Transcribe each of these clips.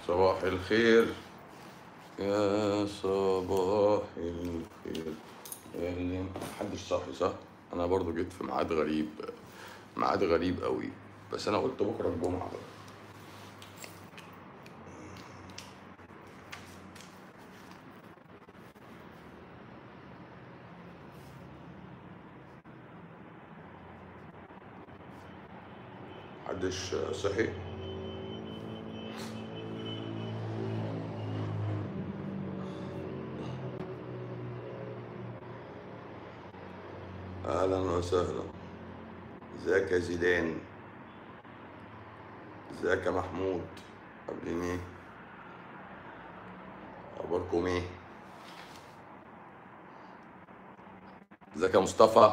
صباح الخير يا صباح الخير يا اللي محدش صاحي صح انا برضو جيت في ميعاد غريب ميعاد غريب قوي بس انا قلت بكره الجمعه بقى محدش صحي اهلا وسهلا ازيك يا زيدان ازيك يا محمود عاملين ايه اخباركم ايه ازيك يا مصطفى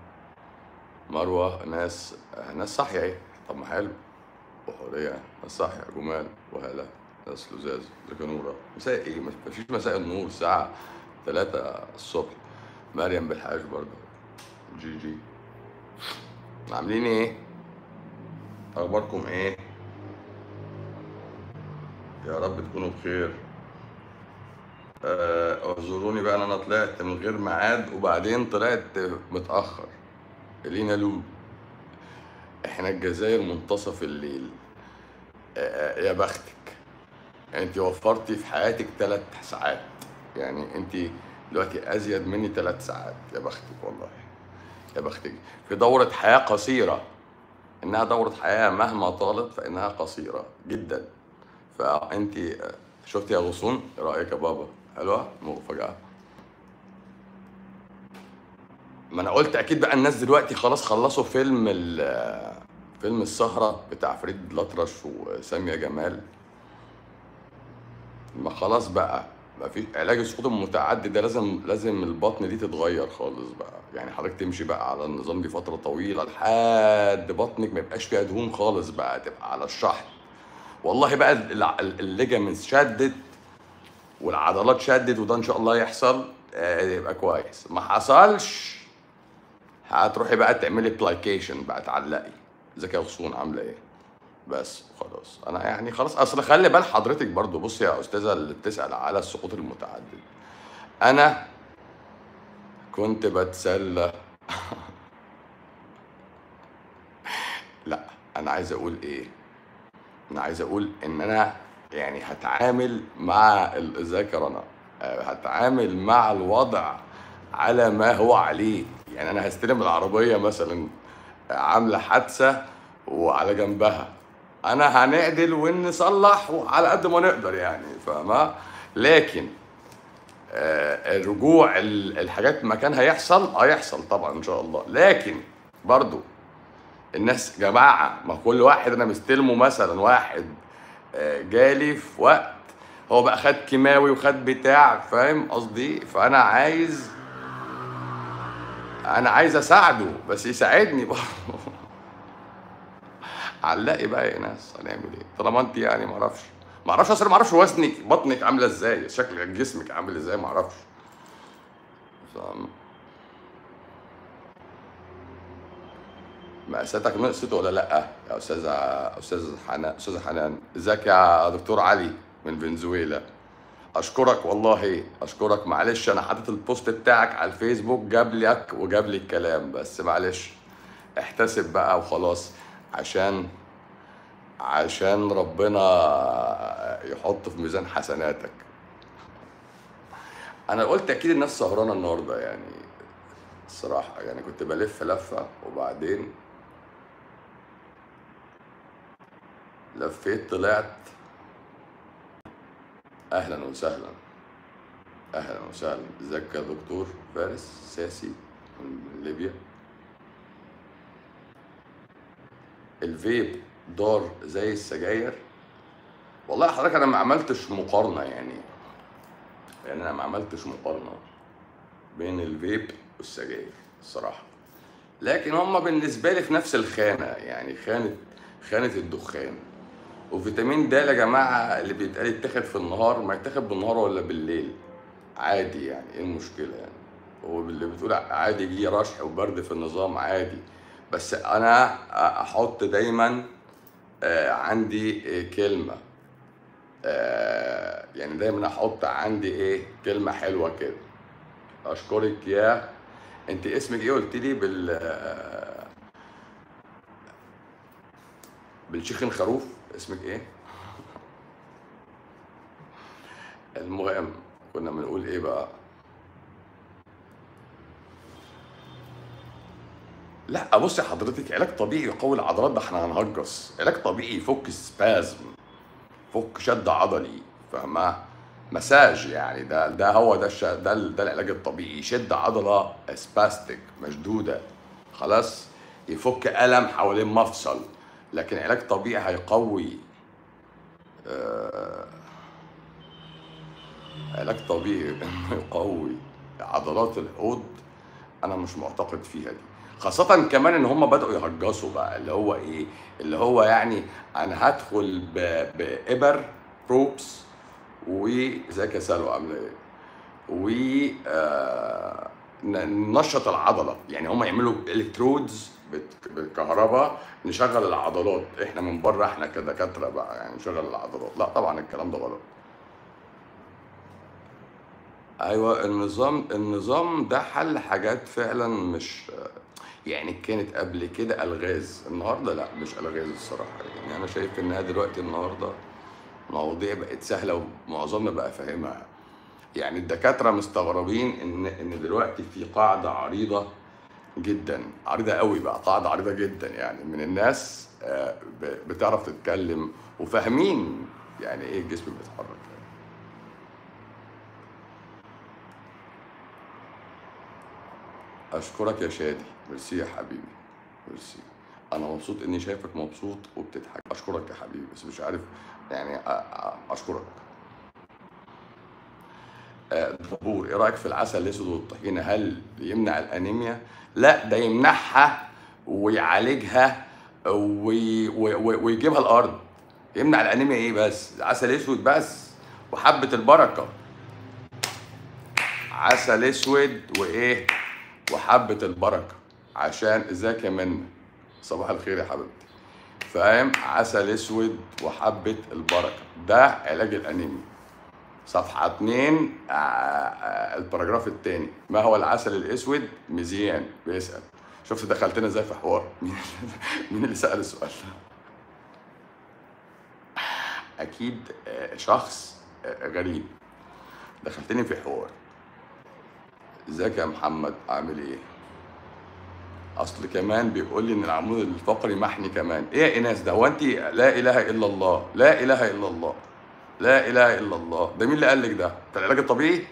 مروه ناس ناس صاحيه ايه طب ما حلو وحوريه ناس صاحيه جمال وهلا ناس لزاز ازيك يا نوره مساء ايه مفيش مساء النور الساعه 3 الصبح مريم بالحاج برضه جي جي عاملين ايه اخباركم ايه يا رب تكونوا بخير آه، اعذروني بقى ان انا طلعت من غير ميعاد وبعدين طلعت متاخر لينا لو احنا الجزائر منتصف الليل آه، يا بختك انت وفرتي في حياتك ثلاث ساعات يعني انت دلوقتي ازيد مني ثلاث ساعات يا بختك والله يا بختك في دورة حياة قصيرة إنها دورة حياة مهما طالت فإنها قصيرة جدا فأنت شفت يا غصون إيه رأيك يا بابا حلوة مفاجأة ما أنا قلت أكيد بقى الناس دلوقتي خلاص خلصوا فيلم ال- فيلم السهرة بتاع فريد الأطرش وسامية جمال ما خلاص بقى ما في علاج السقوط المتعدد ده لازم لازم البطن دي تتغير خالص بقى يعني حضرتك تمشي بقى على النظام دي فتره طويله لحد بطنك ما يبقاش فيها دهون خالص بقى تبقى على الشحن والله بقى الليجامنتس شدت والعضلات شدت وده ان شاء الله يحصل آه، يبقى كويس ما حصلش هتروحي بقى تعملي بلايكيشن بقى تعلقي ازيك يا غصون عامله ايه بس خلاص انا يعني خلاص اصل خلي بال حضرتك برضو بص يا استاذه اللي بتسال على السقوط المتعدد انا كنت بتسلى لا انا عايز اقول ايه انا عايز اقول ان انا يعني هتعامل مع ال- ازيك يا رنا آه، هتعامل مع الوضع على ما هو عليه يعني انا هستلم العربيه مثلا عامله حادثه وعلى جنبها انا هنعدل ونصلح على قد ما نقدر يعني فاهمه لكن آه، الرجوع ال- الحاجات مكانها يحصل اه يحصل طبعا ان شاء الله لكن برضو الناس جماعه ما كل واحد انا مستلمه مثلا واحد آه، جالي في وقت هو بقى خد كيماوي وخد بتاع فاهم قصدي فانا عايز انا عايز اساعده بس يساعدني برضه علقي بقى يا ناس هنعمل ايه طالما انت يعني ما اعرفش ما اعرفش اصلا ما اعرفش وزنك بطنك عامله ازاي شكل جسمك عامل ازاي ما اعرفش فاهم؟ مقاساتك نقصت ولا لا يا استاذه استاذ حنان استاذه حنان ازيك يا دكتور علي من فنزويلا اشكرك والله اشكرك معلش انا حاطط البوست بتاعك على الفيسبوك جاب لك وجاب لي الكلام بس معلش احتسب بقى وخلاص عشان عشان ربنا يحط في ميزان حسناتك انا قلت اكيد الناس سهرانه النهارده يعني الصراحه يعني كنت بلف لفه وبعدين لفيت طلعت اهلا وسهلا اهلا وسهلا ازيك يا دكتور فارس ساسي من ليبيا الفيب دار زي السجاير والله حضرتك انا ما عملتش مقارنه يعني يعني انا ما عملتش مقارنه بين الفيب والسجاير الصراحه لكن هما بالنسبه لي في نفس الخانه يعني خانه خانه الدخان وفيتامين د يا جماعه اللي بيتقال يتاخد في النهار ما يتاخد بالنهار ولا بالليل عادي يعني ايه المشكله يعني هو اللي بتقول عادي يجي رشح وبرد في النظام عادي بس انا احط دايما آه، عندي آه، كلمه آه يعني دايما احط عندي ايه كلمه حلوه كده اشكرك يا انت اسمك ايه قلت لي بال آه، بالشيخ الخروف اسمك ايه المهم كنا بنقول ايه بقى لا بص يا حضرتك علاج طبيعي يقوي العضلات ده احنا هنهجص علاج طبيعي يفك سبازم فك شد عضلي فاهمة مساج يعني ده ده هو ده الش... ده ال- ده العلاج الطبيعي يشد عضلة سباستيك مشدودة خلاص يفك ألم حوالين مفصل لكن علاج طبيعي هيقوي آه... علاج طبيعي انه يقوي عضلات الحوض انا مش معتقد فيها دي خاصة كمان ان هم بدأوا يهجصوا بقى اللي هو ايه اللي هو يعني انا هدخل ب... بإبر بروبس وازيك يا سلوى عاملة ايه و آه، ن- ننشط العضلة يعني هم يعملوا الكترودز بالكهرباء نشغل العضلات احنا من بره احنا كدكاترة بقى يعني نشغل العضلات لا طبعا الكلام ده غلط ايوه النظام النظام ده حل حاجات فعلا مش يعني كانت قبل كده الغاز النهارده لا مش الغاز الصراحه يعني انا شايف انها دلوقتي النهارده مواضيع بقت سهله ومعظمنا بقى فاهمها يعني الدكاتره مستغربين ان ان دلوقتي في قاعده عريضه جدا عريضه قوي بقى قاعده عريضه جدا يعني من الناس آه، ب- بتعرف تتكلم وفاهمين يعني ايه الجسم بيتحرك اشكرك يا شادي ميرسي يا حبيبي ميرسي انا مبسوط اني شايفك مبسوط وبتضحك اشكرك يا حبيبي بس مش عارف يعني أ- أ- اشكرك آه، دبور ايه رايك في العسل الاسود والطحينه هل يمنع الانيميا لا ده يمنعها ويعالجها وي... وي... وي- ويجيبها الارض يمنع الانيميا ايه بس عسل اسود بس وحبه البركه عسل اسود وايه وحبه البركه عشان ازيك يا منى صباح الخير يا حبيبتي فاهم عسل اسود وحبه البركه ده علاج الانيميا صفحة 2 آه، آه، الباراجراف الثاني ما هو العسل الاسود مزيان بيسأل شفت دخلتنا ازاي في حوار مين مين اللي سأل السؤال ده اكيد آه، شخص آه، غريب دخلتني في حوار ازيك يا محمد عامل ايه اصل كمان بيقول لي ان العمود الفقري محني كمان ايه يا ايناس ده هو انت لا اله الا الله لا اله الا الله لا اله الا الله ده مين اللي قال لك ده ده العلاج الطبيعي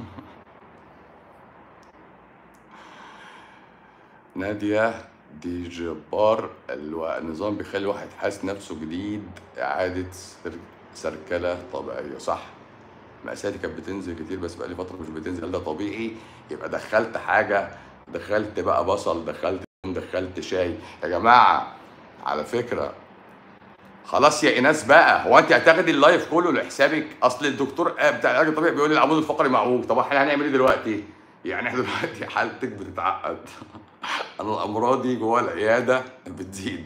نادية دي جبار الو- النظام بيخلي الواحد حاسس نفسه جديد إعادة سر- سركلة طبيعية صح مقاساتي كانت بتنزل كتير بس بقالي فترة مش بتنزل هل ده طبيعي يبقى دخلت حاجة دخلت بقى بصل دخلت دخلت شاي يا جماعة على فكرة خلاص يا ايناس بقى هو انت هتاخدي اللايف كله لحسابك اصل الدكتور آه، بتاع العلاج الطبيعي بيقول لي العمود الفقري معوج طب احنا هنعمل ايه دلوقتي يعني احنا دلوقتي حالتك بتتعقد انا الامراض دي جوه العياده بتزيد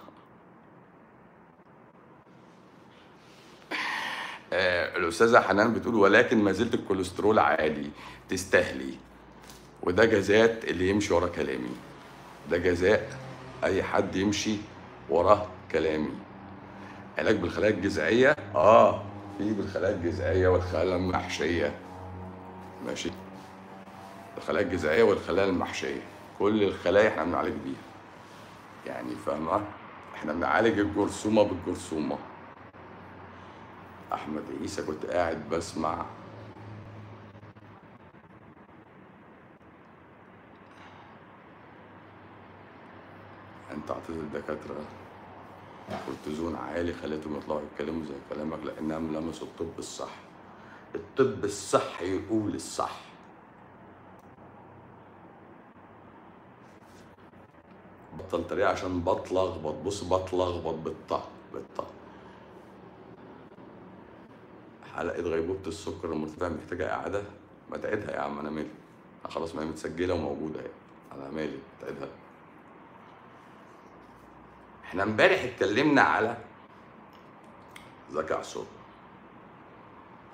آه، الاستاذه حنان بتقول ولكن ما زلت الكوليسترول عالي تستاهلي وده جزاء اللي يمشي ورا كلامي ده جزاء اي حد يمشي ورا كلامي علاج بالخلايا الجذعيه اه في بالخلايا الجذعيه والخلايا المحشيه ماشي الخلايا الجذعيه والخلايا المحشيه كل الخلايا احنا بنعالج بيها يعني فاهمه احنا بنعالج الجرثومه بالجرثومه احمد عيسى كنت قاعد بسمع انت اعطيت الدكاتره كورتيزون عالي خليتهم يطلعوا يتكلموا زي كلامك لانهم لمسوا الطب الصح الطب الصح يقول الصح بطل طريقة عشان بتلخبط بص بتلخبط بالطه بالطه حلقة غيبوبة السكر المرتفع محتاجة إعادة ما تعيدها يا عم أنا مالي أنا خلاص ما هي متسجلة وموجودة اهي أنا مالي تعيدها احنا امبارح اتكلمنا على ذكاء عصور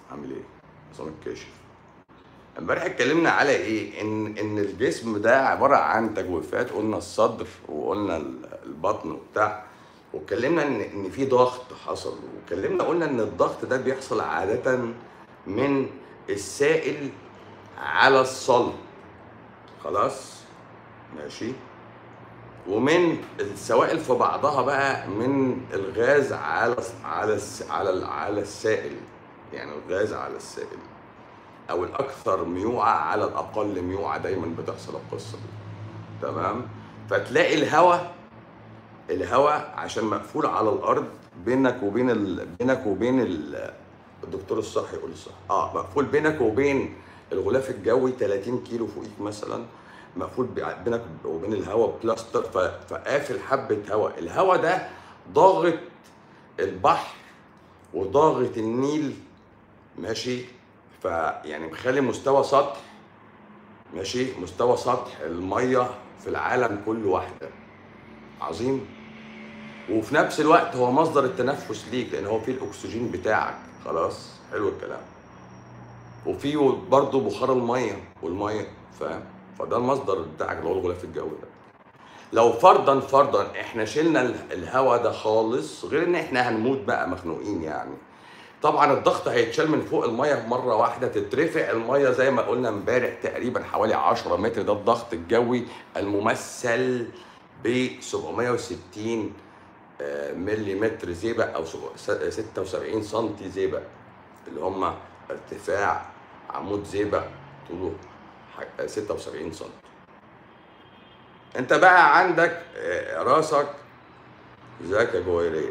عامل ايه؟ عصام الكاشف امبارح اتكلمنا على ايه؟ ان ان الجسم ده عباره عن تجويفات قلنا الصدر وقلنا ال- البطن وبتاع واتكلمنا ان ان في ضغط حصل واتكلمنا قلنا ان الضغط ده بيحصل عاده من السائل على الصلب خلاص ماشي ومن السوائل في بعضها بقى من الغاز على على الس- على ال- على السائل يعني الغاز على السائل او الاكثر ميوعه على الاقل ميوعه دايما بتحصل القصه دي تمام فتلاقي الهواء الهواء عشان مقفول على الارض بينك وبين ال... بينك وبين ال... الدكتور الصحي يقول الصح اه مقفول بينك وبين الغلاف الجوي 30 كيلو فوقيك مثلا مقفول بي- بينك وبين الهواء بلاستر ف... فقافل حبه هواء الهواء ده ضاغط البحر وضاغط النيل ماشي فيعني مخلي مستوى سطح ماشي مستوى سطح الميه في العالم كله واحده عظيم وفي نفس الوقت هو مصدر التنفس ليك لان هو فيه الاكسجين بتاعك خلاص حلو الكلام وفيه برضه بخار الميه والميه فاهم فده المصدر بتاعك اللي هو الغلاف الجوي ده لو فرضا فرضا احنا شلنا ال- الهواء ده خالص غير ان احنا هنموت بقى مخنوقين يعني طبعا الضغط هيتشال من فوق الميه مره واحده تترفع الميه زي ما قلنا امبارح تقريبا حوالي 10 متر ده الضغط الجوي الممثل ب 760 آه، مليمتر زيبق او سب- س- 76 سنتي زيبق اللي هم ارتفاع عمود زيبق طوله ح- 76 سنتي انت بقى عندك آه، راسك ذاك جويريه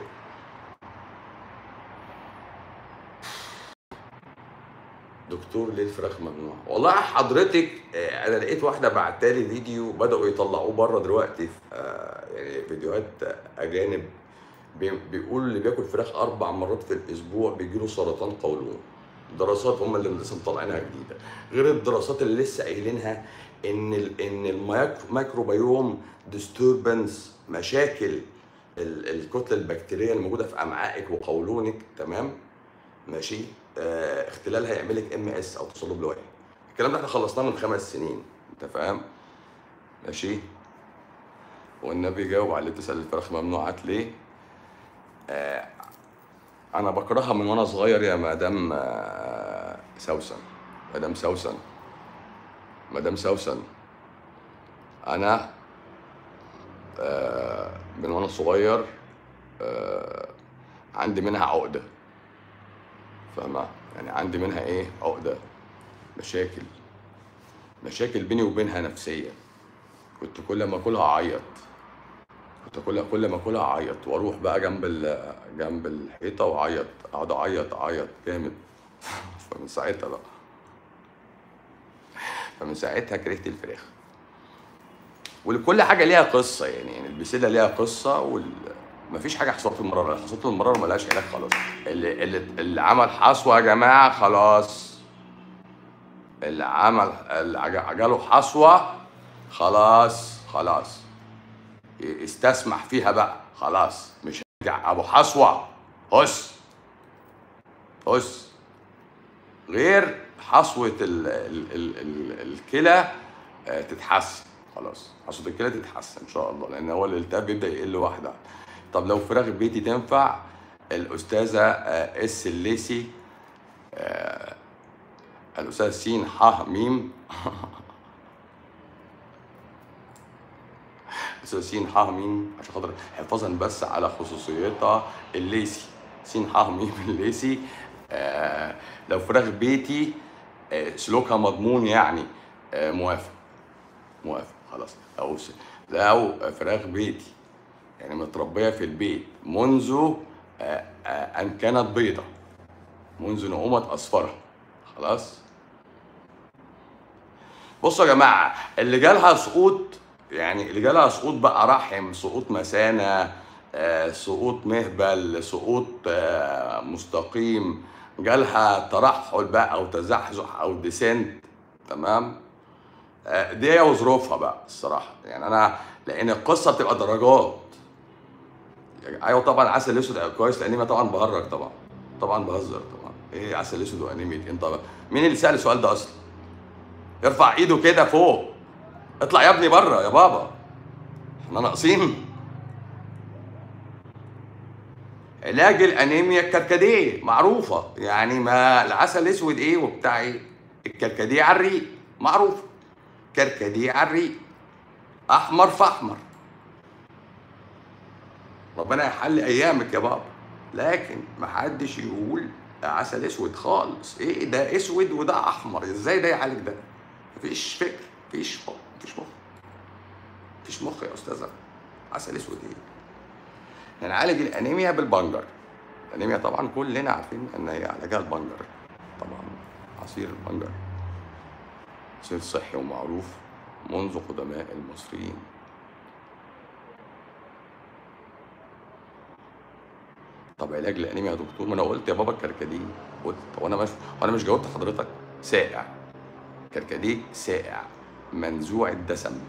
دكتور ليه الفراخ ممنوع والله حضرتك آه، انا لقيت واحده بعتالي فيديو بداوا يطلعوه بره دلوقتي في آه، يعني فيديوهات آه، اجانب بي- بيقول اللي بياكل فراخ اربع مرات في الاسبوع بيجيله سرطان قولون دراسات هم اللي لسه مطلعينها جديده غير الدراسات اللي لسه قايلينها ان ال ان الميكروبيوم ديستربنس مشاكل ال- الكتله البكتيريه الموجوده في امعائك وقولونك تمام ماشي آه اختلالها يعمل لك ام اس او تصلب لوعي الكلام ده احنا خلصناه من خمس سنين انت فاهم ماشي والنبي جاوب على اللي بتسال الفراخ ممنوعات ليه آه انا بكرهها من وانا صغير يا مدام آه سوسن مدام سوسن مدام سوسن انا آه من وانا صغير آه عندي منها عقده فاهمة يعني عندي منها ايه عقدة مشاكل مشاكل بيني وبينها نفسية كنت كل ما اكلها اعيط كنت كل كل ما اكلها اعيط واروح بقى جنب ال- جنب الحيطة واعيط اقعد اعيط اعيط جامد فمن ساعتها بقى فمن ساعتها كرهت الفراخ ولكل حاجة ليها قصة يعني يعني البسلة ليها قصة وال مفيش حاجة حصوات المرارة حصوات المرارة ملهاش علاج خلاص اللي, اللي, اللي عمل حصوة يا جماعة خلاص اللي عمل اللي عج- جاله حصوة خلاص خلاص ي- استسمح فيها بقى خلاص مش هيرجع ابو حصوة هس هس غير حصوة ال ال ال ال الكلى آه، تتحسن خلاص حصوة الكلى تتحسن ان شاء الله لان هو الالتهاب بيبدا يقل واحده طب لو فراخ بيتي تنفع الاستاذه آه، اس الليسي آه، الاستاذ سين ح ميم الاستاذ سين ح ميم عشان خاطر حفاظا بس على خصوصيتها الليسي سين ح ميم الليسي آه، لو فراخ بيتي آه، سلوكها مضمون يعني آه، موافق موافق خلاص او س- لو فراخ بيتي يعني متربيه في البيت منذ آه، آه، ان كانت بيضه منذ نعومه اصفرها خلاص بصوا يا جماعه اللي جالها سقوط يعني اللي جالها سقوط بقى رحم سقوط مثانه آه، سقوط مهبل سقوط آه، مستقيم جالها ترحل بقى او تزحزح او ديسنت تمام آه، دي هي وظروفها بقى الصراحه يعني انا لان القصه بتبقى درجات يعني ايوه طبعا عسل اسود كويس لاني ما طبعا بهرج طبعا طبعا بهزر طبعا ايه عسل اسود وانيميا انت مين اللي سال السؤال ده اصلا ارفع ايده كده فوق اطلع يا ابني بره يا بابا احنا ناقصين علاج الانيميا الكركديه معروفه يعني ما العسل الاسود ايه وبتاع ايه الكركديه على الريق معروفه كركديه على الريق احمر فاحمر ربنا يحل ايامك يا بابا لكن محدش يقول عسل اسود خالص ايه ده اسود وده احمر ازاي ده يعالج ده مفيش فكر مفيش مخ مفيش مخ مفيش مخ يا استاذه عسل اسود ايه هنعالج الانيميا بالبنجر الانيميا طبعا كلنا عارفين ان هي علاجها البنجر طبعا عصير البنجر عصير صحي ومعروف منذ قدماء المصريين طب علاج الانيميا يا دكتور ما انا قلت يا بابا الكركديه قلت طب انا مش وانا مش جاوبت حضرتك سائع كركديه سائع منزوع الدسم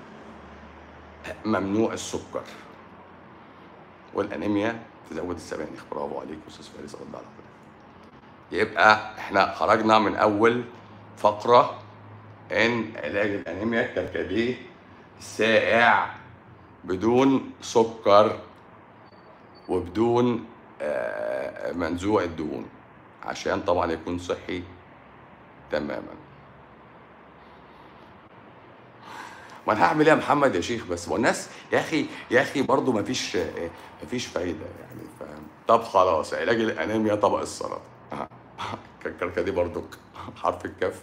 ممنوع السكر والانيميا تزود السبانخ برافو عليك استاذ فارس رد على حضرتك يبقى احنا خرجنا من اول فقره ان علاج الانيميا الكركديه سائع بدون سكر وبدون آه، منزوع الدهون عشان طبعا يكون صحي تماما ما انا هعمل ايه يا محمد يا شيخ بس ما الناس يا اخي يا اخي برضه ما فيش ما فيش فايده يعني فاهم طب خلاص علاج الانيميا طبق السلطه الكركديه برضه حرف الكاف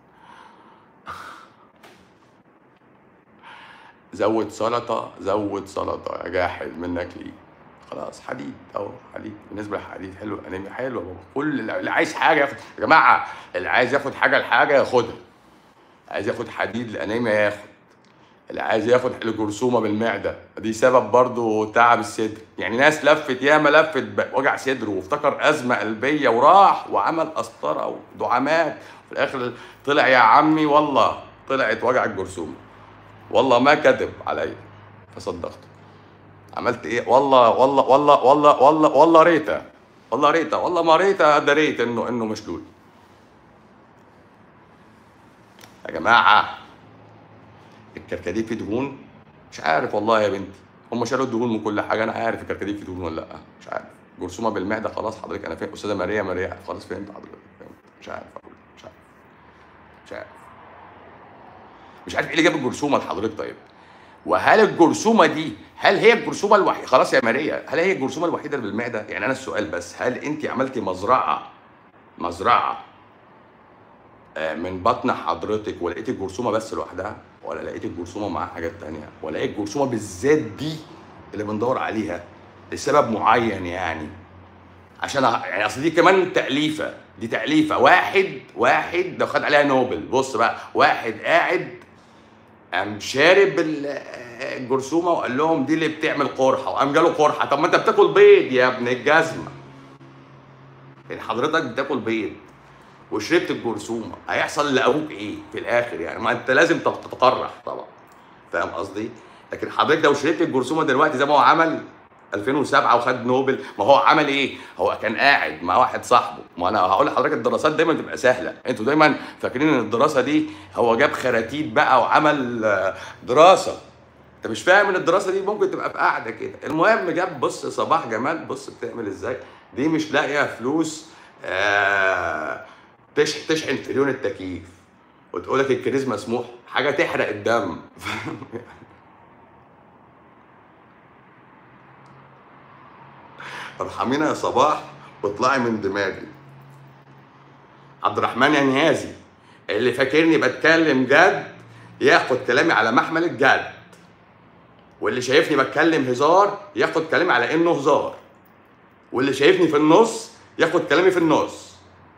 زود سلطه زود سلطه يا جاحد منك ليه خلاص حديد اهو حديد بالنسبه للحديد حلو الانيميا حلو بابا كل اللي عايز حاجه ياخد يا جماعه اللي عايز ياخد حاجه لحاجه ياخدها عايز ياخد حديد الانيميا ياخد اللي عايز ياخد الجرثومه بالمعده دي سبب برضه تعب الصدر يعني ناس لفت ياما لفت وجع صدر وافتكر ازمه قلبيه وراح وعمل قسطره ودعامات في الاخر طلع يا عمي والله طلعت وجع الجرثومه والله ما كذب عليا فصدقته عملت ايه والله والله والله والله والله والله ريته والله ريته والله ما ريته دريت انه انه مشلول يا جماعه الكركديه فيه دهون مش عارف والله يا بنتي هم شالوا الدهون من كل حاجه انا عارف الكركديه فيه دهون ولا لا مش عارف جرثومه بالمعده خلاص حضرتك انا فاهم استاذه ماريا ماريا خلاص فهمت حضرتك فهمت مش عارف اقول مش عارف مش عارف مش عارف ايه اللي جاب الجرثومه لحضرتك طيب وهل الجرثومه دي هل هي الجرثومه الوحيده خلاص يا ماريا هل هي الجرثومه الوحيده اللي بالمعده يعني انا السؤال بس هل انت عملتي مزرعه مزرعه آه، من بطن حضرتك ولقيتي الجرثومه بس لوحدها ولا لقيتي الجرثومه معاها حاجات تانية ولا ايه الجرثومه بالذات دي اللي بندور عليها لسبب معين يعني عشان أ- يعني اصل دي كمان تأليفة دي تأليفة واحد واحد ده خد عليها نوبل بص بقى واحد قاعد قام شارب ال- الجرثومة وقال لهم دي اللي بتعمل قرحة وقام جاله قرحة طب ما انت بتاكل بيض يا ابن الجزمة يعني حضرتك بتاكل بيض وشربت الجرثومة هيحصل لأبوك ايه في الآخر يعني ما انت لازم تتقرح طبعا فاهم قصدي؟ لكن حضرتك لو شربت الجرثومة دلوقتي زي ما هو عمل 2007 وخد نوبل ما هو عمل ايه؟ هو كان قاعد مع واحد صاحبه ما انا هقول لحضرتك الدراسات دايما بتبقى سهله انتوا دايما فاكرين ان الدراسه دي هو جاب خراتيت بقى وعمل آه، دراسه انت مش فاهم ان الدراسه دي ممكن تبقى في قاعده كده المهم جاب بص صباح جمال بص بتعمل ازاي دي مش لاقيه فلوس آه تش تشحن فريون التكييف وتقول لك الكريز مسموح حاجه تحرق الدم ارحمينا يا صباح واطلعي من دماغي عبد الرحمن يا نيازي اللي فاكرني بتكلم جد ياخد كلامي على محمل الجد واللي شايفني بتكلم هزار ياخد كلامي على انه هزار واللي شايفني في النص ياخد كلامي في النص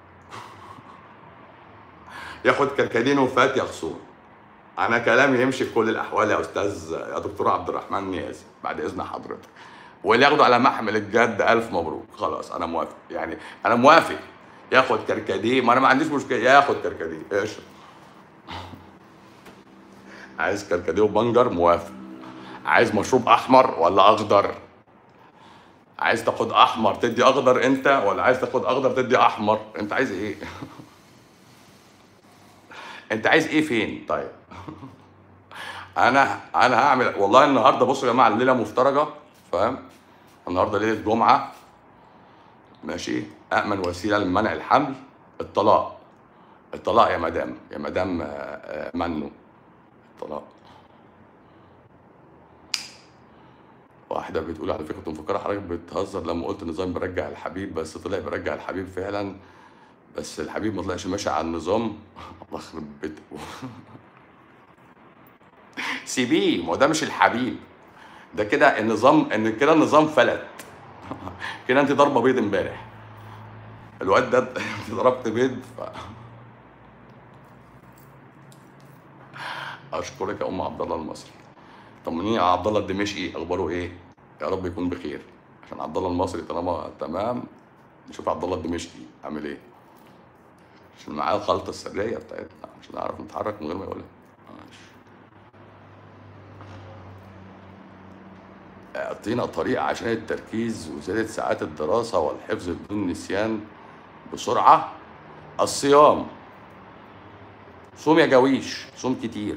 ياخد كركدين وفات يا خصوم انا كلامي يمشي في كل الاحوال يا استاذ يا دكتور عبد الرحمن نيازي بعد اذن حضرتك واللي ياخده على محمل الجد الف مبروك خلاص انا موافق يعني انا موافق ياخد كركديه ما انا ما عنديش مشكله ياخد كركديه ايش عايز كركديه وبنجر موافق عايز مشروب احمر ولا اخضر عايز تاخد احمر تدي اخضر انت ولا عايز تاخد اخضر تدي احمر انت عايز ايه انت عايز ايه فين طيب انا انا هعمل والله النهارده بصوا يا جماعه الليله مفترجه فاهم النهارده ليله جمعه ماشي امن وسيله لمنع الحمل الطلاق الطلاق يا مدام يا مدام آه، آه، منو الطلاق واحدة بتقول على فكرة كنت مفكرة حضرتك بتهزر لما قلت النظام بيرجع الحبيب بس طلع بيرجع الحبيب فعلا بس الحبيب ما طلعش ماشي على النظام الله يخرب بيت سيبيه ما هو ده مش الحبيب ده كده النظام ان كده النظام فلت كده انت ضاربه بيض امبارح الواد ده انت ضربت بيض ف... اشكرك يا ام عبد الله المصري طمنيني على عبد الله الدمشقي اخباره ايه يا رب يكون بخير عشان عبد الله المصري طالما تمام نشوف عبد الله الدمشقي عامل ايه عشان معاه الخلطه السريه بتاعتنا عشان نعرف نتحرك من غير ما يقولها ماشي اعطينا طريقة عشان التركيز وزيادة ساعات الدراسة والحفظ بدون نسيان بسرعة الصيام صوم يا جويش صوم كتير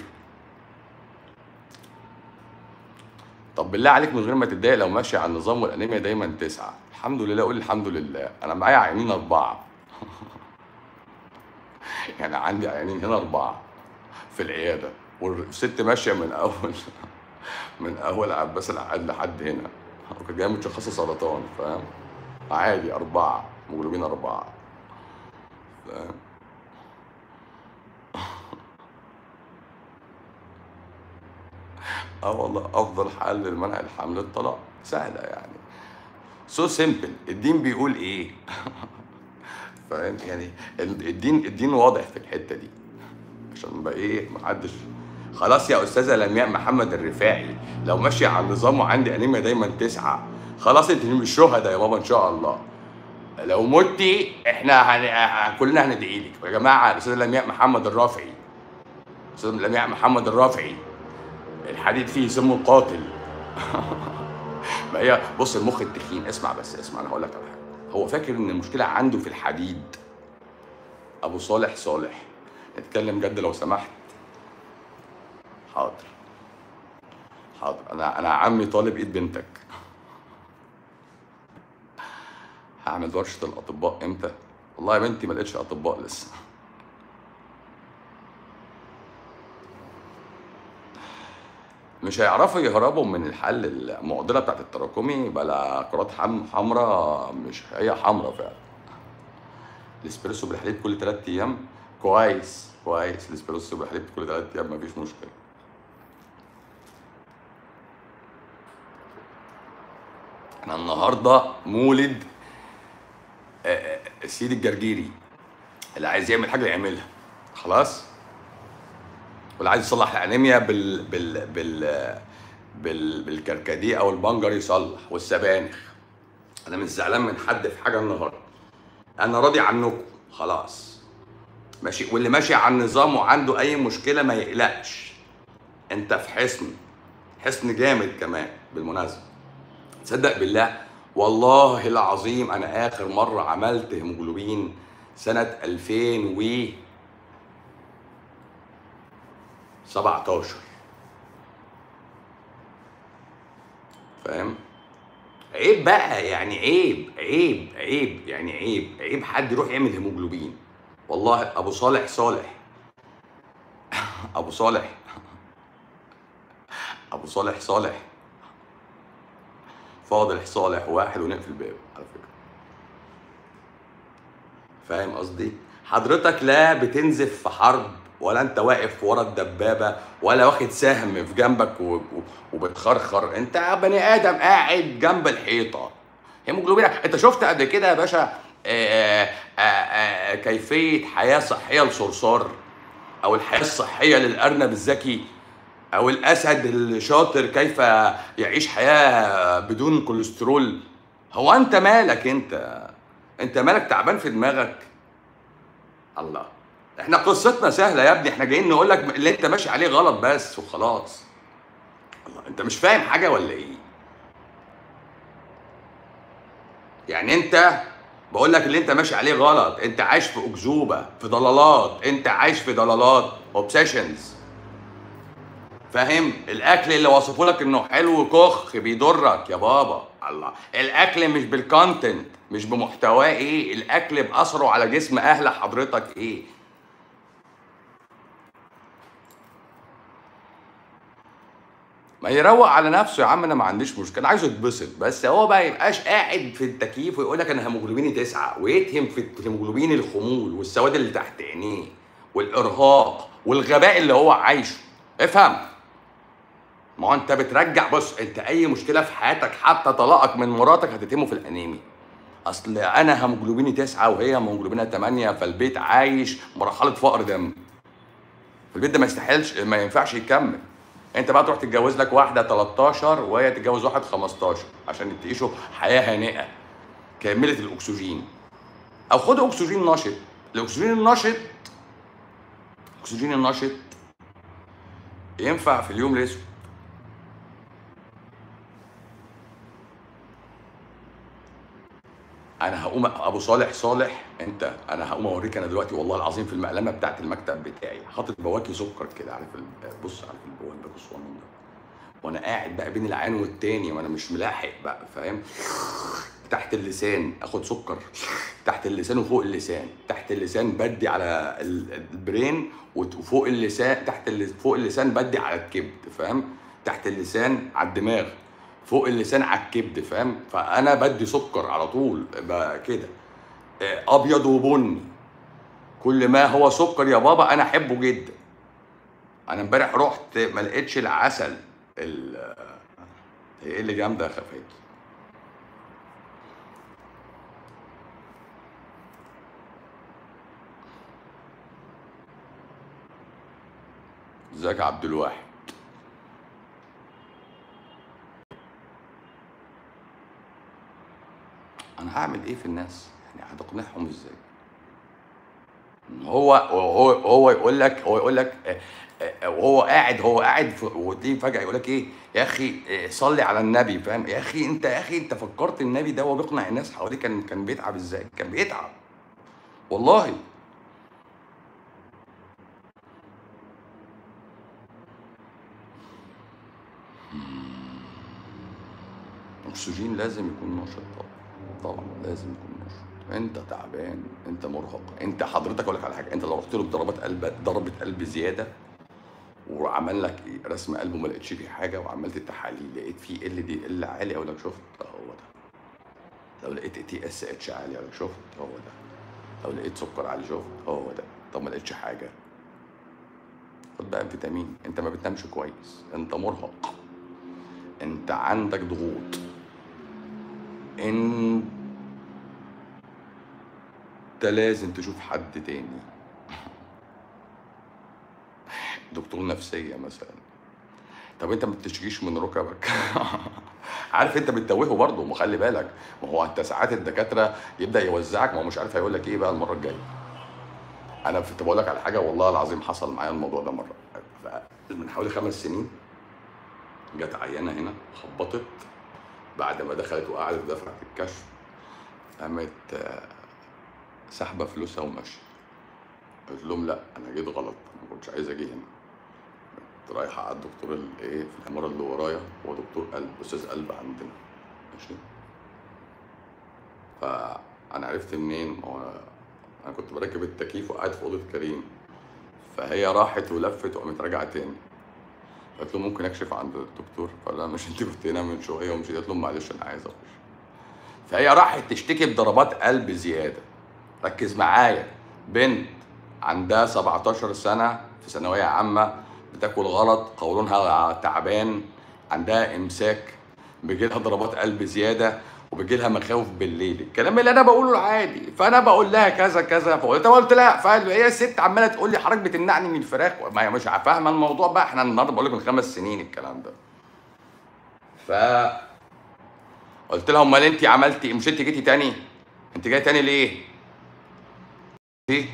طب بالله عليك من غير ما تتضايق لو ماشي على النظام والانيميا دايما تسعة الحمد لله قول الحمد لله انا معايا عينين اربعة يعني عندي عينين هنا اربعة في العيادة والست ماشية من اول من اول عباس العقاد لحد هنا وكانت جايه متشخصه سرطان فاهم عادي اربعه مجرمين اربعه فاهم اه والله افضل حل لمنع الحمل الطلاق سهله يعني سو so سيمبل الدين بيقول ايه فاهم يعني الدين الدين واضح في الحته دي عشان بقى ايه محدش خلاص يا استاذه لمياء محمد الرفاعي لو ماشيه على النظام وعندي انيميا دايما تسعه خلاص انت مش شهداء يا بابا ان شاء الله لو متي احنا هن... كلنا هندعي لك يا جماعه الاستاذه لمياء محمد الرافعي استاذه لمياء محمد الرافعي الحديد فيه سم قاتل ما هي بص المخ التخين اسمع بس اسمع انا هقول لك على حاجه هو فاكر ان المشكله عنده في الحديد ابو صالح صالح اتكلم جد لو سمحت حاضر حاضر انا انا عمي طالب ايد بنتك هعمل ورشه الاطباء امتى والله يا بنتي ما لقيتش اطباء لسه مش هيعرفوا يهربوا من الحل المعضله بتاعت التراكمي بلا كرات حم حمراء مش هي حمراء فعلا الاسبريسو بالحليب كل 3 ايام كويس كويس الاسبريسو بالحليب كل 3 ايام مفيش مشكله احنا النهارده مولد آه، آه، سيد الجرجيري اللي عايز يعمل حاجه يعملها خلاص واللي عايز يصلح الانيميا بال بال بال بال بالكركديه او البنجر يصلح والسبانخ انا مش زعلان من حد في حاجه النهارده انا راضي عنكم خلاص ماشي واللي ماشي على النظام وعنده اي مشكله ما يقلقش انت في حصن حصن جامد كمان بالمناسبه تصدق بالله والله العظيم انا اخر مره عملت هيموجلوبين سنه 2000 و 17 فاهم عيب بقى يعني عيب عيب عيب يعني عيب عيب حد يروح يعمل هيموجلوبين والله ابو صالح صالح ابو صالح ابو صالح صالح فاضل صالح واحد ونقفل الباب على فكره فاهم قصدي حضرتك لا بتنزف في حرب ولا انت واقف ورا الدبابه ولا واخد سهم في جنبك و- و- وبتخرخر انت بني ادم قاعد جنب الحيطه هيموجلوبين انت شفت قبل كده يا باشا آه، آه، آه، كيفيه حياه صحيه لصرصار او الحياه الصحيه للارنب الذكي او الاسد الشاطر كيف يعيش حياه بدون كوليسترول هو انت مالك انت انت مالك تعبان في دماغك الله احنا قصتنا سهله يا ابني احنا جايين نقول لك اللي انت ماشي عليه غلط بس وخلاص الله انت مش فاهم حاجه ولا ايه يعني انت بقول لك اللي انت ماشي عليه غلط انت عايش في اكذوبه في ضلالات انت عايش في ضلالات اوبسيشنز فاهم الاكل اللي وصفوا لك انه حلو كخ بيضرك يا بابا الله الاكل مش بالكونتنت مش بمحتواه ايه الاكل باثره على جسم اهل حضرتك ايه ما يروق على نفسه يا عم انا ما عنديش مشكله انا عايزه يتبسط بس هو بقى يبقاش قاعد في التكييف ويقول لك انا هيموجلوبيني تسعه ويتهم في الهيموجلوبين الخمول والسواد اللي تحت عينيه والارهاق والغباء اللي هو عايشه افهم ما هو انت بترجع بص انت اي مشكله في حياتك حتى طلاقك من مراتك هتتمه في الانيميا اصل انا هيموجلوبيني تسعه وهي هيموجلوبينها 8 فالبيت عايش مرحله فقر دم البيت ده ما يستحيلش ما ينفعش يكمل انت بقى تروح تتجوز لك واحده 13 وهي تتجوز واحد 15 عشان تعيشوا حياه هانئه كامله الاكسجين او خد اكسجين نشط الاكسجين النشط الاكسجين النشط ينفع في اليوم الاسود انا هقوم ابو صالح صالح انت انا هقوم اوريك انا دلوقتي والله العظيم في المقلمه بتاعت المكتب بتاعي حاطط بواكي سكر كده عارف ال- بص عارف البوال ده الصغنن ده وانا قاعد بقى بين العين والتاني وانا مش ملاحق بقى فاهم تحت اللسان اخد سكر تحت اللسان وفوق اللسان تحت اللسان بدي على ال- البرين وت- وفوق اللسان تحت اللس- فوق اللسان بدي على الكبد فاهم تحت اللسان على الدماغ فوق اللسان على الكبد فاهم فانا بدي سكر على طول بقى كده آه، ابيض وبني كل ما هو سكر يا بابا انا احبه جدا انا امبارح رحت ما لقيتش العسل ال هي ايه اللي جامده يا خفيف ازيك يا عبد الواحد انا هعمل ايه في الناس يعني هتقنعهم ازاي إن هو هو هو يقول لك هو يقول لك آه، آه، وهو قاعد هو قاعد في- وتلاقيه فجاه يقول لك ايه يا اخي آه، صلي على النبي فاهم يا اخي انت يا اخي انت فكرت النبي ده هو بيقنع الناس حواليه كان كان بيتعب ازاي كان بيتعب والله الاكسجين لازم يكون نشط طبعا طبعا لازم يكون نشط انت تعبان انت مرهق انت حضرتك اقول لك على حاجه انت لو رحت له بضربات قلب ضربه قلب زياده وعمل لك إيه؟ رسم قلب وما لقيتش فيه حاجه وعملت التحاليل لقيت فيه ال دي ال عالي اقول لك شفت هو ده لو لقيت تي اس اتش عالي اقول لك شفت هو ده لو لقيت سكر عالي شفت هو ده طب ما لقيتش حاجه خد بقى فيتامين انت ما بتنامش كويس انت مرهق انت عندك ضغوط انت لازم تشوف حد تاني دكتور نفسية مثلا طب انت ما بتشتكيش من ركبك عارف انت بتتوهه برضه ما خلي بالك ما هو انت ساعات الدكاتره يبدا يوزعك ما هو مش عارف هيقول لك ايه بقى المره الجايه انا كنت بقول لك على حاجه والله العظيم حصل معايا الموضوع ده مره ف- من حوالي خمس سنين جت عيانه هنا خبطت بعد ما دخلت وقعدت دفعت الكشف قامت آه، سحبه فلوسها وماشيه قلت لهم لا انا جيت غلط ما كنتش عايز اجي هنا كنت رايحه على الدكتور الايه في العماره اللي ورايا هو دكتور قلب استاذ قلب عندنا ماشي فانا عرفت منين ما هو انا كنت بركب التكييف وقاعد في اوضه كريم فهي راحت ولفت وقامت راجعه تاني قلت له ممكن اكشف عند الدكتور فقال لها مش انت كنت هنا من شويه ومشيت قلت له معلش انا عايز اخش فهي راحت تشتكي بضربات قلب زياده ركز معايا بنت عندها 17 سنه في ثانويه عامه بتاكل غلط قولونها تعبان عندها امساك بيجي لها ضربات قلب زياده وبيجي لها مخاوف بالليل الكلام اللي انا بقوله العادي فانا بقول لها كذا كذا فقلت قلت لا فهي الست عماله تقول لي حضرتك بتمنعني من الفراخ ما هي مش فاهمه الموضوع بقى احنا النهارده بقول لك من خمس سنين الكلام ده ف قلت لها امال انت عملتي مش انت جيتي تاني انت جاي تاني ليه ايه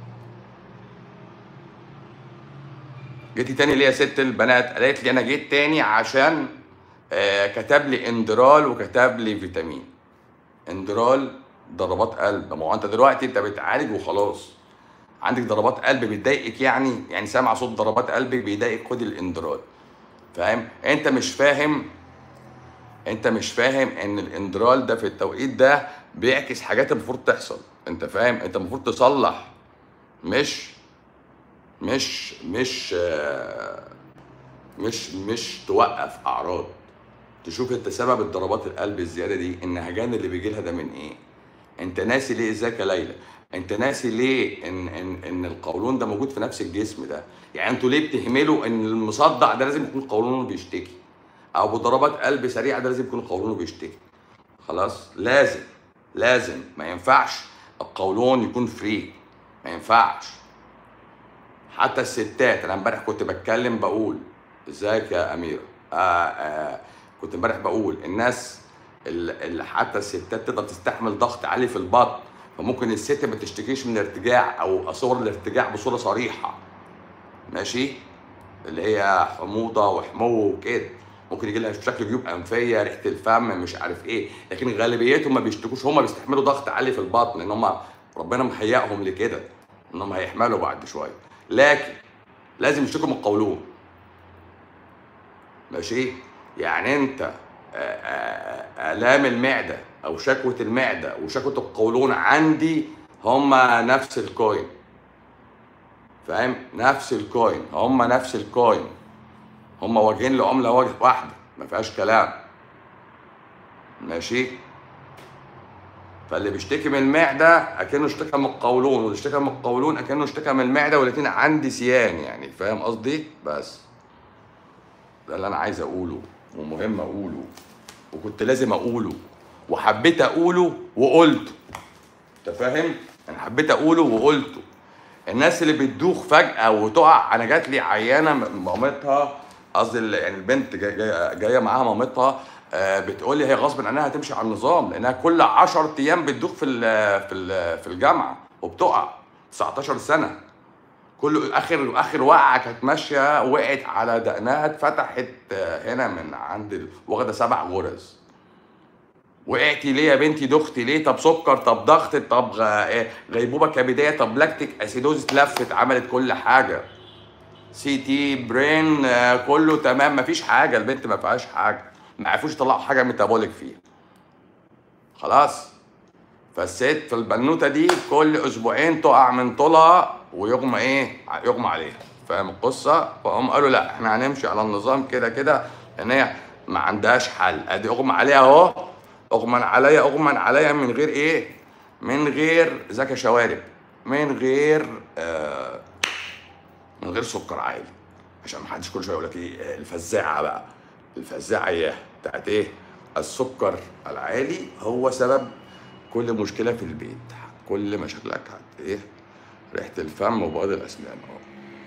جيتي تاني ليه يا ست البنات قالت لي انا جيت تاني عشان آه كتب لي اندرال وكتب لي فيتامين اندرال ضربات قلب ما هو انت دلوقتي انت بتعالج وخلاص عندك ضربات قلب بتضايقك يعني يعني سامع صوت ضربات قلبك بيضايقك خد الاندرال فاهم انت مش فاهم انت مش فاهم ان الاندرال ده في التوقيت ده بيعكس حاجات المفروض تحصل انت فاهم انت المفروض تصلح مش مش مش آه، مش مش توقف اعراض تشوف انت سبب الضربات القلب الزياده دي النهجان اللي بيجي لها ده من ايه انت ناسي ليه ازيك يا ليلى انت ناسي ليه ان ان ان القولون ده موجود في نفس الجسم ده يعني انتوا ليه بتهملوا ان المصدع ده لازم يكون قولونه بيشتكي او بضربات قلب سريعه ده لازم يكون قولونه بيشتكي خلاص لازم لازم ما ينفعش القولون يكون فري ما ينفعش حتى الستات انا امبارح كنت بتكلم بقول ازيك يا اميره آه آه كنت امبارح بقول الناس اللي اللي حتى الستات تقدر تستحمل ضغط عالي في البطن فممكن الست ما تشتكيش من ارتجاع او صور الارتجاع بصوره صريحه ماشي اللي هي حموضه وحمو وكده ممكن يجي لها شكل جيوب انفيه ريحه الفم مش عارف ايه لكن غالبيتهم ما بيشتكوش هم بيستحملوا ضغط عالي في البطن ان هم ربنا مهيئهم لكده انهم هيحملوا بعد شويه لكن لازم يشتكوا من القولون ماشي يعني انت آه، آه، الام المعده او شكوه المعده وشكوه القولون عندي هما نفس الكوين فاهم نفس الكوين هما نفس الكوين هما وجهين لعمله وجه واحده ما فيهاش كلام ماشي فاللي بيشتكي من المعده اكنه اشتكى من القولون واللي اشتكى من القولون اكنه اشتكى من المعده والاثنين عندي سيان يعني فاهم قصدي بس ده اللي انا عايز اقوله ومهم اقوله وكنت لازم اقوله وحبيت اقوله وقلته انت فاهم انا حبيت اقوله وقلته الناس اللي بتدوخ فجاه وتقع انا جات لي عيانه م- مامتها قصدي ال- يعني البنت جايه جايه جاية معاها مامتها آه، بتقول لي هي غصب عنها هتمشي على النظام لانها كل 10 ايام بتدوخ في ال- في ال- في الجامعه وبتقع 19 سنه كل اخر اخر وقعه كانت ماشيه وقعت على دقنها اتفتحت آه، هنا من عند ال- واخده سبع غرز وقعتي ليه يا بنتي دختي ليه طب سكر طب ضغط طب غ- إيه، غيبوبه كبديه طب لاكتيك اسيدوز اتلفت عملت كل حاجه سي تي برين آه، كله تمام مفيش حاجه البنت ما فيهاش حاجه ما عرفوش يطلعوا حاجه ميتابوليك فيها خلاص فالست في البنوته دي كل اسبوعين تقع من طولها ويغمى ايه يغمى عليها فاهم القصه فهم قالوا لا احنا هنمشي على النظام كده كده لان هي ما عندهاش حل ادي اغمى عليها اهو اغمى عليا اغمى عليا من غير ايه من غير زكا شوارب من غير آه من غير سكر عالي عشان ما حدش كل شويه يقول لك ايه الفزاعه بقى الفزاعه ايه بتاعت ايه السكر العالي هو سبب كل مشكله في البيت كل مشاكلك هت ايه ريحه الفم وبعد الاسنان اه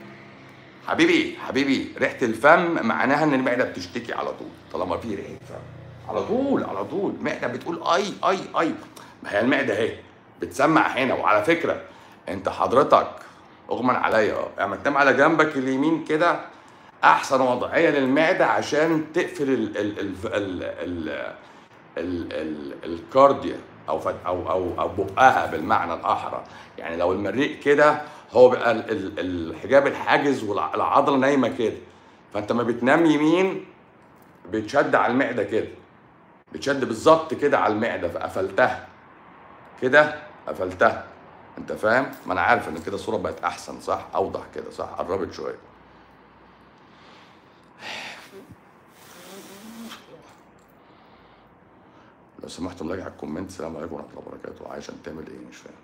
حبيبي حبيبي ريحه الفم معناها ان المعده بتشتكي على طول طالما في ريحه فم على طول على طول المعده بتقول اي اي اي ما هي المعده اهي بتسمع هنا وعلى فكره انت حضرتك اغمى عليا اه يعني تنام على جنبك اليمين كده احسن وضعيه للمعده عشان تقفل ال ال ال ال ال ال ال الكارديا او فت او او او بقها بالمعنى الاحرى يعني لو المريء كده هو بقى ال- ال- الحجاب الحاجز والعضله نايمه كده فانت ما بتنام يمين بتشد على المعده كده بتشد بالظبط كده على المعده فقفلتها كده قفلتها انت فاهم ما انا عارف ان كده الصوره بقت احسن صح اوضح كده صح قربت شويه لو سمحتم راجع الكومنت السلام عليكم ورحمه الله وبركاته عايشة تعمل ايه مش فاهم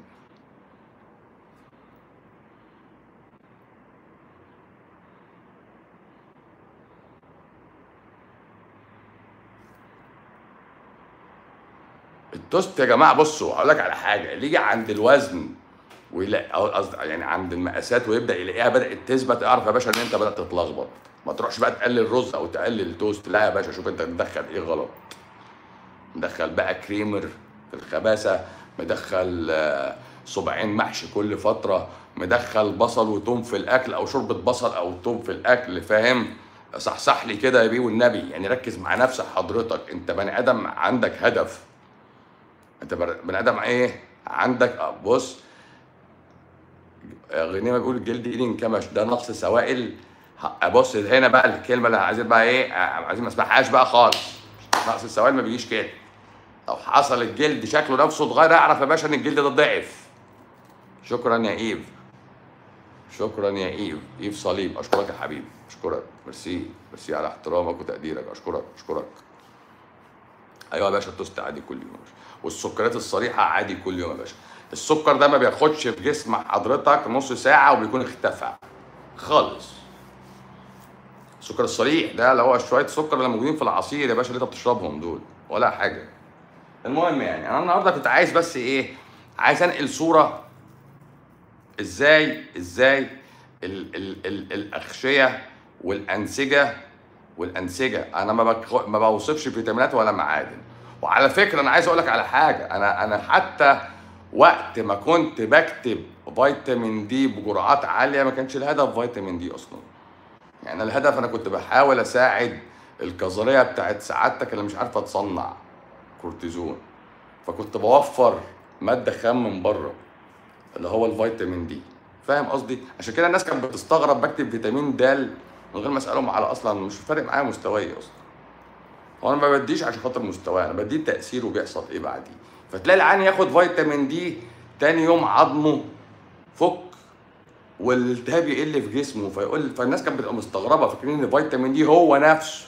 التوست يا جماعه بصوا هقول لك على حاجه اللي يجي عند الوزن ويلاقي أو قصدي يعني عند المقاسات ويبدا يلاقيها بدات تثبت اعرف يا باشا ان انت بدات تتلخبط ما تروحش بقى تقلل رز او تقلل التوست لا يا باشا شوف انت مدخل ايه غلط مدخل بقى كريمر في الخباثه مدخل آه، صباعين محشي كل فتره مدخل بصل وتوم في الاكل او شوربه بصل او توم في الاكل فاهم صحصح لي كده يا بيه والنبي يعني ركز مع نفسك حضرتك انت بني ادم عندك هدف انت بني ادم ايه عندك بص غنيمه بيقول الجلد ايدي انكمش ده نقص سوائل بص هنا بقى الكلمه اللي عايزين بقى ايه عايزين ما اسمعهاش بقى خالص نقص السوائل ما بيجيش كده لو حصل الجلد شكله نفسه اتغير اعرف يا باشا ان الجلد ده ضعف شكرا يا ايف شكرا يا ايف ايف صليب اشكرك يا حبيبي اشكرك ميرسي ميرسي على احترامك وتقديرك اشكرك اشكرك ايوه يا باشا التوست عادي كل يوم والسكريات الصريحه عادي كل يوم يا باشا السكر ده ما بياخدش في جسم حضرتك نص ساعه وبيكون اختفى خالص السكر الصريح ده اللي هو شويه سكر اللي موجودين في العصير يا باشا اللي انت بتشربهم دول ولا حاجه المهم يعني انا النهارده كنت عايز بس ايه عايز انقل صوره ازاي ازاي ال ال ال الاغشيه والانسجه والانسجه انا ما بك... ما بوصفش فيتامينات ولا معادن وعلى فكره انا عايز اقول لك على حاجه انا انا حتى وقت ما كنت بكتب فيتامين دي بجرعات عاليه ما كانش الهدف فيتامين دي اصلا يعني الهدف انا كنت بحاول اساعد الكظريه بتاعت سعادتك اللي مش عارفه تصنع كورتيزون فكنت بوفر ماده خام من بره اللي هو الفيتامين دي فاهم قصدي عشان كده الناس كانت بتستغرب بكتب فيتامين د من غير ما اسالهم على اصلا مش فارق معايا مستواي اصلا هو انا ما بديش عشان خاطر مستواي انا بديه تاثيره بيحصل ايه بعديه فتلاقي العين ياخد فيتامين دي تاني يوم عظمه فك والالتهاب يقل في جسمه فيقول فالناس كانت بتبقى مستغربه فاكرين ان الفيتامين دي هو نفسه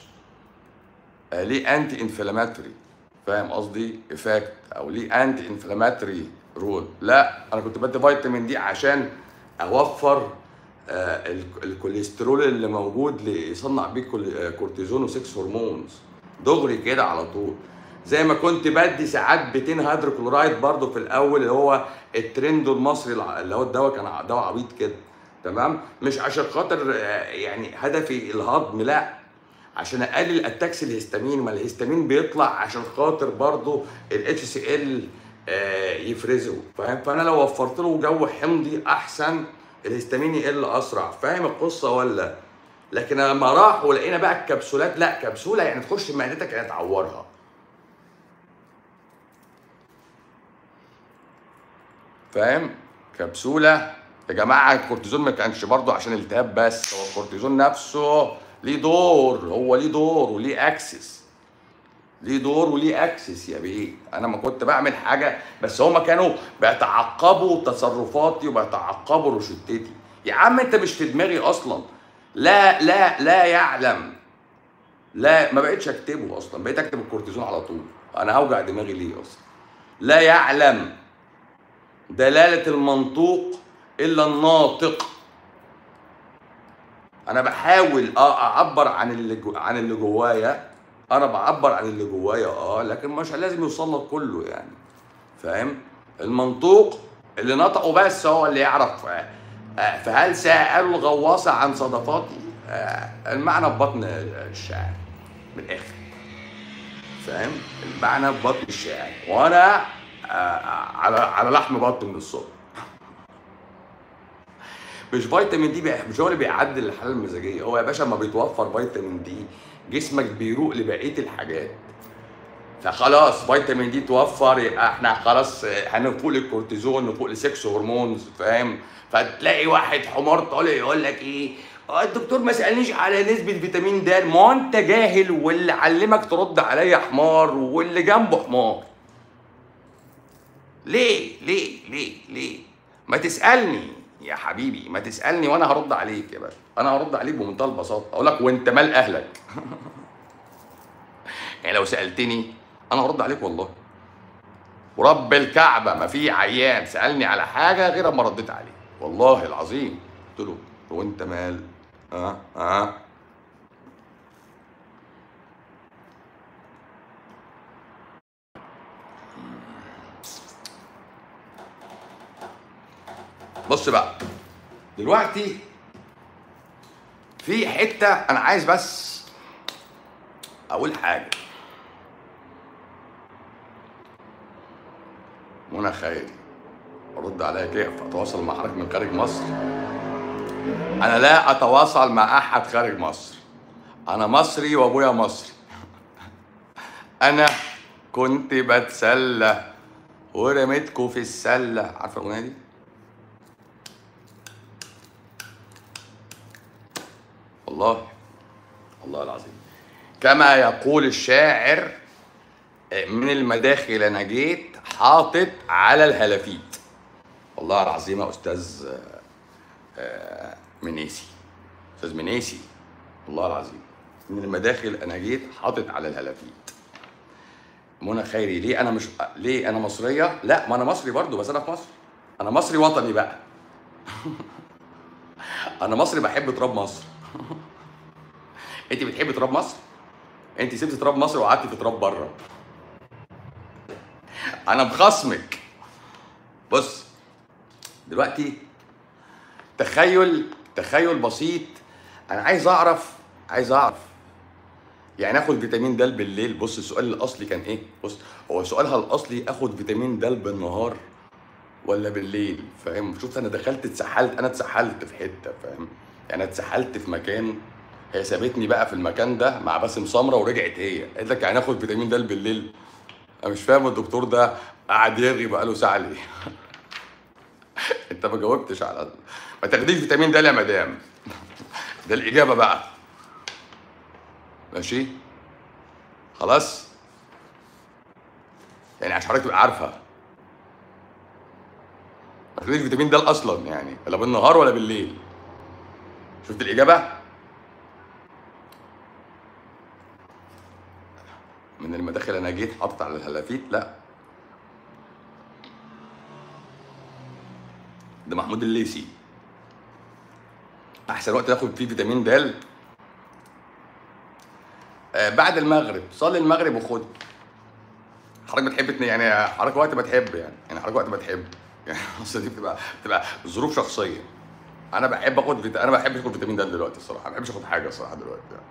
آه ليه انتي انفلاماتوري فاهم قصدي افكت او ليه انتي انفلاماتوري رول لا انا كنت بدي فيتامين دي عشان اوفر آه الكوليسترول اللي موجود ليصنع بيه كورتيزون و6 هرمونز دغري كده على طول زي ما كنت بدي ساعات 200 هيدروكلورايد برضو في الاول اللي هو الترند المصري اللي هو الدواء كان دواء عبيط كده تمام مش عشان خاطر يعني هدفي الهضم لا عشان اقلل اتاكس الهستامين ما الهستامين بيطلع عشان خاطر برضو الاتش سي ال يفرزه فاهم فانا لو وفرت له جو حمضي احسن الهستامين يقل اسرع فاهم القصه ولا لكن لما راح ولقينا بقى الكبسولات لا كبسوله يعني تخش معدتك يعني تعورها فاهم كبسوله يا جماعه الكورتيزون ما كانش برضه عشان التهاب بس هو الكورتيزون نفسه ليه دور هو ليه دور وليه اكسس ليه دور وليه اكسس يا بيه انا ما كنت بعمل حاجه بس هما كانوا بيتعقبوا تصرفاتي وبيتعقبوا روشتتي يا عم انت مش في دماغي اصلا لا لا لا يعلم لا ما بقتش اكتبه اصلا بقيت اكتب الكورتيزون على طول انا هوجع دماغي ليه اصلا لا يعلم دلاله المنطوق الا الناطق انا بحاول اه اعبر عن اللي جو عن اللي جوايا انا بعبر عن اللي جوايا اه لكن مش لازم يوصل لك كله يعني فاهم المنطوق اللي نطقه بس هو اللي يعرف آه آه فهل سألوا الغواصة عن صدفاتي آه المعنى في بطن الشاعر من الاخر فاهم المعنى في بطن الشاعر وانا على على لحم بطن من الصبح مش فيتامين دي مش هو اللي بيعدل الحاله المزاجيه هو يا باشا لما بيتوفر فيتامين دي جسمك بيروق لبقيه الحاجات فخلاص فيتامين دي توفر يبقى احنا خلاص هنفوق الكورتيزون نفوق لسكس هرمونز فاهم فتلاقي واحد حمار طالع يقول لك ايه الدكتور ما سالنيش على نسبه فيتامين د ما هو انت جاهل واللي علمك ترد عليا حمار واللي جنبه حمار ليه ليه ليه ليه ما تسالني يا حبيبي ما تسالني وانا هرد عليك يا باشا انا هرد عليك بمنتهى البساطه اقول لك وانت مال اهلك يعني لو سالتني انا هرد عليك والله ورب الكعبه ما في عيان سالني على حاجه غير ما رديت عليه والله العظيم قلت له وانت مال اه اه بص بقى دلوقتي في حته انا عايز بس اقول حاجه منى خيري ارد عليها كيف اتواصل مع حضرتك من خارج مصر انا لا اتواصل مع احد خارج مصر انا مصري وابويا مصري انا كنت بتسلى ورميتكوا في السله عارفه الاغنيه دي والله والله العظيم كما يقول الشاعر من المداخل انا جيت حاطط على الهلافيت والله العظيم يا استاذ آه، منيسي استاذ منيسي والله العظيم من المداخل انا جيت حاطط على الهلافيت منى خيري ليه انا مش ليه انا مصريه لا ما انا مصري برضو بس انا في مصر انا مصري وطني بقى انا مصري بحب تراب مصر انت بتحبي تراب مصر انت سبت تراب مصر وقعدتي في تراب بره انا مخصمك بص دلوقتي تخيل تخيل بسيط انا عايز اعرف عايز اعرف يعني اخد فيتامين د بالليل بص السؤال الاصلي كان ايه بص هو سؤالها الاصلي اخد فيتامين د بالنهار ولا بالليل فاهم شفت انا دخلت اتسحلت انا اتسحلت في حته فاهم يعني انا اتسحلت في مكان هي سابتني بقى في المكان ده مع باسم سمره ورجعت هي قالت لك يعني اخد فيتامين د بالليل انا مش فاهم الدكتور ده قعد يرغي بقاله ساعه ليه انت ما جاوبتش على ما تاخديش فيتامين د يا مدام ده الاجابه بقى ماشي خلاص يعني عشان حضرتك تبقى عارفه ما تاخديش فيتامين د اصلا يعني لا بالنهار ولا بالليل شفت الاجابه من المداخل انا جيت حاطط على الهلافيت لا ده محمود الليثي احسن وقت تاخد فيه فيتامين د آه بعد المغرب صلي المغرب وخد حضرتك بتحب تن- يعني حضرتك وقت ما تحب يعني يعني حضرتك وقت ما تحب يعني اصل دي بتبقى بتبقى ظروف شخصيه انا بحب اخد فيت... انا ما بحبش اخد فيتامين د دلوقتي الصراحه ما بحبش اخد حاجه الصراحه دلوقتي يعني.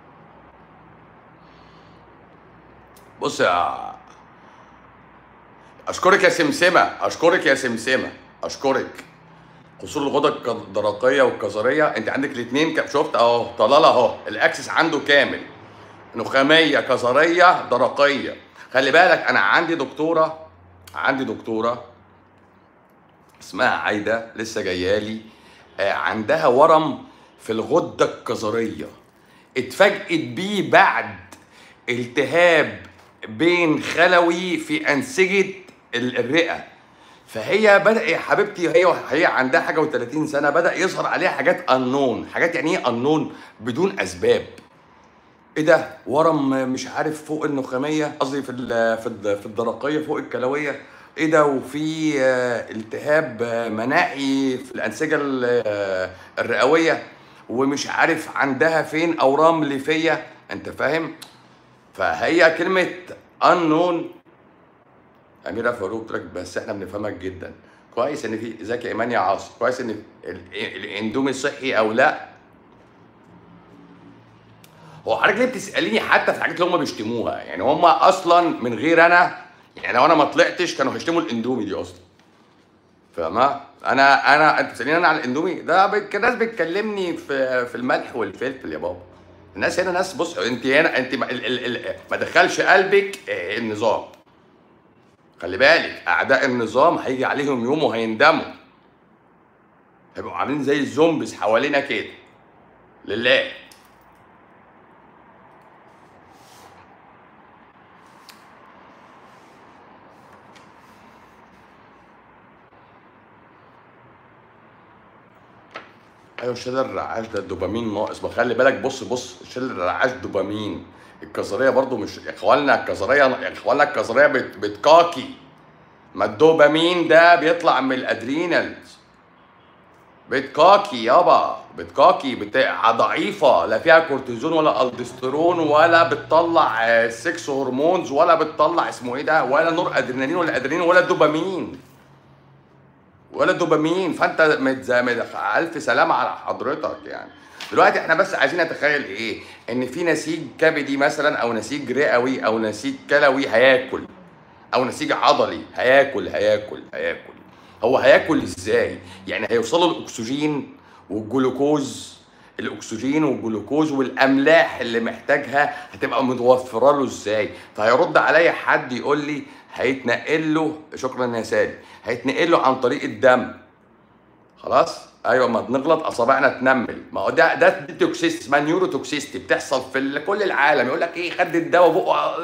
بص يا اشكرك يا سمسمه اشكرك يا سمسمه اشكرك قصور الغدد الدرقيه والكظريه انت عندك الاثنين شفت اهو طلال اهو الاكسس عنده كامل نخاميه كظريه درقيه خلي بالك انا عندي دكتوره عندي دكتوره اسمها عايده لسه جايه لي آه، عندها ورم في الغده الكظريه اتفاجئت بيه بعد التهاب بين خلوي في انسجه ال- الرئه فهي بدا يا حبيبتي هي هي عندها حاجه و30 سنه بدا يظهر عليها حاجات انون حاجات يعني ايه انون بدون اسباب ايه ده ورم مش عارف فوق النخاميه قصدي في ال- في ال- في الدرقيه فوق الكلويه ايه ده وفي آه، التهاب آه، مناعي في الانسجه ال- آه، الرئويه ومش عارف عندها فين اورام ليفيه انت فاهم فهي كلمه انون اميره فاروق قلت لك بس احنا بنفهمك جدا كويس ان في ذكي ايمان يا عاصم كويس ان ال- الاندومي صحي او لا هو حضرتك ليه بتساليني حتى في الحاجات اللي هم بيشتموها يعني هم اصلا من غير انا يعني لو انا ما طلعتش كانوا هيشتموا الاندومي دي اصلا فاهمة؟ انا انا انت بتساليني انا على الاندومي ده بك- الناس بتكلمني في في الملح والفلفل يا بابا الناس هنا ناس بص انت هنا انت ما, ال ال ال ما دخلش قلبك آه، النظام خلي بالك اعداء النظام هيجي عليهم يوم وهيندموا هيبقوا عاملين زي الزومبيز حوالينا كده لله ايوه شلل الرعاش ده الدوبامين ناقص ما خلي بالك بص بص شلل الرعاش دوبامين الكظريه برضو مش يا اخوانا الكظريه يا اخوانا الكظريه بت... بتكاكي ما الدوبامين ده بيطلع من الادرينالز بتكاكي يابا بتكاكي بتاع ضعيفه لا فيها كورتيزون ولا الدسترون ولا بتطلع آه، سكس هرمونز ولا بتطلع اسمه ايه ده ولا نور ادرينالين ولا ادرينالين ولا دوبامين ولا دوبامين فانت متزامل الف سلامه على حضرتك يعني دلوقتي احنا بس عايزين نتخيل ايه ان في نسيج كبدي مثلا او نسيج رئوي او نسيج كلوي هياكل او نسيج عضلي هياكل هياكل هياكل هو هياكل ازاي يعني هيوصلوا الاكسجين والجلوكوز الاكسجين والجلوكوز والاملاح اللي محتاجها هتبقى متوفره له ازاي فهيرد عليا حد يقول لي هيتنقل له شكرا يا سالي هيتنقل له عن طريق الدم خلاص ايوه ما بنغلط اصابعنا تنمل ما هو ده ده دي توكسيستي اسمها نيورو توكسيستي بتحصل في ال- كل العالم يقول لك ايه خد الدواء بقه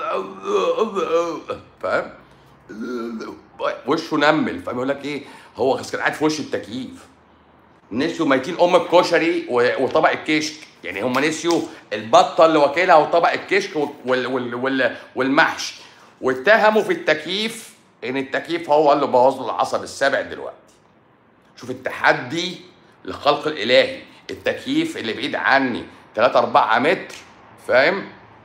فاهم وشه نمل فاهم يقول لك ايه هو كان قاعد في وش التكييف نسيوا ميتين ام الكشري و- وطبق الكشك يعني هم نسيوا البطه اللي واكلها وطبق الكشك وال وال وال والمحشي واتهموا في التكييف ان التكييف هو اللي بوظ له العصب السابع دلوقتي شوف التحدي للخلق الالهي التكييف اللي بعيد عني 3 4 متر فاهم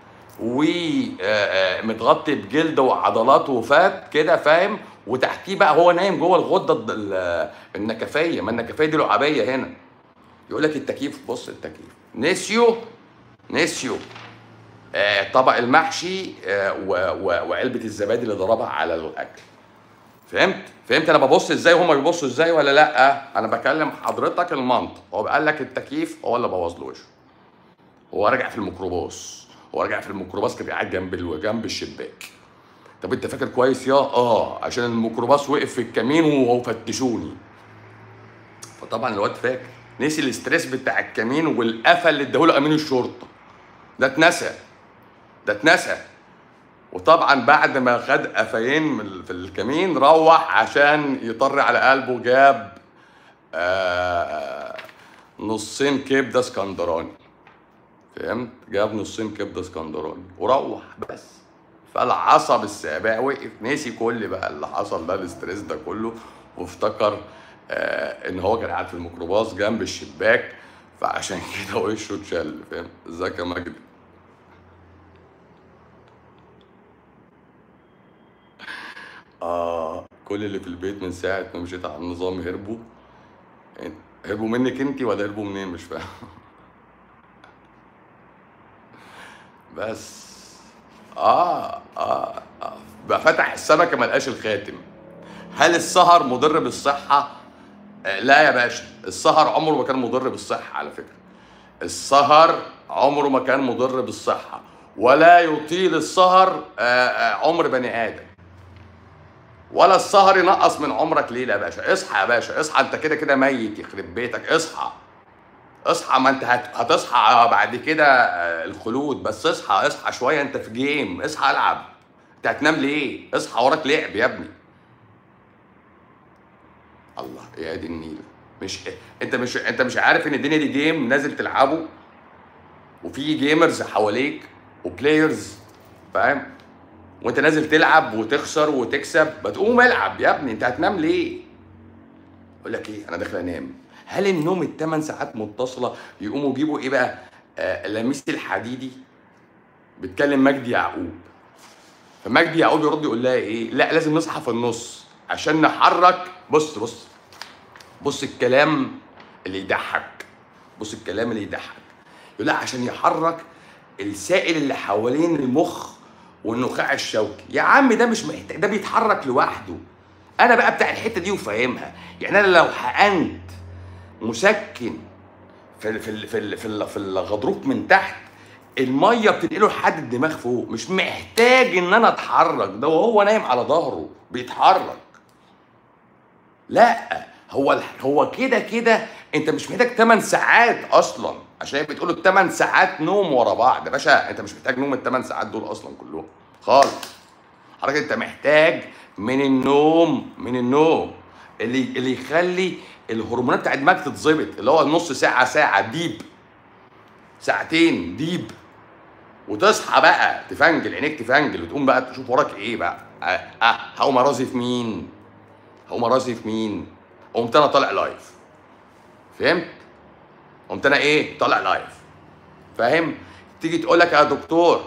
ومتغطي بجلد وعضلات وفات كده فاهم وتحتيه بقى هو نايم جوه الغده الد- ال- النكفيه ما النكفيه دي لعابيه هنا يقول لك التكييف بص التكييف نسيوا نسيوا آه، طبق المحشي آه، و- و- وعلبه الزبادي اللي ضربها على الاكل فهمت فهمت انا ببص ازاي وهما بيبصوا ازاي ولا لا انا بكلم حضرتك المنطق هو قال لك التكييف هو اللي بوظ له وشه هو راجع في الميكروباص هو راجع في الميكروباص كان قاعد جنب ال- جنب الشباك طب انت فاكر كويس يا اه عشان الميكروباص وقف في الكمين وفتشوني فطبعا الواد فاكر نسي الاستريس بتاع الكمين والقفل اللي اداهوله امين الشرطه ده اتنسى ده اتنسى وطبعا بعد ما خد قفايين من- في الكمين روح عشان يطر على قلبه جاب آه نصين كبده اسكندراني فهمت جاب نصين كبده اسكندراني وروح بس فالعصب السابع وقف نسي كل بقى اللي حصل ده الاستريس ده كله وافتكر آه ان هو كان قاعد في الميكروباص جنب الشباك فعشان كده وشه اتشل فاهم ازيك يا مجدي آه كل اللي في البيت من ساعة ما مشيت على النظام هربوا إن- هربوا منك انت ولا هربوا منين مش فاهم بس آه آه آه بقى فتح السمكة ما لقاش الخاتم هل السهر مضر بالصحة؟ آه لا يا باشا السهر عمره ما كان مضر بالصحة على فكرة السهر عمره ما كان مضر بالصحة ولا يطيل السهر آه آه عمر بني آدم ولا السهر ينقص من عمرك ليه يا باشا اصحى يا باشا اصحى انت كده كده ميت يخرب بيتك اصحى اصحى ما انت هت- هتصحى بعد كده آه، الخلود بس اصحى اصحى شويه انت في جيم اصحى العب انت هتنام ليه اصحى وراك لعب يا ابني الله يا دي النيله مش انت مش انت مش عارف ان الدنيا دي جيم نازل تلعبه وفي جيمرز حواليك وبلايرز فاهم وانت نازل تلعب وتخسر وتكسب ما تقوم العب يا ابني انت هتنام ليه يقول لك ايه انا داخل انام هل النوم الثمان ساعات متصله يقوموا يجيبوا ايه بقى آه لميس الحديدي بيتكلم مجدي يعقوب فمجدي يعقوب يرد يقول لها ايه لا لازم نصحى في النص عشان نحرك بص بص بص الكلام اللي يضحك بص الكلام اللي يضحك يقول لا عشان يحرك السائل اللي حوالين المخ والنخاع الشوكي يا عم ده مش محتاج ده بيتحرك لوحده انا بقى بتاع الحته دي وفاهمها يعني انا لو حقنت مسكن في ال- في ال- في ال- في ال- في الغضروف من تحت الميه بتنقله لحد الدماغ فوق مش محتاج ان انا اتحرك ده وهو نايم على ظهره بيتحرك لا هو الح- هو كده كده انت مش محتاج 8 ساعات اصلا عشان هي بتقول 8 ساعات نوم ورا بعض يا باشا انت مش محتاج نوم الثمان ساعات دول اصلا كلهم خالص حضرتك انت محتاج من النوم من النوم اللي اللي يخلي الهرمونات بتاعت دماغك تتظبط اللي هو نص ساعه ساعه ديب ساعتين ديب وتصحى بقى تفنجل عينيك تفنجل وتقوم بقى تشوف وراك ايه بقى اه, آه هقوم ارازي في مين هقوم ارازي في مين قمت انا طالع لايف فهمت قمت انا ايه طالع لايف فاهم تيجي تقول لك يا دكتور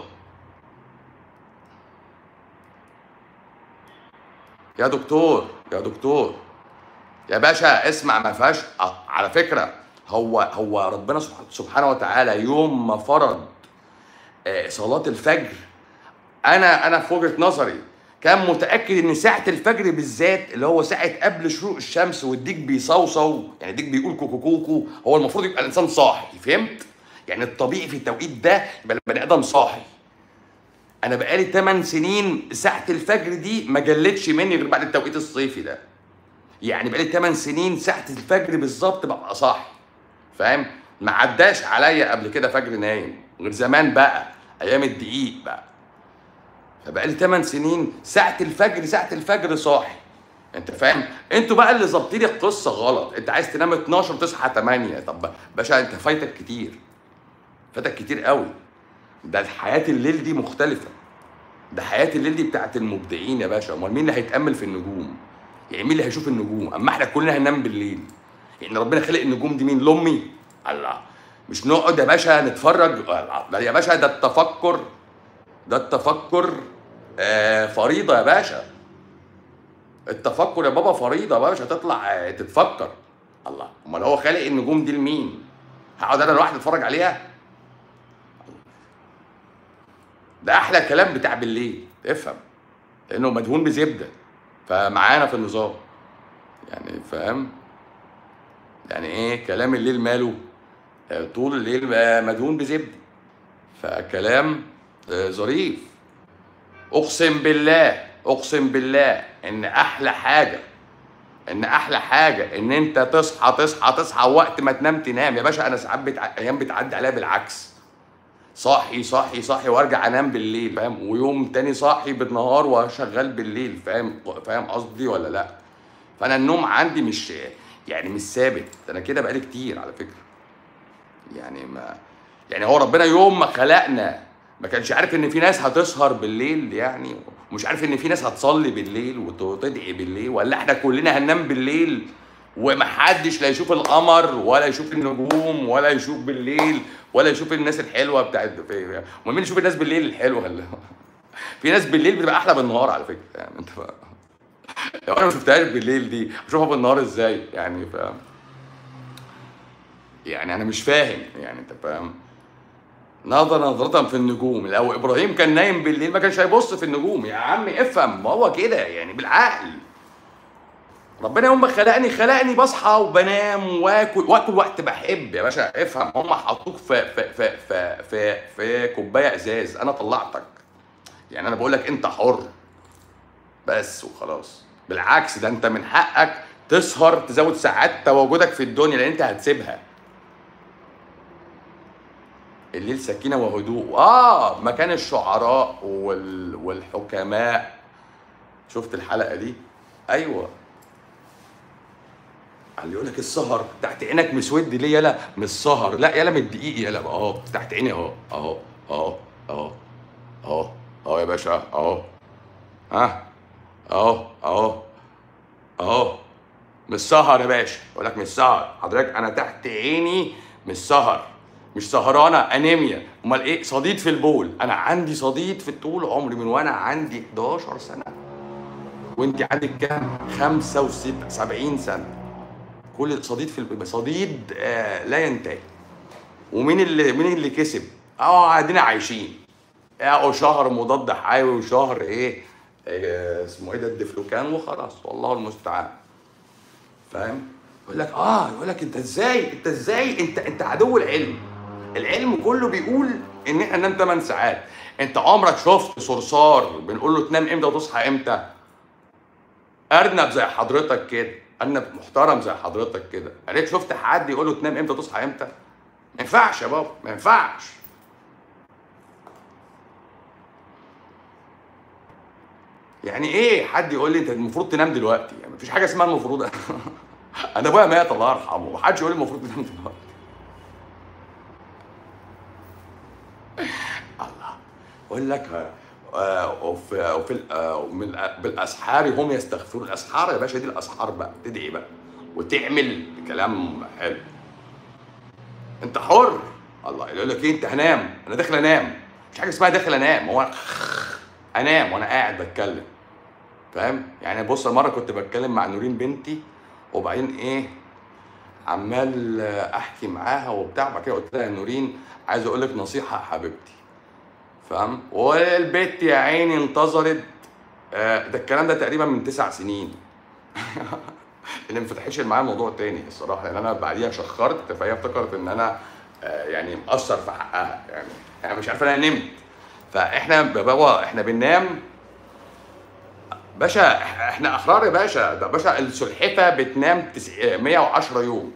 يا دكتور يا دكتور يا باشا اسمع ما فيهاش آه، على فكره هو هو ربنا سبح- سبحانه وتعالى يوم ما فرض آه، صلاه الفجر انا انا في وجهه نظري كان متاكد ان ساعه الفجر بالذات اللي هو ساعه قبل شروق الشمس والديك بيصوصو يعني الديك بيقول كوكو كوكو هو المفروض يبقى الانسان صاحي فهمت يعني الطبيعي في التوقيت ده يبقى البني ادم صاحي انا بقالي 8 سنين ساعه الفجر دي ما جلتش مني غير بعد التوقيت الصيفي ده يعني بقالي 8 سنين ساعه الفجر بالظبط ببقى صاحي فاهم ما عداش عليا قبل كده فجر نايم غير زمان بقى ايام الدقيق بقى فبقالي 8 سنين ساعه الفجر ساعه الفجر صاحي انت فاهم انتوا بقى اللي ظابطين القصه غلط انت عايز تنام 12 تصحى 8 طب باشا انت فايتك كتير فاتك كتير قوي ده حياه الليل دي مختلفه ده حياه الليل دي بتاعت المبدعين يا باشا امال مين اللي هيتامل في النجوم يعني مين اللي هيشوف النجوم اما احنا كلنا هننام بالليل يعني ربنا خلق النجوم دي مين لامي الله مش نقعد يا باشا نتفرج لا يا باشا ده التفكر ده التفكر آه فريضه يا باشا التفكر يا بابا فريضه يا باشا تطلع آه تتفكر الله امال هو خالق النجوم دي لمين هقعد انا لوحدي اتفرج عليها ده احلى كلام بتاع بالليل افهم لانه مدهون بزبده فمعانا في النظام يعني فاهم يعني ايه كلام الليل ماله آه، طول الليل آه، مدهون بزبده فكلام آه، ظريف اقسم بالله اقسم بالله ان احلى حاجه ان احلى حاجه ان انت تصحى تصحى تصحى وقت ما تنام تنام يا باشا انا ساعات بتع... ايام بتعدي عليا بالعكس صاحي صاحي صاحي وارجع انام بالليل فاهم ويوم تاني صاحي بالنهار وشغال بالليل فاهم فاهم قصدي ولا لا فانا النوم عندي مش يعني مش ثابت انا كده بقالي كتير على فكره يعني ما يعني هو ربنا يوم ما خلقنا ما كانش عارف ان في ناس هتسهر بالليل يعني ومش عارف ان في ناس هتصلي بالليل وتدعي بالليل ولا احنا كلنا هننام بالليل ومحدش لا يشوف القمر ولا يشوف النجوم ولا يشوف بالليل ولا يشوف الناس الحلوه بتاعت امال مين يشوف الناس بالليل الحلوه ولا في ناس بالليل بتبقى احلى بالنهار على فكره يعني انت فا... لو انا ما شفتهاش بالليل دي اشوفها بالنهار ازاي يعني فاهم يعني انا مش فاهم يعني انت فاهم نظر نظرة في النجوم لو ابراهيم كان نايم بالليل ما كانش هيبص في النجوم يا عم افهم ما هو كده يعني بالعقل ربنا يوم ما خلقني خلقني بصحى وبنام واكل واكل وقت بحب يا باشا افهم هم حطوك في في في في في, في كوبايه ازاز انا طلعتك يعني انا بقول لك انت حر بس وخلاص بالعكس ده انت من حقك تسهر تزود ساعات تواجدك في الدنيا لان انت هتسيبها الليل سكينه وهدوء اه مكان الشعراء وال... والحكماء شفت الحلقه دي ايوه اللي يقول لك السهر تحت عينك مسود ليه يلا من السهر لا يلا من الدقيق يلا اهو تحت عيني اهو اهو اهو اهو اهو اهو يا باشا اهو ها اهو اهو اهو من السهر يا باشا يقول لك من السهر حضرتك انا تحت عيني من السهر مش سهرانه انيميا امال ايه صديد في البول انا عندي صديد في طول عمري من وانا عندي 11 سنه وانت عندك كام 75 سنه كل صديد في البول صديد آه لا ينتهي ومين اللي مين اللي كسب اه قاعدين عايشين اه شهر مضاد حيوي وشهر ايه آه اسمه ايه ده الدفلوكان وخلاص والله المستعان فاهم يقول لك اه يقول لك انت ازاي انت ازاي انت انت عدو العلم العلم كله بيقول ان احنا ننام 8 ساعات انت عمرك شفت صرصار بنقول له تنام امتى وتصحى امتى ارنب زي حضرتك كده ارنب محترم زي حضرتك كده قريت شفت حد يقول له تنام امتى وتصحى امتى ما ينفعش يا بابا ما ينفعش يعني ايه حد يقول لي انت المفروض تنام دلوقتي يعني مفيش حاجه اسمها المفروض انا ابويا مات الله يرحمه محدش يقول لي المفروض تنام دلوقتي الله يقول لك آه، وفي وفي آه، من بالاسحار هم يستغفرون الاسحار يا باشا دي الاسحار بقى تدعي بقى وتعمل كلام حلو انت حر الله يقول لك ايه انت هنام انا داخل انام مش حاجه اسمها داخل انام هو انام وانا قاعد بتكلم فاهم يعني بص مره كنت بتكلم مع نورين بنتي وبعدين ايه عمال احكي معاها وبتاع بعد كده قلت لها يا نورين عايز اقول لك نصيحه يا حبيبتي فاهم والبت يا عيني انتظرت آه، ده الكلام ده تقريبا من تسع سنين اللي مفتحش معايا موضوع تاني الصراحه لان انا بعديها شخرت فهي افتكرت ان انا آه، يعني مقصر في حقها يعني يعني مش عارف انا نمت فاحنا بابا احنا بننام باشا احنا احرار يا باشا ده باشا السلحفه بتنام تس- 110 يوم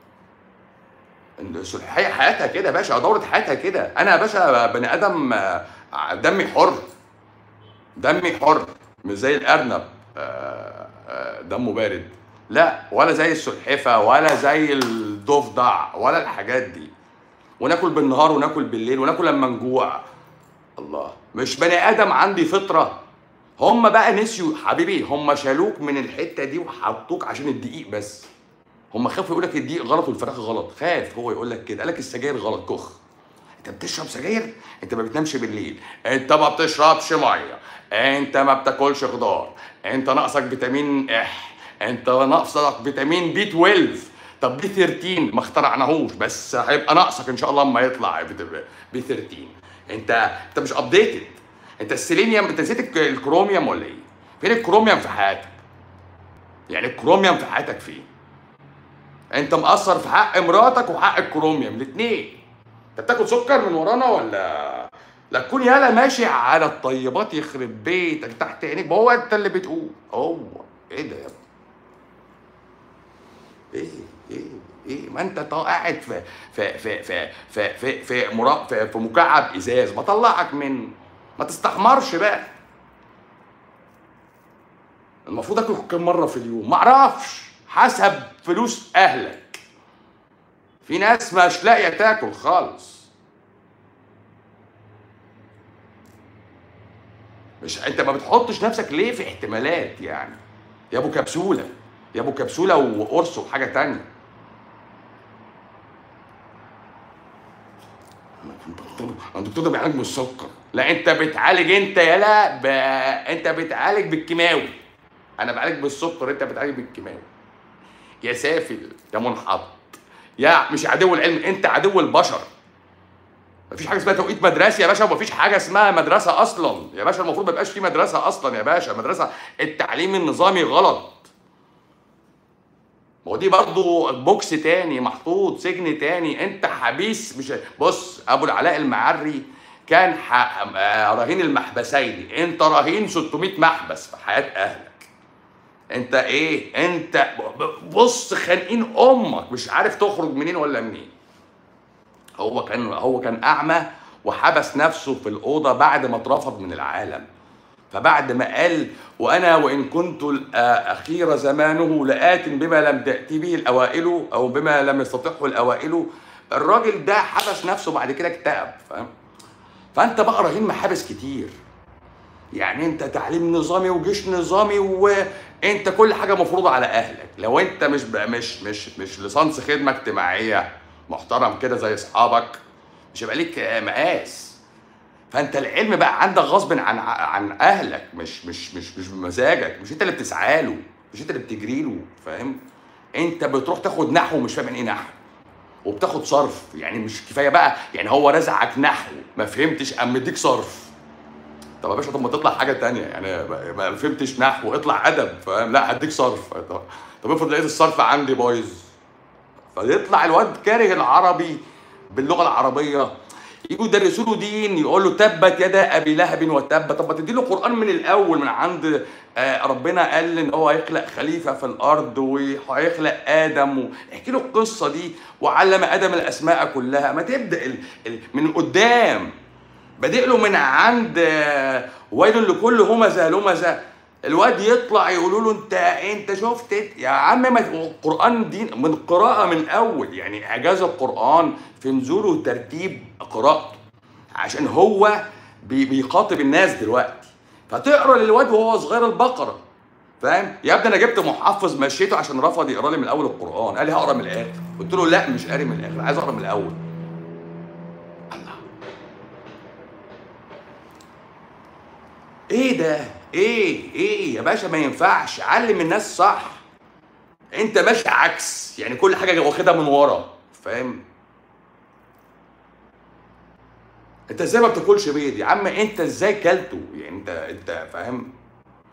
السلحفاه حياتها كده يا باشا دوره حياتها كده انا يا باشا بني ادم آه، دمي حر دمي حر مش زي الارنب آه، آه، دمه بارد لا ولا زي السلحفه ولا زي الضفدع ولا الحاجات دي وناكل بالنهار وناكل بالليل وناكل لما نجوع الله مش بني ادم عندي فطره هم بقى نسيوا حبيبي هم شالوك من الحته دي وحطوك عشان الدقيق بس هم خافوا يقول لك الدقيق غلط والفراخ غلط خاف هو يقول لك كده قال لك السجاير غلط كخ انت بتشرب سجاير انت ما بتنامش بالليل انت ما بتشربش ميه انت ما بتاكلش خضار انت ناقصك فيتامين اح انت ناقصك فيتامين بي 12 طب بي 13 ما اخترعناهوش بس هيبقى ناقصك ان شاء الله اما يطلع بي 13 انت انت مش ابديتد انت السيلينيوم انت نسيت الك- الكروميوم ولا ايه؟ فين الكروميوم في حياتك؟ يعني الكروميوم في حياتك فين؟ انت مقصر في حق مراتك وحق الكروميوم الاثنين انت بتاكل سكر من ورانا ولا لا تكون يالا ماشي على الطيبات يخرب بيتك تحت عينيك ما هو انت اللي بتقول هو ايه ده يا ابني ايه ايه ايه ما انت طا- قاعد في في في في في في في, مرا في, في مكعب ازاز ما طلعك منه ما تستحمرش بقى المفروض اكل كم مره في اليوم ما اعرفش حسب فلوس اهلك في ناس مش لاقيه تاكل خالص مش انت ما بتحطش نفسك ليه في احتمالات يعني يا ابو كبسوله يا ابو كبسوله وقرص وحاجه تانية انا دكتور ده بيعالج من السكر لا انت بتعالج انت يالا ب... انت بتعالج بالكيماوي انا بعالج بالسكر انت بتعالج بالكيماوي يا سافل يا منحط يا مش عدو العلم انت عدو البشر مفيش حاجه اسمها توقيت مدرسي يا باشا ومفيش حاجه اسمها مدرسه اصلا يا باشا المفروض ما يبقاش في مدرسه اصلا يا باشا مدرسه التعليم النظامي غلط ما هو دي برضه بوكس تاني محطوط سجن تاني انت حبيس مش بص ابو العلاء المعري كان ح... آه، رهين المحبسين انت رهين 600 محبس في حياه اهلك انت ايه انت ب- ب- بص خانقين امك مش عارف تخرج منين ولا منين هو كان هو كان اعمى وحبس نفسه في الاوضه بعد ما اترفض من العالم فبعد ما قال وانا وان كنت اخير زمانه لات بما لم تاتي به الاوائل او بما لم يستطعه الاوائل الراجل ده حبس نفسه بعد كده اكتئب فاهم فانت بقى رهين محابس كتير يعني انت تعليم نظامي وجيش نظامي وانت كل حاجه مفروضه على اهلك لو انت مش ب- مش مش مش لصنص خدمه اجتماعيه محترم كده زي اصحابك مش هيبقى ليك مقاس فانت العلم بقى عندك غصب عن عن اهلك مش مش مش مش بمزاجك مش انت اللي بتسعى له مش انت اللي بتجري له فاهم انت بتروح تاخد نحو مش فاهم يعني ايه نحو وبتاخد صرف يعني مش كفايه بقى يعني هو رزعك نحو ما فهمتش قام مديك صرف طب يا باشا طب ما تطلع حاجه تانية يعني ما- ما فهمتش نحو اطلع ادب فاهم لا هديك صرف طب طب افرض لقيت الصرف عندي بايظ فيطلع الواد كاره العربي باللغه العربيه يجوا يدرسوا له دين يقول له تبت يدا ابي لهب وتب طب ما تدي له قران من الاول من عند آه، ربنا قال ان هو هيخلق خليفه في الارض وهيخلق ادم احكي له القصه دي وعلم ادم الاسماء كلها ما تبدا ال... ال... من قدام بادئ له من عند آه، ويل لكل همزه لمزه الواد يطلع يقولوا له انت انت شفت يا عم ما القران دين من قراءه من اول يعني اعجاز القران في نزوله وترتيب قراءته عشان هو بي- بيخاطب الناس دلوقتي فتقرا للواد وهو صغير البقره فاهم يا ابني انا جبت محفظ مشيته عشان رفض يقرا لي من اول القران قال لي هقرا من الاخر قلت له لا مش قاري من الاخر عايز اقرا من الاول الله ايه ده ايه ايه يا باشا ما ينفعش علم الناس صح انت ماشي عكس يعني كل حاجه واخدها من ورا فاهم انت ازاي ما بتاكلش بيض يا عم انت ازاي كلته يعني انت انت فاهم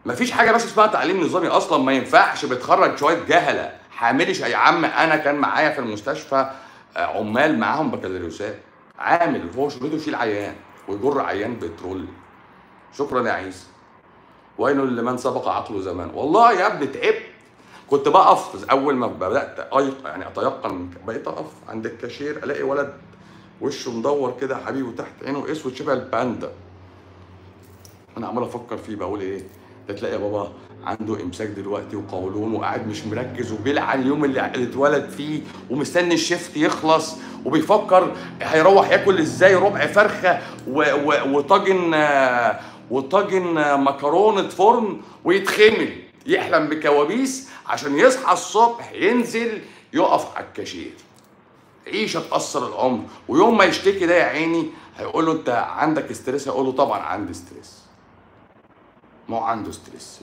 مفيش حاجه بس اسمها تعليم نظامي اصلا ما ينفعش بتخرج شويه جهله حاملش يا عم انا كان معايا في المستشفى آه، عمال معاهم بكالوريوسات عامل هو شغلته يشيل عيان ويجر عيان بترول شكرا يا عيسى ويل لمن سبق عقله زمان والله يا ابني تعبت كنت بقف اول ما بدات أيق يعني اتيقن بقيت اقف عند الكاشير الاقي ولد وشه مدور كده حبيبي وتحت عينه اسود شبه الباندا انا عمال افكر فيه بقول ايه ده تلاقي يا بابا عنده امساك دلوقتي وقولون وقاعد مش مركز وبيلعن اليوم اللي اللي اتولد فيه ومستني الشيفت يخلص وبيفكر هيروح ياكل ازاي ربع فرخه و- و- وطاجن آه، وطاجن آه، مكرونه فرن ويتخمل يحلم بكوابيس عشان يصحى الصبح ينزل يقف على الكاشير عيشه تاثر العمر ويوم ما يشتكي ده يا عيني هيقول له انت عندك ستريس هيقول له طبعا عندي ستريس ما هو عنده ستريس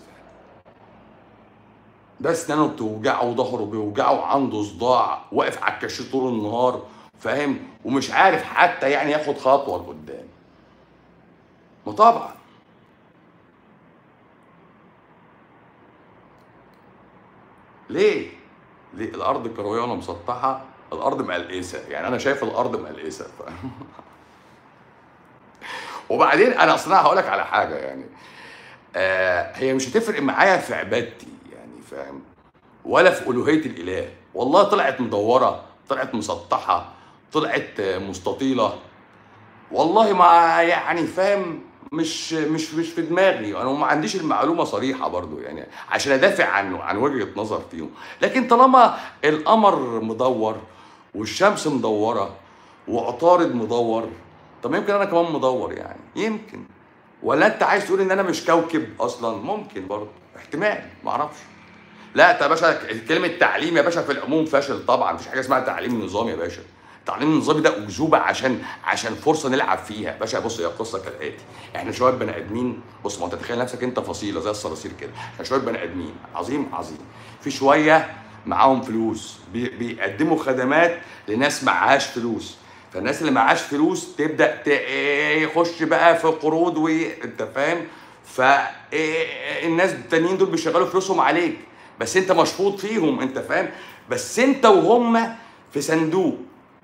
ده اسنانه بتوجعه وظهره بيوجعه وعنده صداع واقف على الكاشير طول النهار فاهم ومش عارف حتى يعني ياخد خطوه لقدام ما طبعا ليه؟ ليه الارض كرويه ولا مسطحه؟ الارض مقلقسه يعني انا شايف الارض مقلقسه ف... وبعدين انا اصلا هقول لك على حاجه يعني آه هي مش هتفرق معايا في عبادتي يعني فاهم ولا في الوهيه الاله والله طلعت مدوره طلعت مسطحه طلعت آه، مستطيله والله ما يعني فاهم مش مش مش في دماغي انا ما عنديش المعلومه صريحه برضو يعني عشان ادافع عن عن وجهه نظر فيهم لكن طالما القمر مدور والشمس مدوره وعطارد مدور طب يمكن انا كمان مدور يعني يمكن ولا انت عايز تقول ان انا مش كوكب اصلا ممكن برضه احتمال ما اعرفش لا يا باشا كلمه تعليم يا باشا في العموم فاشل طبعا مفيش حاجه اسمها تعليم نظامي يا باشا التعليم النظامي ده اكذوبه عشان عشان فرصه نلعب فيها باشا بص هي القصه كالاتي احنا شويه بني ادمين بص ما انت تخيل نفسك انت فصيله زي الصراصير كده احنا شويه بني ادمين عظيم عظيم في شويه معاهم فلوس بي بيقدموا خدمات لناس معهاش فلوس فالناس اللي معهاش فلوس تبدا ت- يخش بقى في قروض وانت فاهم فالناس التانيين دول بيشغلوا فلوسهم عليك بس انت مشفوط فيهم انت فاهم بس انت وهم في صندوق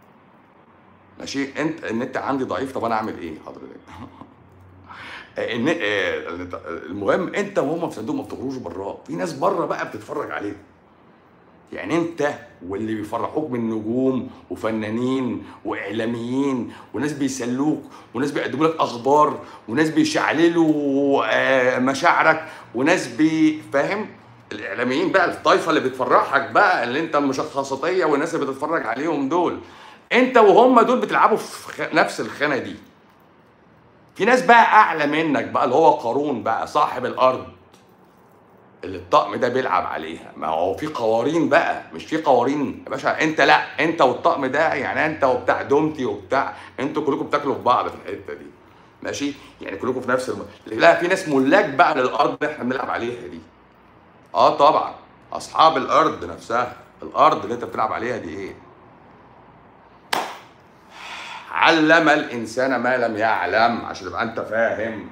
ماشي انت النت عندي ضعيف طب انا اعمل ايه حضرتك الن- آه، المهم انت وهم في صندوق ما بتخرجوش براه في ناس بره بقى بتتفرج عليك يعني انت واللي بيفرحوك من نجوم وفنانين واعلاميين وناس بيسلوك وناس بيقدموا لك اخبار وناس بيشعللوا آه، مشاعرك وناس بيفهم الاعلاميين بقى الطائفه اللي بتفرحك بقى اللي انت المشخصاتيه والناس اللي بتتفرج عليهم دول انت وهم دول بتلعبوا في خ- نفس الخانه دي في ناس بقى اعلى منك بقى اللي هو قارون بقى صاحب الارض اللي الطقم ده بيلعب عليها ما هو في قوارين بقى مش في قوارين يا باشا انت لا انت والطقم ده يعني انت وبتاع دومتي وبتاع انتوا كلكم بتاكلوا في بعض في الحته دي ماشي يعني كلكم في نفس الم... لا في ناس ملاك بقى للارض اللي احنا بنلعب عليها دي اه طبعا اصحاب الارض نفسها الارض اللي انت بتلعب عليها دي ايه علم الانسان ما لم يعلم عشان تبقى انت فاهم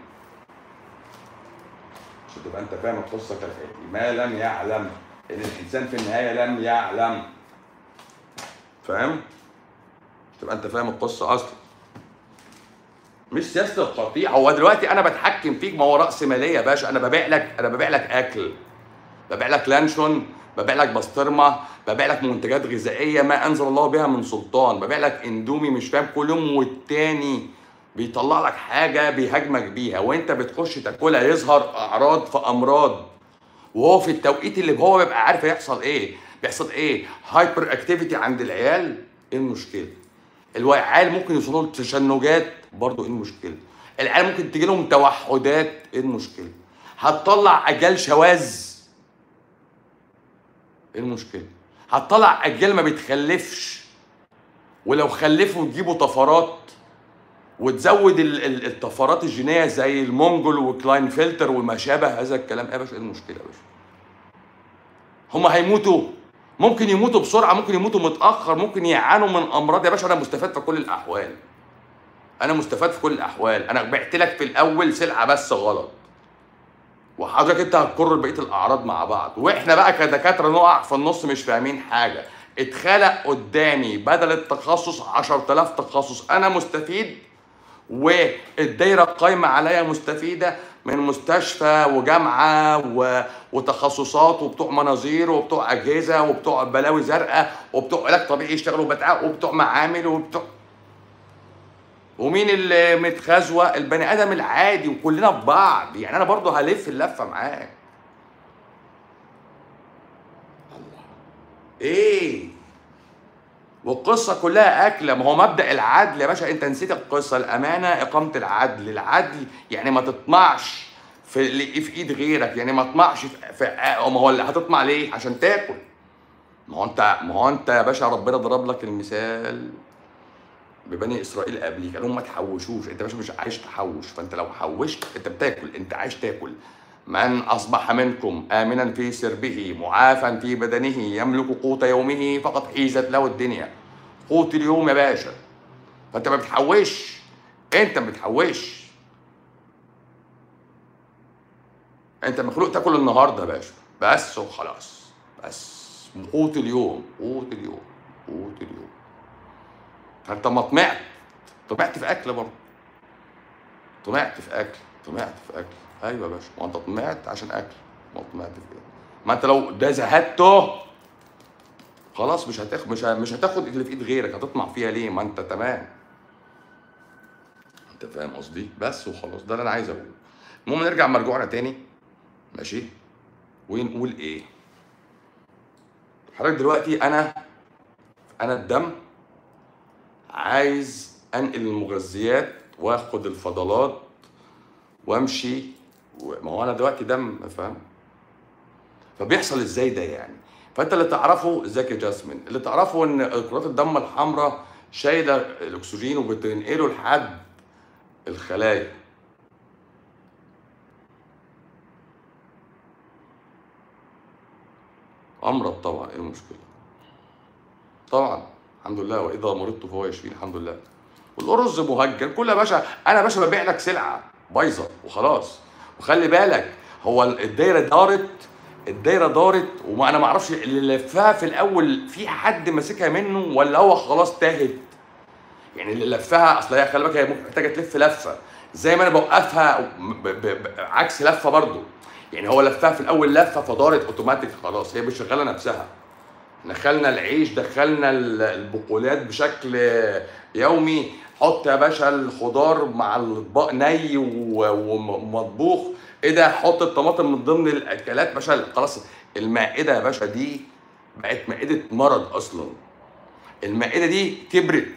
عشان تبقى انت فاهم القصه كالاتي ما لم يعلم ان الانسان في النهايه لم يعلم فاهم تبقى انت فاهم القصه اصلا مش سياسه القطيع هو دلوقتي انا بتحكم فيك ما هو راس ماليه يا باشا انا ببيع لك انا ببيع لك اكل ببيع لك لانشون ببيع لك بسطرمه ببيع لك منتجات غذائيه ما انزل الله بها من سلطان ببيع لك اندومي مش فاهم كل يوم والتاني بيطلع لك حاجه بيهاجمك بيها وانت بتخش تاكلها يظهر اعراض في امراض وهو في التوقيت اللي هو بيبقى عارف هيحصل ايه بيحصل ايه هايبر اكتيفيتي عند العيال ايه المشكله العيال ممكن يوصلوا لهم تشنجات برضه ايه المشكله العيال ممكن تجي لهم توحدات ايه المشكله هتطلع اجيال شواذ ايه المشكله هتطلع اجيال ما بتخلفش ولو خلفوا تجيبوا طفرات وتزود ال- ال- الطفرات الجينيه زي المونجول وكلاين فلتر وما شابه هذا الكلام يا باشا ايه المشكله يا باشا هم هيموتوا ممكن يموتوا بسرعه ممكن يموتوا متاخر ممكن يعانوا من امراض يا باشا انا مستفاد في كل الاحوال انا مستفاد في كل الاحوال انا بعت لك في الاول سلعه بس غلط وحضرتك انت هتكر بقيه الاعراض مع بعض واحنا بقى كدكاتره نقع في النص مش فاهمين حاجه اتخلق قدامي بدل التخصص 10000 تخصص انا مستفيد والدايره القايمه عليا مستفيده من مستشفى وجامعه و... وتخصصات وبتوع مناظير وبتوع اجهزه وبتوع بلاوي زرقاء وبتوع علاج طبيعي يشتغلوا بتاع وبتوع معامل وبتوع ومين اللي متخزوه البني ادم العادي وكلنا في بعض يعني انا برضه هلف اللفه معاك الله ايه والقصه كلها اكله ما هو مبدا العدل يا باشا انت نسيت القصه الامانه اقامه العدل العدل يعني ما تطمعش في اللي في ايد غيرك يعني ما تطمعش في, في ما هو اللي هتطمع ليه عشان تاكل ما هو انت ما هو انت يا باشا ربنا ضرب لك المثال ببني اسرائيل قبليك قال لهم ما تحوشوش انت يا باشا مش عايش تحوش فانت لو حوشت انت بتاكل انت عايش تاكل من اصبح منكم امنا في سربه معافا في بدنه يملك قوت يومه فقد حيزت له الدنيا قوت اليوم يا باشا فانت ما بتحوش انت ما بتحوش انت مخلوق تاكل النهارده يا باشا بس وخلاص بس قوت اليوم قوت اليوم قوت اليوم فانت ما طمعت طمعت في اكل برضه طمعت في اكل طمعت في اكل ايوه يا باشا ما انت طمعت عشان اكل ما طمعت في ايه ما انت لو ده زهدته خلاص مش هتاخد مش ه- مش هتاخد اللي في ايد غيرك هتطمع فيها ليه ما انت تمام انت فاهم قصدي بس وخلاص ده اللي انا عايز اقوله المهم نرجع مرجوعنا تاني ماشي ونقول ايه حضرتك دلوقتي انا انا الدم عايز انقل المغذيات واخد الفضلات وامشي و- ما هو انا دلوقتي دم فاهم فبيحصل ازاي ده يعني فانت اللي تعرفه ازيك يا جاسمين اللي تعرفه ان كرات الدم الحمراء شايله الاكسجين وبتنقله لحد الخلايا امرض طبعا ايه المشكله طبعا الحمد لله واذا مرضت فهو يشفيني الحمد لله والارز مهجن كل يا باشا انا يا باشا ببيع لك سلعه بايظه وخلاص وخلي بالك هو الدايره دارت الدايره دارت وما انا ما اعرفش اللي لفها في الاول في حد ماسكها منه ولا هو خلاص تاهت يعني اللي لفها اصل هي خلي بالك هي ممكن محتاجه تلف لفه زي ما انا بوقفها ب- ب- ب- عكس لفه برضو يعني هو لفها في الاول لفه فدارت اوتوماتيك خلاص هي مش شغاله نفسها دخلنا العيش دخلنا ال- البقولات بشكل يومي حط يا باشا الخضار مع الاطباق ني و- ومطبوخ ايه ده حط الطماطم من ضمن الاكلات باشا خلاص المائده يا باشا دي بقت مائده مرض اصلا المائده دي كبرت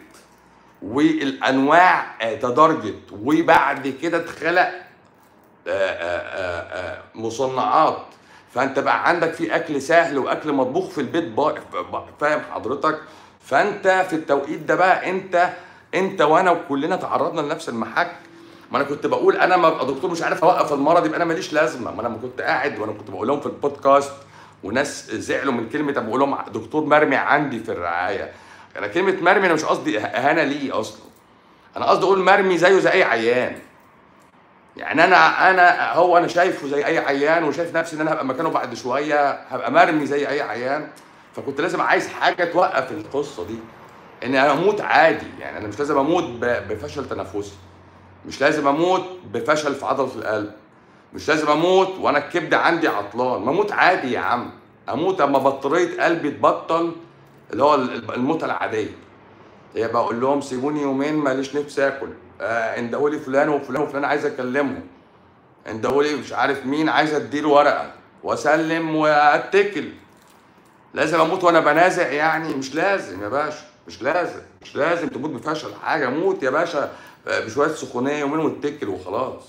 والانواع آه، تدرجت وبعد كده اتخلق آه، آه، آه، آه، مصنعات فانت بقى عندك في اكل سهل واكل مطبوخ في البيت با- با- فاهم حضرتك فانت في التوقيت ده بقى انت انت وانا وكلنا تعرضنا لنفس المحك ما انا كنت بقول انا ما ابقى دكتور مش عارف اوقف المرض يبقى انا ماليش لازمه ما انا لما كنت قاعد وانا كنت بقول لهم في البودكاست وناس زعلوا من كلمه أبقى بقول لهم دكتور مرمي عندي في الرعايه انا كلمه مرمي انا مش قصدي اهانه ليه اصلا انا قصدي اقول مرمي زيه زي اي عيان يعني انا انا هو انا شايفه زي اي عيان وشايف نفسي ان انا هبقى مكانه بعد شويه هبقى مرمي زي اي عيان فكنت لازم عايز حاجه توقف القصه دي ان انا اموت عادي يعني انا مش لازم اموت ب- بفشل تنفسي مش لازم اموت بفشل في عضله القلب مش لازم اموت وانا الكبد عندي عطلان ما اموت عادي يا عم اموت اما بطاريه قلبي تبطل اللي هو ال- الموتة العاديه هي بقول لهم سيبوني يومين ماليش نفسي اكل آه اندهوا لي فلان وفلان وفلان عايز اكلمهم اندهوا لي مش عارف مين عايز اديله ورقه واسلم واتكل لازم اموت وانا بنازع يعني مش لازم يا باشا مش لازم مش لازم تموت بفشل حاجه موت يا باشا آه، بشويه سخونيه يومين واتكل وخلاص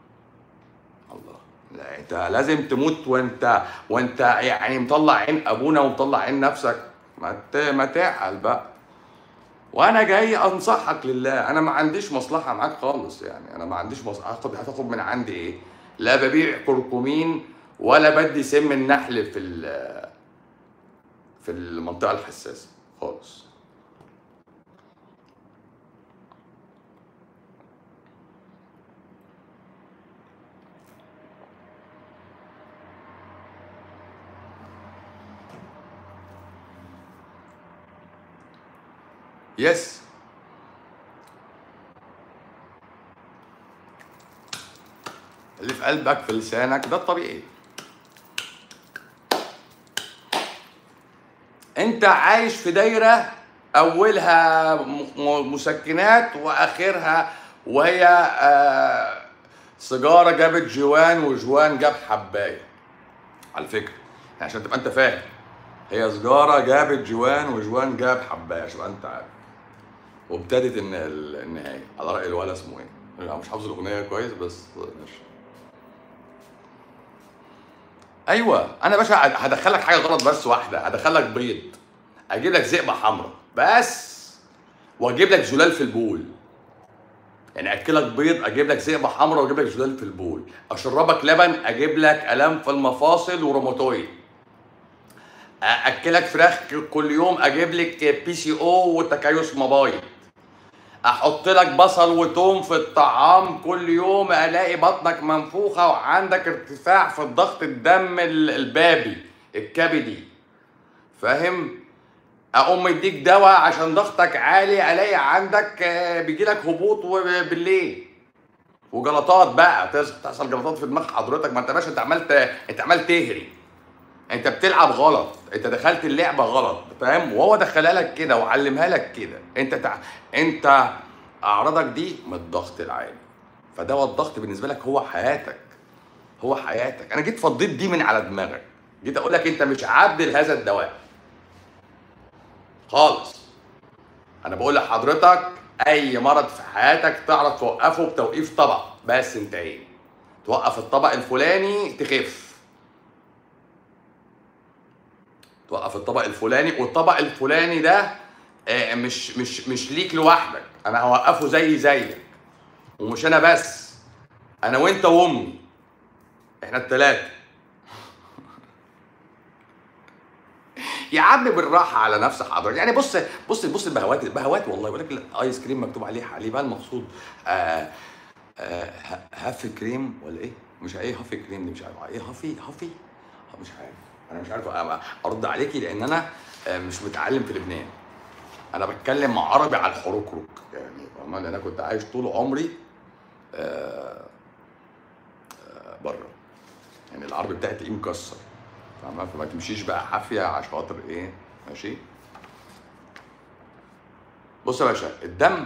الله لا انت لازم تموت وانت وانت يعني مطلع عين ابونا ومطلع عين نفسك ما ت- ما تعقل بقى وانا جاي انصحك لله انا ما عنديش مصلحه معاك خالص يعني انا ما عنديش مصلحه هاخد هتاخد من عندي ايه لا ببيع كركمين ولا بدي سم النحل في ال- في المنطقه الحساسه خالص يس اللي في قلبك في لسانك ده الطبيعي انت عايش في دايره اولها م- م- مسكنات واخرها وهي آه، سيجاره جابت جوان وجوان جاب حبايه على فكره يعني عشان تبقى انت فاهم هي سيجاره جابت جوان وجوان جاب حبايه عشان تبقى انت عارف وابتدت ان ال- النهايه على راي الولا اسمه ايه؟ لا مش حافظ الاغنيه كويس بس ماشي ايوه انا يا باشا هدخلك حاجه غلط بس واحده هدخلك بيض اجيب لك زئبه حمراء بس واجيب لك زلال في البول يعني اكلك بيض اجيب لك زئبه حمراء واجيب لك زلال في البول اشربك لبن اجيب لك الام في المفاصل وروماتويد اكلك فراخ كل يوم اجيب لك بي سي او وتكيس مبايض احط لك بصل وتوم في الطعام كل يوم الاقي بطنك منفوخه وعندك ارتفاع في الضغط الدم ال- البابي الكبدي فاهم اقوم مديك دواء عشان ضغطك عالي الاقي عندك آه، بيجيلك هبوط وب- بالليل وجلطات بقى تحصل- تحصل جلطات في دماغ حضرتك ما انت باشا انت عمال ت- انت عمال تهري انت بتلعب غلط انت دخلت اللعبه غلط فاهم وهو دخلها لك كده وعلمها لك كده انت تع... انت اعراضك دي من الضغط العالي فدواء الضغط بالنسبه لك هو حياتك هو حياتك انا جيت فضيت دي من على دماغك جيت اقول لك انت مش عبد لهذا الدواء خالص انا بقول لحضرتك اي مرض في حياتك تعرف توقفه بتوقيف طبق بس انتهينا توقف الطبق الفلاني تخف توقف الطبق الفلاني والطبق الفلاني ده آه، مش مش مش ليك لوحدك انا هوقفه زي زيك ومش انا بس انا وانت وامي احنا التلاته يا عم بالراحه على نفس حضرتك يعني بص بص بص البهوات البهوات والله يقول لك الايس كريم مكتوب عليه عليه بقى المقصود آه آه ه- هاف كريم ولا ايه مش ايه هافي كريم دي مش عارف ايه هافي هافي مش عارف انا مش عارف أ- ارد عليكي لان انا آه، مش متعلم في لبنان انا بتكلم عربي على الحروكروك يعني فاهمة؟ لأن انا كنت عايش طول عمري آه آه بره يعني العربي بتاعي تلاقيه مكسر فاهمة فما تمشيش بقى حافية عشان خاطر ايه ماشي بص يا باشا الدم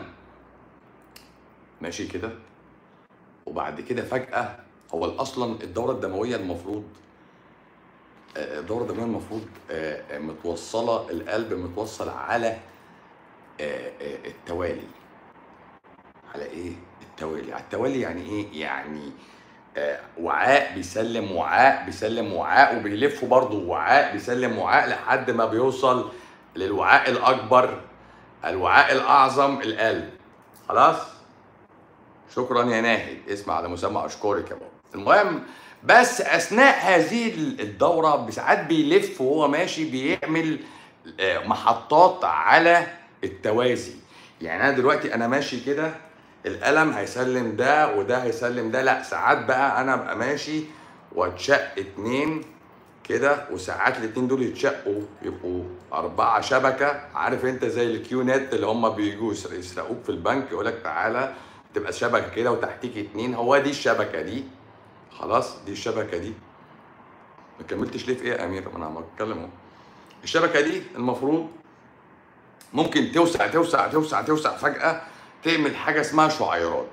ماشي كده وبعد كده فجأة هو اصلا الدورة الدموية المفروض آه، الدورة الدموية المفروض آه، آه، متوصلة القلب متوصل على آه، آه، التوالي على ايه؟ التوالي على التوالي يعني ايه؟ يعني آه، وعاء بيسلم وعاء بيسلم وعاء وبيلفوا برضه وعاء بيسلم وعاء لحد ما بيوصل للوعاء الأكبر الوعاء الأعظم القلب خلاص؟ شكرا يا ناهد اسمع على مسمى أشكرك يا بابا المهم بس أثناء هذه الدورة ساعات بيلف وهو ماشي بيعمل آه، محطات على التوازي يعني أنا دلوقتي أنا ماشي كده القلم هيسلم ده وده هيسلم ده لا ساعات بقى انا ابقى ماشي واتشق اتنين كده وساعات الاتنين دول يتشقوا يبقوا أربعة شبكة عارف أنت زي الكيو نت اللي هم بيجوا يسر- يسرقوك في البنك يقول لك تعالى تبقى شبكة كده وتحتيك اتنين هو دي الشبكة دي خلاص دي الشبكة دي ما كملتش ليه في إيه يا أمير ما أنا عم بتكلم أهو الشبكة دي المفروض ممكن توسع توسع توسع توسع فجأة تعمل حاجة اسمها شعيرات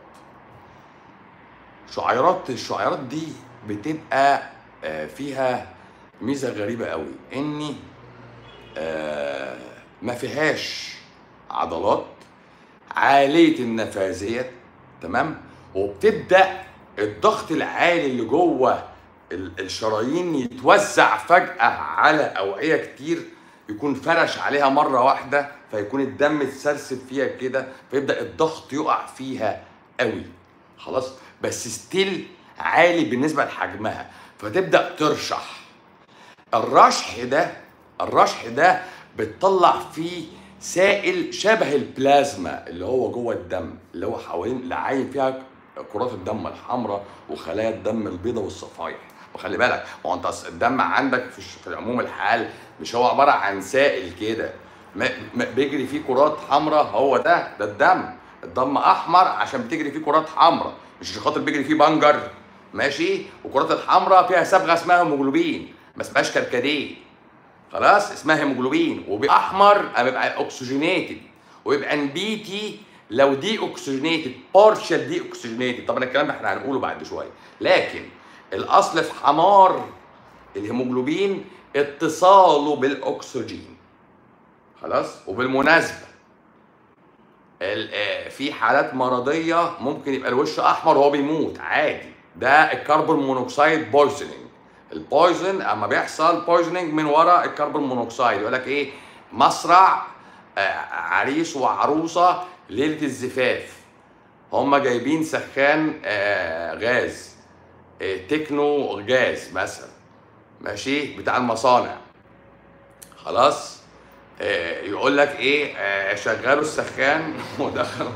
شعيرات الشعيرات دي بتبقى آه، فيها ميزة غريبة قوي اني آه، ما فيهاش عضلات عالية النفاذية تمام وبتبدأ الضغط العالي اللي جوه ال- الشرايين يتوزع فجأة على أوعية كتير يكون فرش عليها مرة واحدة فيكون الدم اتسرسب فيها كده فيبدأ الضغط يقع فيها قوي خلاص بس ستيل عالي بالنسبة لحجمها فتبدأ ترشح الرشح ده الرشح ده بتطلع فيه سائل شبه البلازما اللي هو جوه الدم اللي هو حوالين اللي عايم فيها كرات الدم الحمراء وخلايا الدم البيضاء والصفائح وخلي بالك ما هو انت أصل الدم عندك في الش- في عموم الحال مش هو عباره عن سائل كده ما ما بيجري فيه كرات حمراء هو ده ده الدم الدم احمر عشان بتجري فيه كرات حمراء مش عشان خاطر بيجري فيه بنجر ماشي والكرات الحمراء فيها صبغه اسمها هيموجلوبين ما اسمهاش كركديه خلاص اسمها هيموجلوبين وبيبقى احمر اما يبقى اوكسجينيتد ويبقى نبيتي لو دي اوكسجينيتد بارشال دي اوكسجينيتد طبعا الكلام ده احنا هنقوله بعد شويه لكن الاصل في حمار الهيموجلوبين اتصاله بالاكسجين خلاص وبالمناسبه ال- آه، في حالات مرضيه ممكن يبقى الوش احمر وهو بيموت عادي ده الكربون مونوكسيد بويزنينج البويزن اما بيحصل بويزنينج من ورا الكربون مونوكسيد يقول لك ايه مصرع آه، عريس وعروسه ليله الزفاف هم جايبين سخان آه، غاز آه، تكنو غاز مثلا ماشي بتاع المصانع خلاص آه، يقول لك ايه آه، شغلوا السخان ودخلوا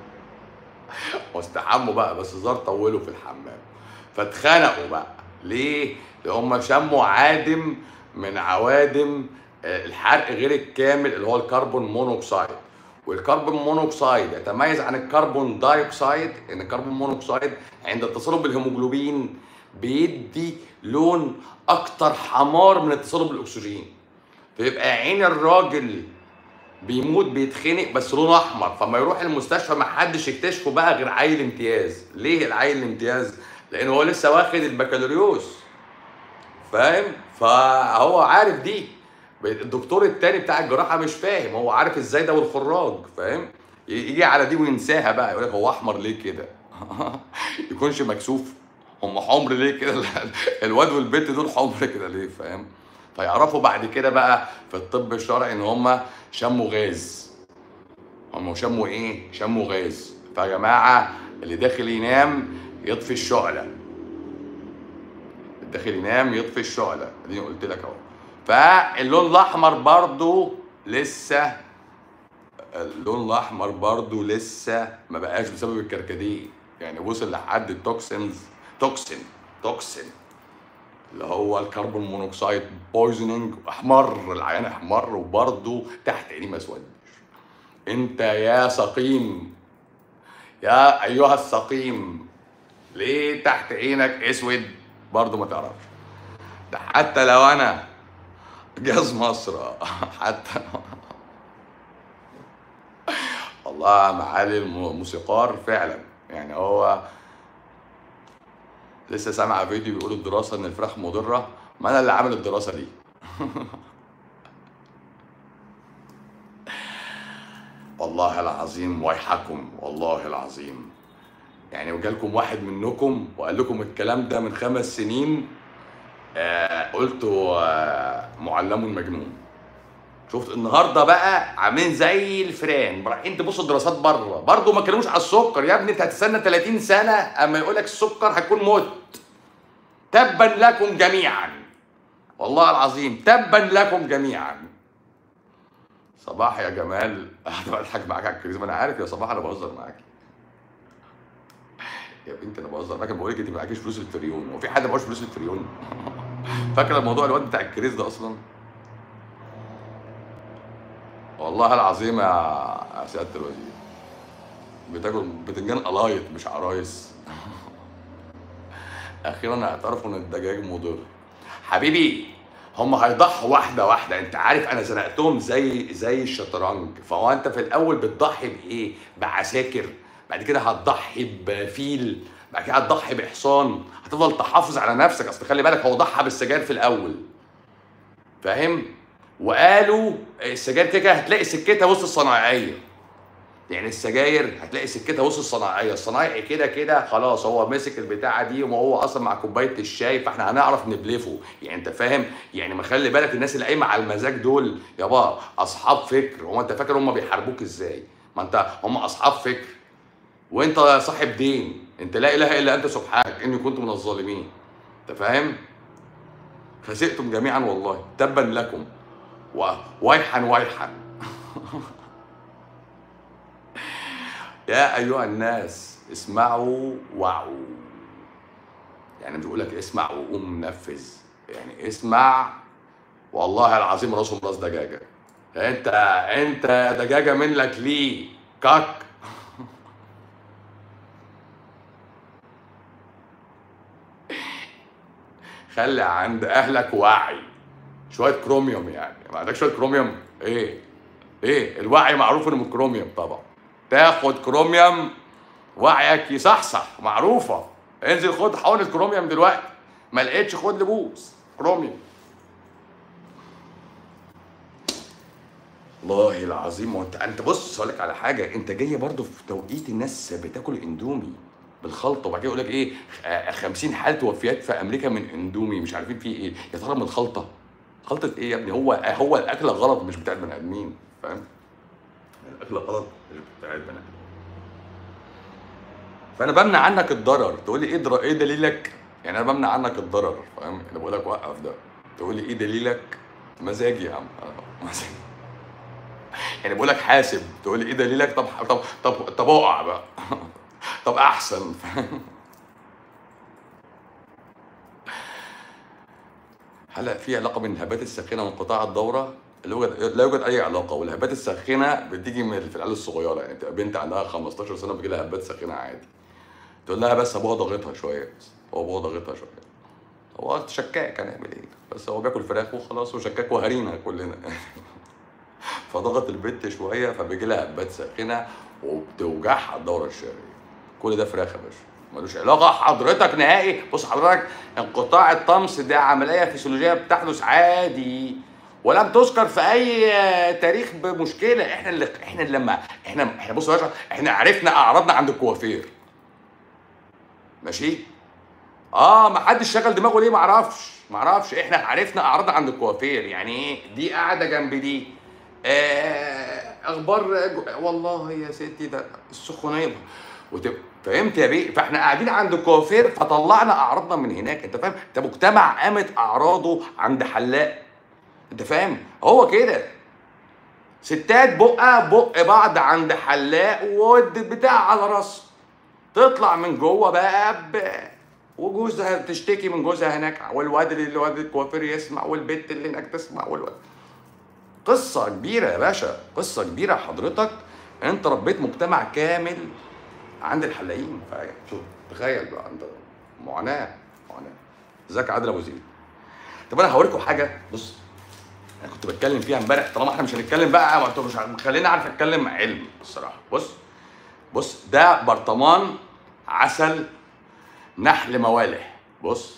واستحموا بقى بس زار طولوا في الحمام فاتخنقوا بقى ليه؟ لان هم شموا عادم من عوادم آه، الحرق غير الكامل اللي هو الكربون مونوكسيد والكربون مونوكسيد يتميز عن الكربون دايوكسيد ان الكربون مونوكسيد عند اتصاله بالهيموجلوبين بيدي لون اكتر حمار من اتصاله بالاكسجين فيبقى عين الراجل بيموت بيتخنق بس لونه احمر فما يروح المستشفى ما حدش يكتشفه بقى غير عيل امتياز ليه العيل الامتياز لان هو لسه واخد البكالوريوس فاهم فهو عارف دي الدكتور التاني بتاع الجراحه مش فاهم هو عارف ازاي ده والخراج فاهم ي- يجي على دي وينساها بقى يقول لك هو احمر ليه كده يكونش مكسوف هم حمر ليه كده الواد والبنت دول حمر كده ليه فاهم فيعرفوا بعد كده بقى في الطب الشرعي ان هم شموا غاز هم شموا ايه شموا غاز فيا جماعه اللي داخل ينام يطفي الشعله الداخل ينام يطفي الشعله اديني قلت لك اهو فاللون الاحمر برضو لسه اللون الاحمر برضو لسه ما بقاش بسبب الكركديه يعني وصل لحد التوكسينز توكسين توكسين اللي هو الكربون مونوكسيد بويزنينج احمر العيان احمر وبرضه تحت عينيه ما اسودش انت يا سقيم يا ايها السقيم ليه تحت عينك اسود برضه ما تعرفش ده حتى لو انا جاز مصر حتى والله معالي الموسيقار فعلا يعني هو لسه سامع فيديو بيقول الدراسه ان الفراخ مضره ما انا اللي عامل الدراسه دي والله العظيم ويحكم والله العظيم يعني وجالكم واحد منكم وقال لكم الكلام ده من خمس سنين آه قلتوا آه معلم مجنون شفت النهارده بقى عاملين زي الفيران رايحين تبصوا الدراسات بره برضه ما كلموش على السكر يا ابني انت هتستنى 30 سنه اما يقول لك السكر هتكون موت تبا لكم جميعا والله العظيم تبا لكم جميعا صباح يا جمال انا بضحك معاك على الكريزما انا عارف يا صباح انا بهزر معاك يا بنت انا بهزر معاك أنا بقول لك انت معكيش فلوس الفريون هو في حد معهوش فلوس الفريون فاكر الموضوع الواد بتاع الكريز ده اصلا والله العظيم يا يا سياده الوزير بتاكل بتنجان قلايط مش عرايس اخيرا اعترفوا ان الدجاج مضر حبيبي هم هيضحوا واحده واحده انت عارف انا زنقتهم زي زي الشطرنج فهو انت في الاول بتضحي بايه بعساكر بعد كده هتضحي بفيل بعد كده هتضحي بحصان هتفضل تحافظ على نفسك اصل خلي بالك هو ضحى بالسجاير في الاول فاهم وقالوا السجاير كده كده هتلاقي سكتها وسط الصناعيه يعني السجاير هتلاقي سكتها وسط الصناعيه الصنايعي كده كده خلاص هو مسك البتاعه دي وهو اصلا مع كوبايه الشاي فاحنا هنعرف نبلفه يعني انت فاهم يعني ما خلي بالك الناس اللي قايمه على المزاج دول يابا اصحاب فكر هو انت فاكر هم بيحاربوك ازاي ما انت هم اصحاب فكر وانت صاحب دين انت لا اله الا انت سبحانك اني كنت من الظالمين انت فاهم فسئتم جميعا والله تبا لكم و- ويحا ويحا يا ايها الناس اسمعوا وعوا يعني مش بقول لك اسمع وقوم نفذ يعني اسمع والله العظيم راسهم راس دجاجه انت انت دجاجه منك ليه كك خلي عند اهلك وعي شويه كروميوم يعني ما عندكش شويه كروميوم ايه ايه الوعي معروف انه من كروميوم طبعا تاخد كروميوم وعيك يصحصح معروفه انزل خد حقن الكروميوم دلوقتي ما لقيتش خد لبوس كروميوم والله العظيم وانت انت بص اقول لك على حاجه انت جاي برضو في توقيت الناس بتاكل اندومي بالخلطه وبعد كده يقول لك ايه آه، 50 حاله وفيات في امريكا من اندومي مش عارفين في ايه يا ترى من الخلطه خلطه ايه يا ابني هو هو الاكله غلط مش بتاعت بني ادمين فاهم الاكله غلط مش بتاعت بني ادمين فانا بمنع عنك الضرر تقول لي ايه در... ايه دليلك يعني انا بمنع عنك الضرر فاهم انا بقول لك وقف ده تقول لي ايه دليلك مزاجي يا عم آه، مزاجي يعني بقول لك حاسب تقول لي ايه دليلك طب طب طب طب اقع بقى طب احسن فاهم هلا في علاقه بين الهبات الساخنه وانقطاع الدوره لا يوجد لا يوجد اي علاقه والهبات الساخنه بتيجي من في العيال الصغيره يعني تبقى بنت عندها 15 سنه بيجي لها هبات ساخنه عادي تقول لها بس ابوها ضاغطها شويه بس هو ابوها ضاغطها شويه هو شكاك هنعمل ايه بس هو بياكل فراخ وخلاص وشكاك وهرينا كلنا فضغط البت شويه فبيجي لها هبات ساخنه وبتوجعها الدوره الشهريه كل ده فراخ يا باشا ملوش علاقه حضرتك نهائي بص حضرتك انقطاع الطمس ده عمليه فسيولوجيه بتحدث عادي ولم تذكر في اي تاريخ بمشكله احنا اللي احنا اللي لما احنا احنا بص يا باشا احنا عرفنا اعراضنا عند الكوافير ماشي اه ما حدش شغل دماغه ليه ما اعرفش ما اعرفش احنا عرفنا اعراضنا عند الكوافير يعني ايه دي قاعده جنب دي آه اخبار جو- والله يا ستي ده السخونيه وتبقى فهمت يا بيه فاحنا قاعدين عند الكوافير فطلعنا اعراضنا من هناك انت فاهم انت مجتمع قامت اعراضه عند حلاق انت فاهم هو كده ستات بقى بق بعض عند حلاق وودت بتاع على راسه تطلع من جوه بقى ب... وجوزها تشتكي من جوزها هناك والواد اللي الواد الكوافير يسمع والبت اللي هناك تسمع والواد قصة كبيرة يا باشا قصة كبيرة حضرتك انت ربيت مجتمع كامل عند الحلاقين شوف تخيل بقى انت معاناة معاناة ازيك يا عادل ابو زيد طب انا هوريكم حاجة بص انا كنت بتكلم فيها امبارح طالما احنا مش هنتكلم بقى ما انتوا مش خليني اعرف اتكلم علم الصراحة بص بص ده برطمان عسل نحل موالح بص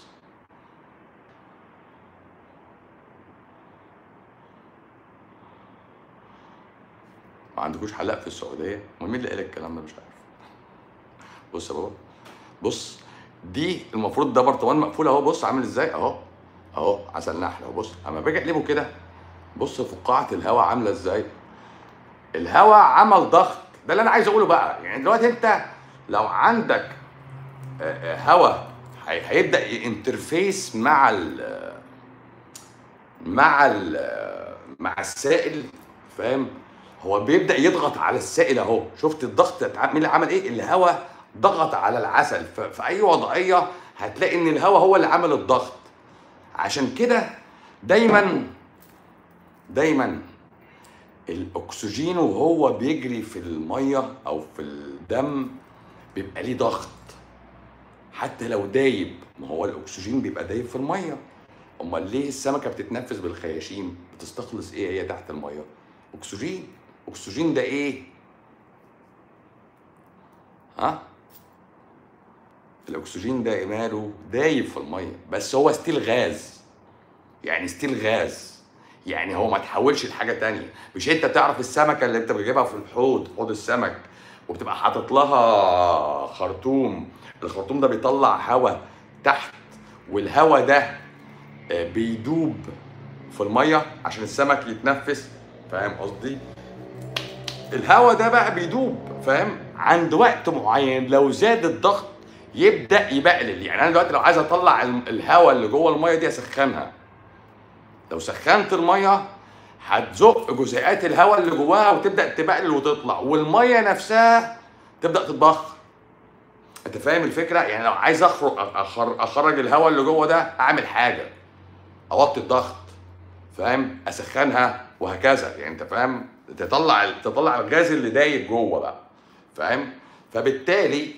ما عندكوش حلاق في السعوديه امال مين اللي قال الكلام ده مش عارف بص يا بابا بص دي المفروض ده برطمان مقفول اهو بص عامل ازاي اهو اهو عسل نحل اهو بص اما باجي اقلبه كده بص فقاعه الهواء عامله ازاي الهواء عمل ضغط ده اللي انا عايز اقوله بقى يعني دلوقتي انت لو عندك آه، آه، هواء هي- هيبدا ينترفيس مع ال مع ال مع السائل فاهم هو بيبدا يضغط على السائل اهو شفت الضغط اتع- مين اللي عمل ايه الهواء ضغط على العسل ف- في اي وضعيه هتلاقي ان الهواء هو اللي عمل الضغط عشان كده دايما دايما الاكسجين وهو بيجري في الميه او في الدم بيبقى ليه ضغط حتى لو دايب ما هو الاكسجين بيبقى دايب في الميه امال ليه السمكه بتتنفس بالخياشيم بتستخلص ايه هي تحت الميه اكسجين اكسجين ده ايه ها الاكسجين ده ماله دايب في الميه بس هو ستيل غاز يعني ستيل غاز يعني هو ما تحولش لحاجه تانية مش انت تعرف السمكه اللي انت بتجيبها في الحوض حوض السمك وبتبقى حاطط لها خرطوم الخرطوم ده بيطلع هواء تحت والهواء ده آه، بيدوب في الميه عشان السمك يتنفس فاهم قصدي الهواء ده بقى بيدوب فاهم عند وقت معين لو زاد الضغط يبدا يبقلل يعني انا دلوقتي لو عايز اطلع ال- الهواء اللي جوه الميه دي اسخنها لو سخنت الميه هتزق جزيئات الهواء اللي جواها وتبدا تبقلل وتطلع والميه نفسها تبدا تتبخر انت فاهم الفكره يعني لو عايز اخرج أخر- اخرج الهواء اللي جوه ده اعمل حاجه اوطي الضغط فاهم اسخنها وهكذا يعني انت فاهم تطلع تطلع الغاز اللي دايب جوه بقى فاهم فبالتالي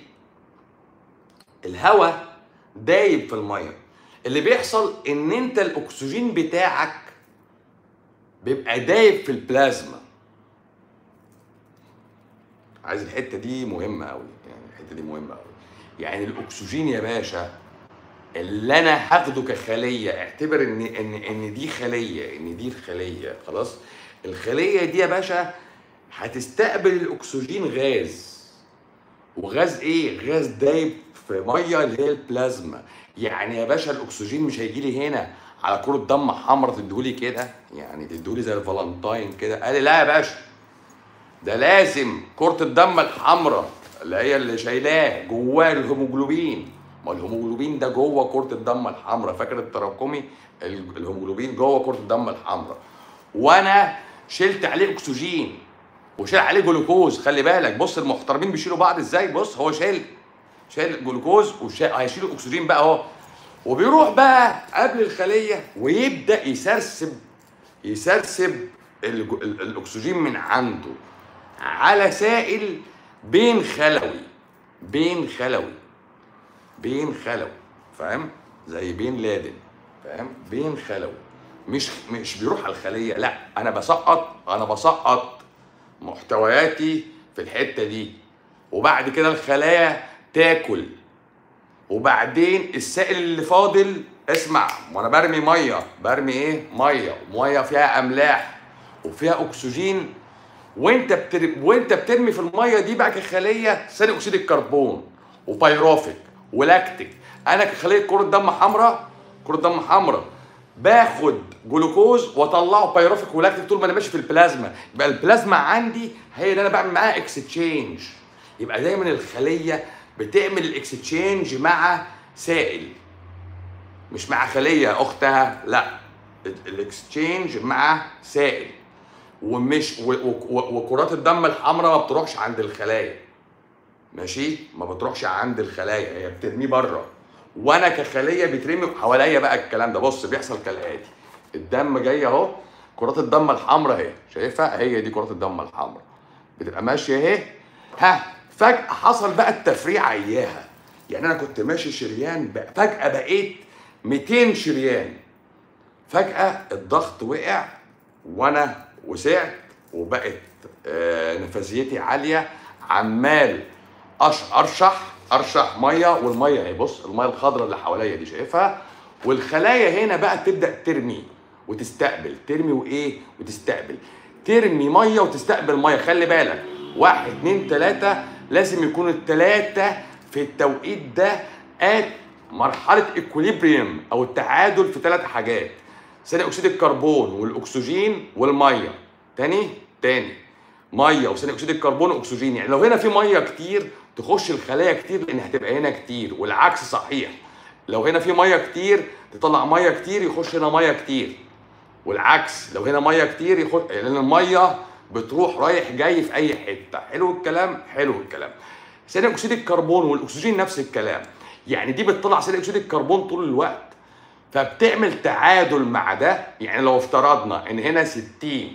الهواء دايب في الميه اللي بيحصل ان انت الاكسجين بتاعك بيبقى دايب في البلازما عايز الحته دي مهمه قوي يعني الحته دي مهمه قوي يعني الاكسجين يا باشا اللي انا هاخده كخليه اعتبر ان ان ان دي خليه ان دي الخليه خلاص الخليه دي يا باشا هتستقبل الاكسجين غاز وغاز ايه غاز دايب في ميه اللي هي البلازما يعني يا باشا الاكسجين مش هيجي لي هنا على كرة دم حمراء تديهولي كده يعني تديهولي زي الفالنتاين كده قال لي لا يا باشا ده لازم كرة الدم الحمراء اللي هي اللي شايلاه جواه الهيموجلوبين ما الهيموجلوبين ده جوه كرة الدم الحمراء فاكر التراكمي ال- الهيموجلوبين جوه كرة الدم الحمراء وانا شلت عليه اكسجين وشال عليه جلوكوز خلي بالك بص المحترمين بيشيلوا بعض ازاي بص هو شايل شايل جلوكوز وشايل هيشيل اكسجين بقى اهو وبيروح بقى قبل الخليه ويبدا يسرسب يسرسب الج- ال- الاكسجين من عنده على سائل بين خلوي بين خلوي بين خلوي فاهم زي بين لادن فاهم بين خلوي مش مش بيروح على الخليه لا انا بسقط انا بسقط محتوياتي في الحته دي وبعد كده الخلايا تاكل وبعدين السائل اللي فاضل اسمع وانا برمي ميه برمي ايه ميه ميه فيها املاح وفيها اكسجين وانت بتر... وانت بترمي في الميه دي بقى كخليه ثاني اكسيد الكربون وبيروفيك ولاكتيك انا كخليه كره دم حمراء كره دم حمراء باخد جلوكوز واطلعه بيروفيك ولاكتيك طول ما انا ماشي في البلازما يبقى البلازما عندي هي اللي انا بعمل معاها اكستشينج يبقى دايما الخليه بتعمل الاكستشينج مع سائل مش مع خليه اختها لا الاكستشينج مع سائل ومش و- و- و- وكرات الدم الحمراء ما بتروحش عند الخلايا ماشي ما بتروحش عند الخلايا هي بترميه بره وانا كخليه بيترمي حواليا بقى الكلام ده بص بيحصل كالاتي الدم جاي اهو كرات الدم الحمراء اهي شايفها هي دي كرات الدم الحمراء بتبقى ماشيه اهي ها فجاه حصل بقى التفريع اياها يعني انا كنت ماشي شريان بقى فجاه بقيت 200 شريان فجأة الضغط وقع وأنا وسعت وبقت آه، نفسيتي عالية عمال أش- أرشح أرشح مية والمية اهي بص المية الخضراء اللي حواليا دي شايفها والخلايا هنا بقى تبدأ ترمي وتستقبل ترمي وإيه وتستقبل ترمي مية وتستقبل مية خلي بالك واحد اتنين تلاتة لازم يكونوا التلاتة في التوقيت ده ات مرحله اكوليبريم او التعادل في ثلاث حاجات ثاني اكسيد الكربون والاكسجين والميه تاني تاني ميه وثاني اكسيد الكربون واكسجين يعني لو هنا في ميه كتير تخش الخلايا كتير لان هتبقى هنا كتير والعكس صحيح لو هنا في ميه كتير تطلع ميه كتير يخش هنا ميه كتير والعكس لو هنا ميه كتير يخش لان الميه بتروح رايح جاي في اي حته حلو الكلام حلو الكلام ثاني اكسيد الكربون والاكسجين نفس الكلام يعني دي بتطلع ثاني اكسيد الكربون طول الوقت فبتعمل تعادل مع ده يعني لو افترضنا ان هنا 60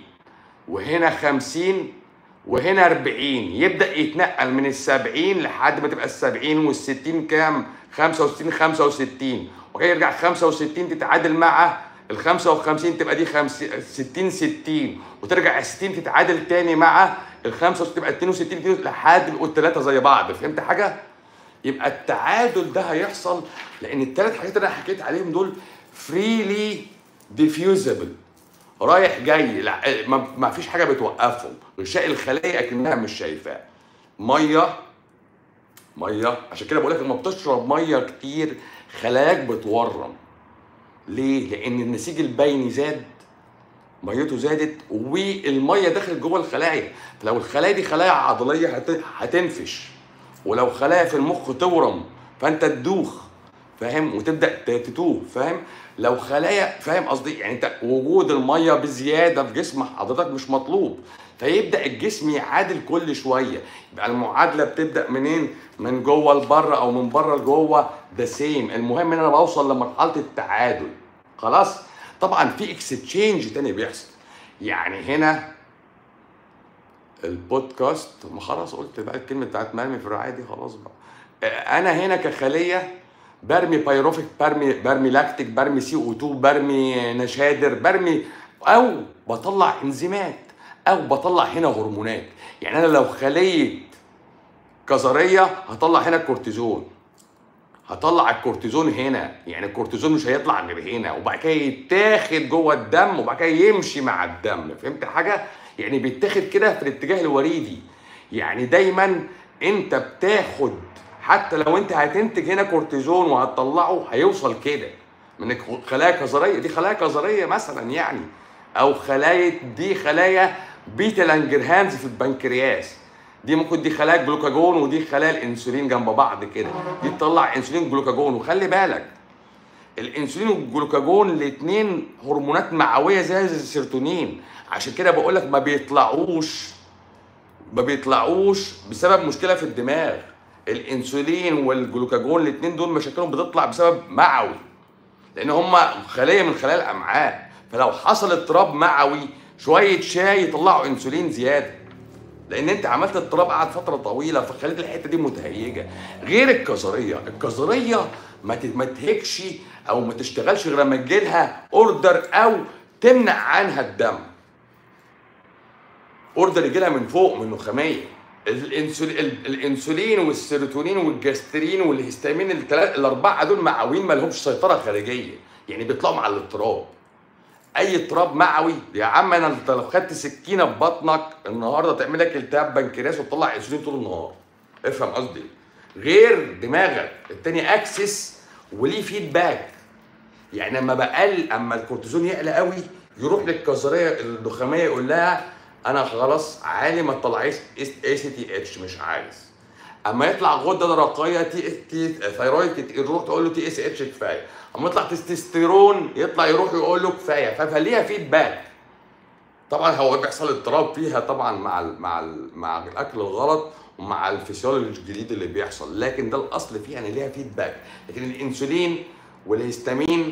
وهنا 50 وهنا 40 يبدا يتنقل من ال 70 لحد ما تبقى ال 70 وال 60 كام 65 65 وكده يرجع 65 تتعادل مع ال 55 تبقى دي 50 60 60 وترجع ال 60 تتعادل تاني مع ال 65 تبقى 62 62 لحد يبقوا الثلاثه زي بعض فهمت حاجه؟ يبقى التعادل ده هيحصل لان الثلاث حاجات اللي انا حكيت عليهم دول فريلي ديفيوزبل رايح جاي لا ما ما فيش حاجه بتوقفهم غشاء الخلايا اكنها مش شايفاه ميه ميه عشان كده بقول لك لما بتشرب ميه كتير خلاياك بتورم ليه؟ لان النسيج البيني زاد ميته زادت والميه دخلت جوه الخلايا فلو الخلايا دي خلايا عضليه هت- هتنفش ولو خلايا في المخ تورم فانت تدوخ فاهم وتبدا ت- تتوه فاهم لو خلايا فاهم قصدي يعني انت وجود الميه بزياده في جسم حضرتك مش مطلوب فيبدا الجسم يعادل كل شويه يبقى المعادله بتبدا منين من جوه لبره او من بره لجوه ده سيم المهم ان انا بوصل لمرحله التعادل خلاص طبعا في اكستشينج تاني بيحصل يعني هنا البودكاست ما خلاص قلت بقى الكلمه بتاعت مرمي في الرعايه دي خلاص بقى انا هنا كخليه برمي بايروفيك برمي برمي لاكتيك برمي سي او 2 برمي نشادر برمي او بطلع انزيمات او بطلع هنا هرمونات يعني انا لو خليه كظريه هطلع هنا الكورتيزون هطلع الكورتيزون هنا يعني الكورتيزون مش هيطلع غير هنا وبعد كده يتاخد جوه الدم وبعد كده يمشي مع الدم فهمت حاجه يعني بيتاخد كده في الاتجاه الوريدي يعني دايما انت بتاخد حتى لو انت هتنتج هنا كورتيزون وهتطلعه هيوصل كده من خلايا كظريه دي خلايا كظريه مثلا يعني او خلايا دي خلايا بيتا لانجرهانز في البنكرياس دي ممكن دي خلايا جلوكاجون ودي خلايا الانسولين جنب بعض كده دي تطلع انسولين جلوكاجون وخلي بالك الانسولين والجلوكاجون الاثنين هرمونات معويه زي السيروتونين عشان كده بقول لك ما بيطلعوش ما بيطلعوش بسبب مشكله في الدماغ الانسولين والجلوكاجون الاثنين دول مشاكلهم بتطلع بسبب معوي لان هم خليه من خلايا الامعاء فلو حصل اضطراب معوي شويه شاي يطلعوا انسولين زياده لان انت عملت اضطراب قعد فتره طويله فخليت الحته دي متهيجه غير الكظريه الكظريه ما تهكش او ما تشتغلش غير لما تجيلها اوردر او تمنع عنها الدم اوردر يجي لها من فوق من النخاميه الانسولين والسيروتونين والجاسترين والهستامين الثلاث الاربعه دول معوين ما لهمش سيطره خارجيه يعني بيطلعوا مع الاضطراب اي اضطراب معوي يا عم انا انت لو خدت سكينه في بطنك النهارده تعمل لك التهاب بنكرياس وتطلع انسولين طول النهار افهم قصدي غير دماغك التاني اكسس وليه فيدباك يعني اما بقل اما الكورتيزون يعلى قوي يروح للكظريه النخاميه يقول لها انا خلاص عالي ما تطلعيش اي سي تي اتش مش عايز اما يطلع غده درقيه تي تي ثايرويد يروح تقول له تي اس اتش كفايه اما يطلع تستوستيرون يطلع يروح يقول له كفايه فليها فيدباك طبعا هو بيحصل اضطراب فيها طبعا مع ال مع ال مع الاكل الغلط ومع الفسيولوجي الجديد اللي بيحصل لكن ده الاصل فيها ان ليها فيدباك لكن الانسولين والهستامين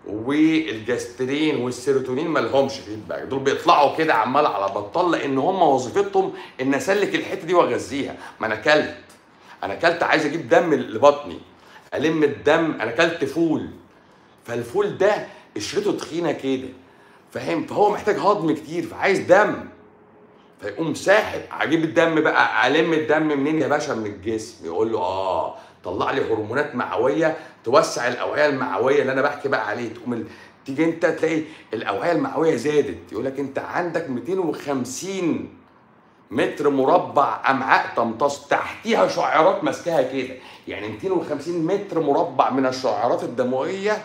والجاسترين والسيروتونين ما لهمش فيدباك دول بيطلعوا كده عمال على بطال لان هم وظيفتهم ان اسلك الحته دي واغذيها ما انا اكلت انا اكلت عايز اجيب دم لبطني الم الدم انا اكلت فول فالفول ده قشرته تخينه كده فاهم فهو محتاج هضم كتير فعايز دم فيقوم ساحب اجيب الدم بقى الم الدم منين يا باشا من الجسم يقول له اه طلع لي هرمونات معويه توسع الاوعيه المعويه اللي انا بحكي بقى عليه تقوم تيجي انت تلاقي الاوعيه المعويه زادت يقول لك انت عندك 250 متر مربع امعاء تمتص تحتيها شعيرات ماسكاها كده يعني 250 متر مربع من الشعيرات الدمويه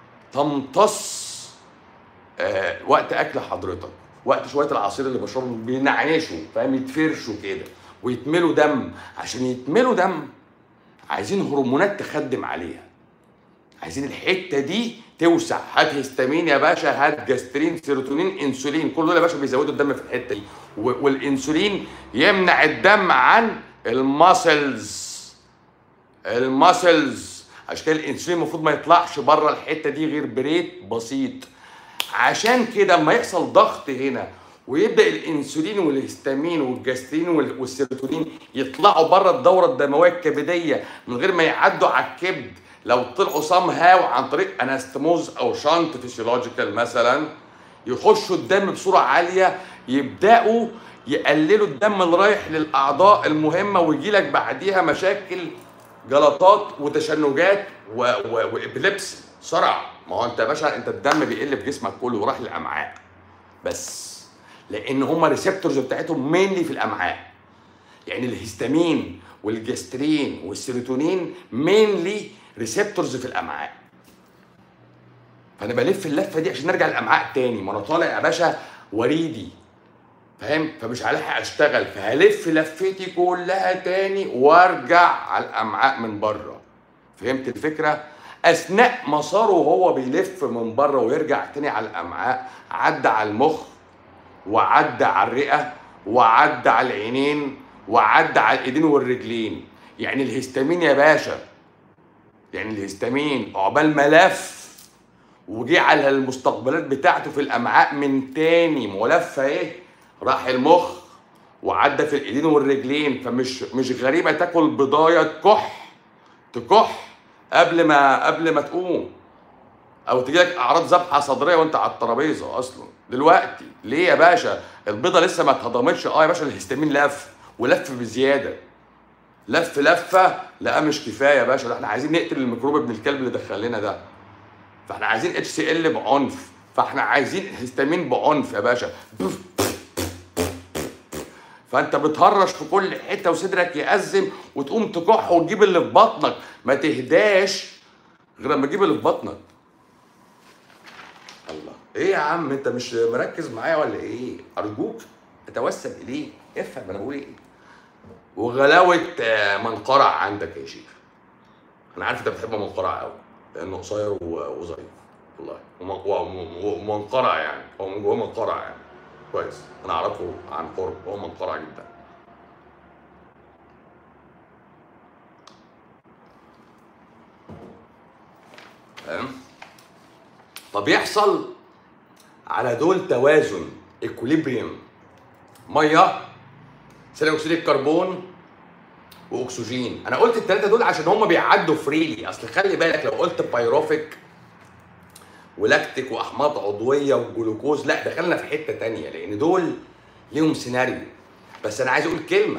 تمتص آه وقت اكل حضرتك وقت شويه العصير اللي بشربه بينعنشوا فاهم يتفرشوا كده ويتملوا دم عشان يتملوا دم عايزين هرمونات تخدم عليها عايزين الحته دي توسع هات هيستامين يا باشا هات جاسترين سيروتونين انسولين كل دول يا باشا بيزودوا الدم في الحته دي والانسولين يمنع الدم عن الماسلز الماسلز عشان كده الانسولين المفروض ما يطلعش بره الحته دي غير بريت بسيط عشان كده اما يحصل ضغط هنا ويبدا الانسولين والهستامين والجاسترين والسيروتونين يطلعوا بره الدوره الدمويه الكبديه من غير ما يعدوا على الكبد لو طلعوا صام هاو عن طريق انستموز او شنط فيسيولوجيكال مثلا يخشوا الدم بصوره عاليه يبداوا يقللوا الدم اللي رايح للاعضاء المهمه ويجي لك بعديها مشاكل جلطات وتشنجات وابليبس صرع ما هو انت يا باشا انت الدم بيقل في جسمك كله وراح للامعاء بس لان هم ريسبتورز بتاعتهم مينلي في الامعاء يعني الهستامين والجسترين والسيروتونين مينلي ريسبتورز في الامعاء فانا بلف اللفه دي عشان ارجع الامعاء تاني ما انا طالع يا باشا وريدي فاهم فمش هلحق اشتغل فهلف لفتي كلها تاني وارجع على الامعاء من بره فهمت الفكره اثناء مساره وهو بيلف من بره ويرجع تاني على الامعاء عدى على المخ وعدى على الرئه وعدى على العينين وعدى على الايدين والرجلين يعني الهستامين يا باشا يعني الهستامين عقبال ما لف وجي على المستقبلات بتاعته في الامعاء من تاني ملفه ايه راح المخ وعدى في الايدين والرجلين فمش مش غريبه تاكل بضايه تكح تكح قبل ما قبل ما تقوم او تجيلك اعراض ذبحه صدريه وانت على الترابيزه اصلا دلوقتي ليه يا باشا البيضه لسه ما اتهضمتش اه يا باشا الهستامين لف ولف بزياده لف لفه لا مش كفايه يا باشا ده احنا عايزين نقتل الميكروب ابن الكلب اللي دخل لنا ده فاحنا عايزين اتش سي ال بعنف فاحنا عايزين هستامين بعنف يا باشا فانت بتهرش في كل حته وصدرك يأزم وتقوم تكح وتجيب اللي في بطنك ما تهداش غير لما تجيب اللي في بطنك الله ايه يا عم انت مش مركز معايا ولا ايه ارجوك اتوسل اليه افهم انا بقول ايه وغلاوه آه، منقرع عندك يا شيخ انا عارف انت بتحب منقرع قوي لانه قصير و- وظريف والله وم- وم- ومنقرع يعني هو من جواه منقرع يعني كويس انا اعرفه عن قرب هو منقرع جدا فاهم طب يحصل على دول توازن اكوليبريم ميه ثاني اكسيد الكربون واكسجين انا قلت الثلاثه دول عشان هم بيعدوا فريلي اصل خلي بالك لو قلت بايروفيك ولاكتيك واحماض عضويه وجلوكوز لا دخلنا في حته تانية لان دول ليهم سيناريو بس انا عايز اقول كلمه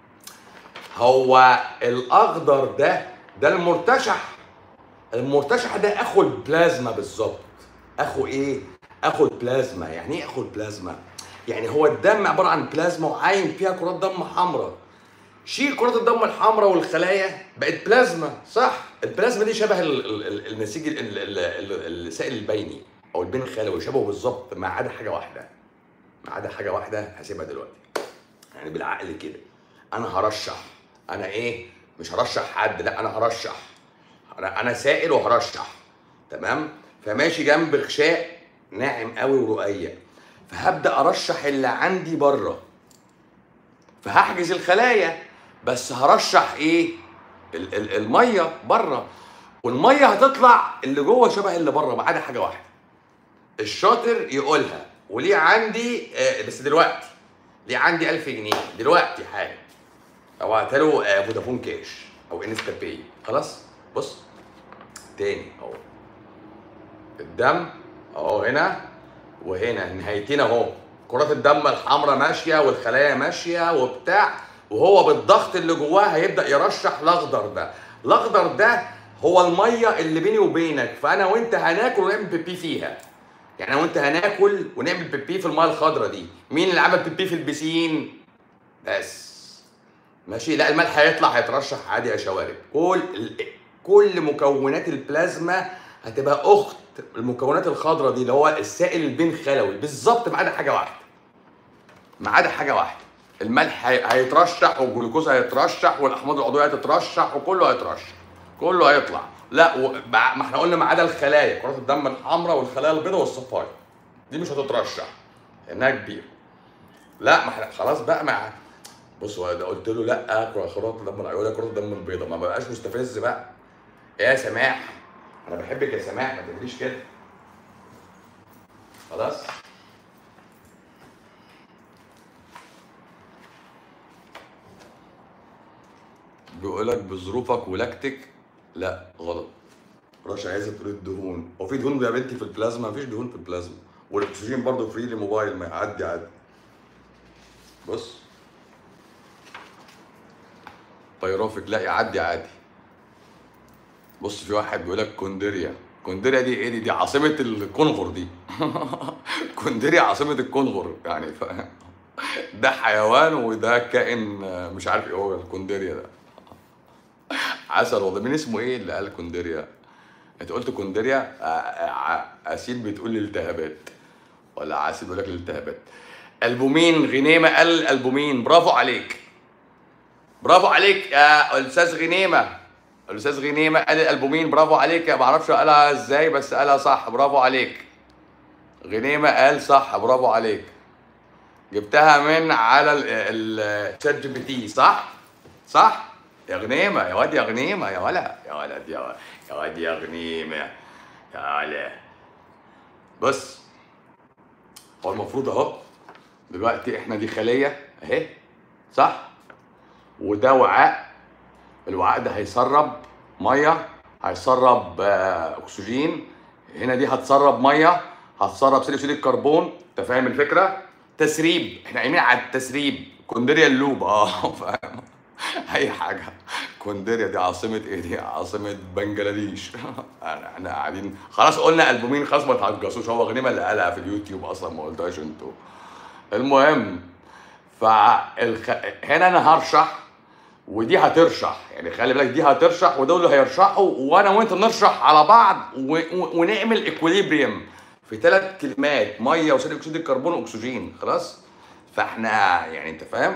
هو الاخضر ده ده المرتشح المرتشح ده اخو البلازما بالظبط اخو ايه اخو البلازما يعني ايه اخو البلازما يعني هو الدم عباره عن بلازما وعايم فيها كرات دم حمراء شيل كرات الدم الحمراء والخلايا بقت بلازما صح البلازما دي شبه ال- ال- ال- النسيج ال- ال- ال- ال- السائل البيني او البين الخلوي شبهه بالظبط ما عدا حاجه واحده ما عدا حاجه واحده هسيبها دلوقتي يعني بالعقل كده انا هرشح انا ايه مش هرشح حد لا انا هرشح انا انا سائل وهرشح تمام فماشي جنب غشاء ناعم قوي ورقيق فهبدا ارشح اللي عندي بره فهحجز الخلايا بس هرشح ايه ال- ال- الميه بره والميه هتطلع اللي جوه شبه اللي بره ما عدا حاجه واحده الشاطر يقولها وليه عندي آه بس دلوقتي ليه عندي 1000 جنيه دلوقتي حالا او له آه فودافون كاش او انستا باي خلاص بص تاني اهو الدم اهو هنا وهنا نهايتين اهو كرات الدم الحمراء ماشيه والخلايا ماشيه وبتاع وهو بالضغط اللي جواه هيبدا يرشح الاخضر ده الاخضر ده هو الميه اللي بيني وبينك فانا وانت هناكل ونعمل بيبي فيها يعني انا وانت هناكل ونعمل بيبي في الميه الخضراء دي مين اللي عمل بيبي في البسين بس ماشي لا الملح هيطلع هيترشح عادي يا شوارب كل ال- كل مكونات البلازما هتبقى اخت المكونات الخضراء دي اللي هو السائل البين خلوي بالظبط ما عدا حاجه واحده ما عدا حاجه واحده الملح هي- هيترشح والجلوكوز هيترشح والاحماض العضويه هتترشح وكله هيترشح كله هيطلع لا و... ما احنا قلنا ما عدا الخلايا كرات الدم الحمراء والخلايا البيضاء والصفايا دي مش هتترشح لانها كبيره لا ما احنا خلاص بقى مع بص هو ده قلت له لا كرات الدم العيونيه كرات الدم البيضاء ما بقاش مستفز بقى يا سماح انا بحبك يا سماح ما تعمليش كده خلاص بيقولك بظروفك ولاكتك لا غلط رشا عايزه تقول الدهون هو في دهون يا بنتي في البلازما مفيش دهون في البلازما والاكسجين برضه فري لموبايل ما يعدي عادي بص بيرافق لا يعدي عادي بص في واحد بيقول لك كونديريا كونديريا دي ايه دي دي عاصمة الكونغر دي كونديريا عاصمة الكونغر يعني ف... ده حيوان وده كائن آه، مش عارف ايه هو الكونديريا ده عسل والله مين اسمه ايه اللي قال كونديريا انت قلت كونديريا آه، آه، اسيل بتقول لي التهابات ولا عاسل بيقول لك الالتهابات البومين غنيمه قال البومين برافو عليك برافو عليك يا استاذ غنيمه الاستاذ غنيمه قال الالبومين برافو عليك ما اعرفش قالها ازاي بس قالها صح برافو عليك غنيمه قال صح برافو عليك جبتها من على الشات جي بي تي صح صح يا غنيمه يا واد يا غنيمه يا ولا يا ولد يا يا واد يا غنيمه يا ولا بص هو المفروض اهو دلوقتي احنا دي خليه اهي صح وده وعاء الوعاء ده هيسرب ميه هيسرب آه، اكسجين هنا دي هتسرب ميه هتسرب ثاني اكسيد الكربون انت فاهم الفكره تسريب احنا قايمين على التسريب كوندريا اللوب اه فاهم اي حاجه كوندريا دي عاصمه ايه دي عاصمه بنجلاديش احنا قاعدين خلاص قلنا البومين خلاص ما تهجسوش هو غنيمه اللي قالها في اليوتيوب اصلا ما قلتهاش انتوا المهم فالخ... هنا انا هرشح ودي هترشح يعني خلي بالك دي هترشح ودول هيرشحوا وانا وانت نرشح على بعض و... و... ونعمل اكوليبريم في ثلاث كلمات ميه وثاني اكسيد الكربون واكسجين خلاص فاحنا يعني انت فاهم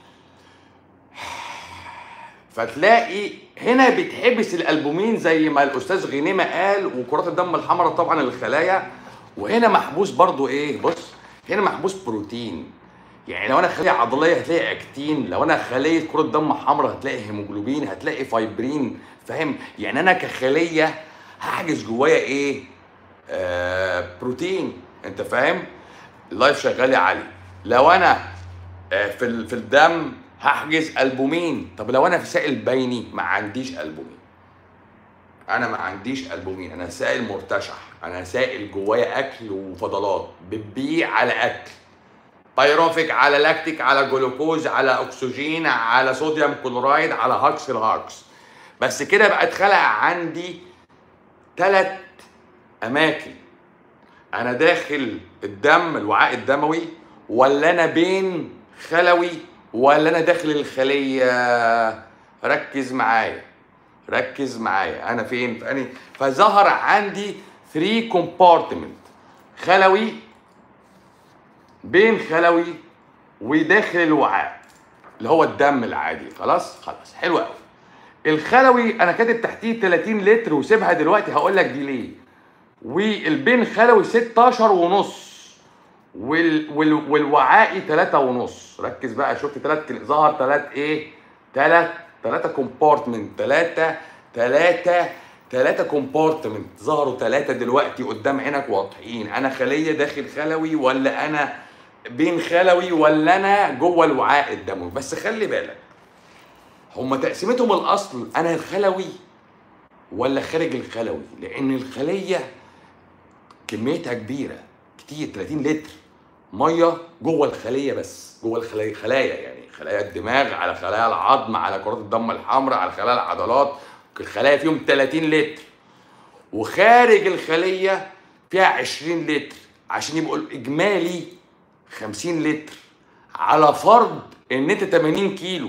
فتلاقي هنا بتحبس الالبومين زي ما الاستاذ غنيمه قال وكرات الدم الحمراء طبعا الخلايا وهنا محبوس برضو ايه بص هنا محبوس بروتين يعني لو انا خليه عضليه هتلاقي اكتين لو انا خليه كره دم حمراء هتلاقي هيموجلوبين هتلاقي فايبرين فاهم يعني انا كخليه هحجز جوايا ايه آه بروتين انت فاهم اللايف شغال يا علي لو انا آه في ال- في الدم هحجز البومين طب لو انا في سائل بيني ما عنديش البومين انا ما عنديش البومين انا سائل مرتشح انا سائل جوايا اكل وفضلات بتبيع على اكل بايروفيك على لاكتيك على جلوكوز على اكسجين على صوديوم كلورايد على هاكس الهاكس بس كده بقى اتخلق عندي ثلاث اماكن انا داخل الدم الوعاء الدموي ولا انا بين خلوي ولا انا داخل الخليه ركز معايا ركز معايا انا فين فاني فظهر عندي 3 كومبارتمنت خلوي بين خلوي وداخل الوعاء اللي هو الدم العادي خلاص خلاص حلو قوي الخلوي انا كاتب تحتيه 30 لتر وسيبها دلوقتي هقول لك دي ليه والبين خلوي 16 ونص وال وال والوعائي 3 ونص ركز بقى شفت ثلاث ظهر ثلاث ايه ثلاث ثلاثة كومبارتمنت ثلاثة ثلاثة ثلاثة كومبارتمنت ظهروا ثلاثة دلوقتي قدام عينك واضحين أنا خلية داخل خلوي ولا أنا بين خلوي ولا أنا جوه الوعاء الدموي بس خلي بالك هما تقسيمتهم الأصل أنا الخلوي ولا خارج الخلوي لأن الخلية كميتها كبيرة كتير 30 لتر ميه جوه الخليه بس جوه الخلايا خلايا يعني خلايا الدماغ على خلايا العظم على كرات الدم الحمراء على خلايا العضلات الخلايا فيهم 30 لتر وخارج الخليه فيها 20 لتر عشان يبقوا الاجمالي 50 لتر على فرض ان انت 80 كيلو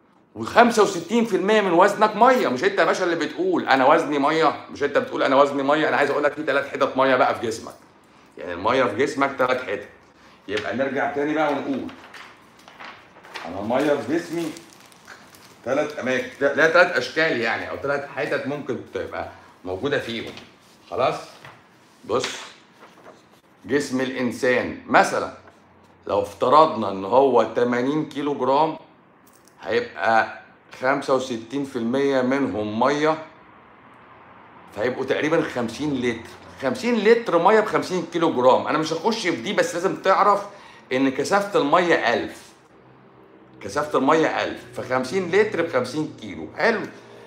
و65% من وزنك ميه مش انت يا باشا اللي بتقول انا وزني ميه مش انت بتقول انا وزني ميه انا عايز اقول لك في ثلاث حتت ميه بقى في جسمك يعني الميه في جسمك ثلاث حتت يبقى نرجع تاني بقى ونقول انا الميه في جسمي ثلاث اماكن لا ثلاث اشكال يعني او ثلاث حتت ممكن تبقى موجوده فيهم خلاص بص جسم الانسان مثلا لو افترضنا ان هو 80 كيلو جرام هيبقى 65% منهم ميه فهيبقوا تقريبا 50 لتر 50 لتر ميه ب 50 كيلو جرام انا مش هخش في دي بس لازم تعرف ان كثافه الميه 1000 كثافه الميه 1000 ف 50 لتر ب 50 كيلو حلو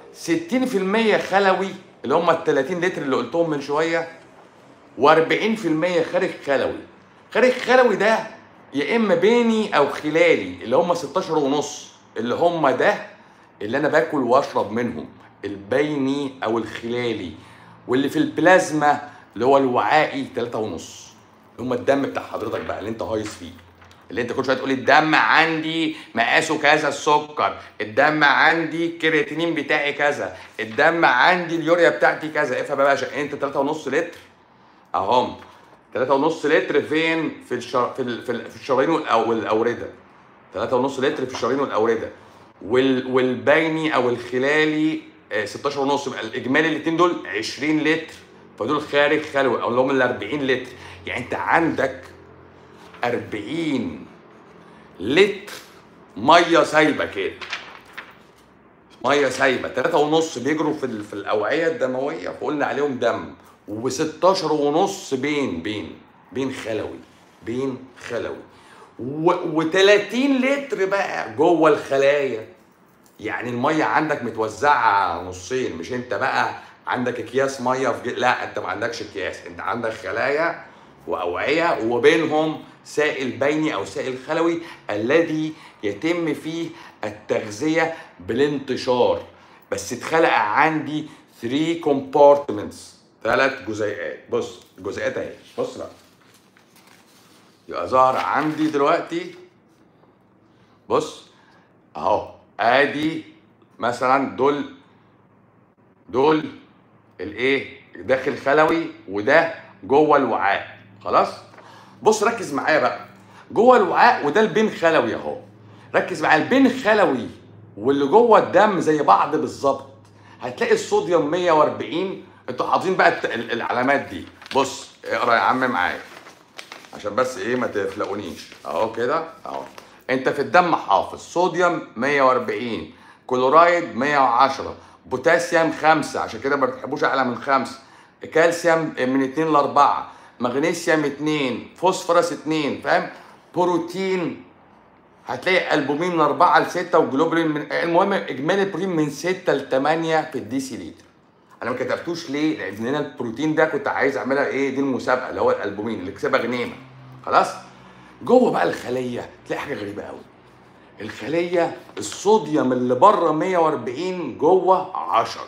60% خلوي اللي هم ال 30 لتر اللي قلتهم من شويه و40% خارج خلوي خارج خلوي ده يا اما بيني او خلالي اللي هم 16 ونص اللي هم ده اللي انا باكل واشرب منهم البيني او الخلالي واللي في البلازما اللي هو الوعائي 3 ونص اللي هم الدم بتاع حضرتك بقى اللي انت هايص فيه اللي انت كل شويه تقول الدم عندي مقاسه كذا السكر الدم عندي الكرياتينين بتاعي كذا الدم عندي اليوريا بتاعتي كذا افهم بقى يا باشا انت 3 ونص لتر اهم 3 ونص لتر فين في الشر... في, ال... في, ال... في الشرايين والأو... والاورده 3 ونص لتر في الشرايين والاورده وال... والبيني او الخلالي آه، 16 ونص يبقى الاجمالي الاثنين دول 20 لتر فدول خارج خلوي او اللي هم ال 40 لتر يعني انت عندك 40 لتر ميه سايبه كده ميه سايبه 3 ونص بيجروا في ال- في الاوعيه الدمويه فقلنا عليهم دم و16 ونص بين بين بين خلوي بين خلوي و30 لتر بقى جوه الخلايا يعني الميه عندك متوزعه نصين مش انت بقى عندك اكياس ميه في لا انت ما عندكش اكياس انت عندك خلايا واوعيه وبينهم سائل بيني او سائل خلوي الذي يتم فيه التغذيه بالانتشار بس اتخلق عندي 3 كومبارتمنتس ثلاث جزيئات بص الجزيئات اهي بص بقى يبقى ظهر عندي دلوقتي بص اهو ادي مثلا دول دول الايه داخل خلوي وده جوه الوعاء خلاص بص ركز معايا بقى جوه الوعاء وده البين خلوي اهو ركز معايا البين خلوي واللي جوه الدم زي بعض بالظبط هتلاقي الصوديوم 140 انتوا حاطين بقى العلامات دي بص اقرا يا عم معايا عشان بس ايه ما تفلقونيش اهو كده اهو انت في الدم حافظ صوديوم 140 كلورايد 110 بوتاسيوم 5 عشان كده ما بتحبوش اعلى من 5 كالسيوم من 2 ل 4 مغنيسيوم 2 فوسفورس 2 فاهم بروتين هتلاقي البومين من 4 ل 6 وجلوبرين من المهم اجمالي البروتين من 6 ل 8 في الديسي لتر انا ما كتبتوش ليه لان هنا البروتين ده كنت عايز اعملها ايه دي المسابقه اللي هو الالبومين اللي كسبها غنيمه خلاص جوه بقى الخليه تلاقي حاجه غريبه قوي الخليه الصوديوم اللي بره 140 جوه 10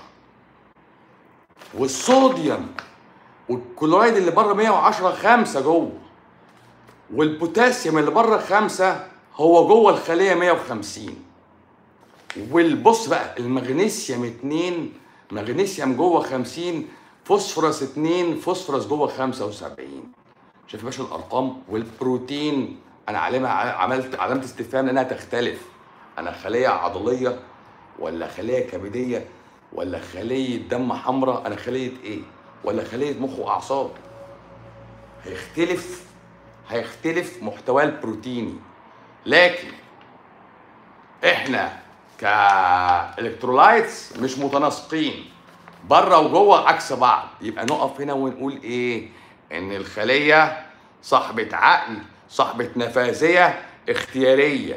والصوديوم والكلورايد اللي بره 110 5 جوه والبوتاسيوم اللي بره 5 هو جوه الخليه 150 والبص بقى المغنيسيوم 2 مغنيسيوم جوه 50 فوسفورس 2 فوسفورس جوه 75 شايف يا باشا الارقام والبروتين انا علامه عملت علامه استفهام لانها تختلف انا خليه عضليه ولا خليه كبديه ولا خليه دم حمراء انا خليه ايه ولا خليه مخ واعصاب هيختلف هيختلف محتواه البروتيني لكن احنا كالكترولايتس مش متناسقين بره وجوه عكس بعض يبقى نقف هنا ونقول ايه ان الخليه صاحبه عقل صاحبه نفاذيه اختياريه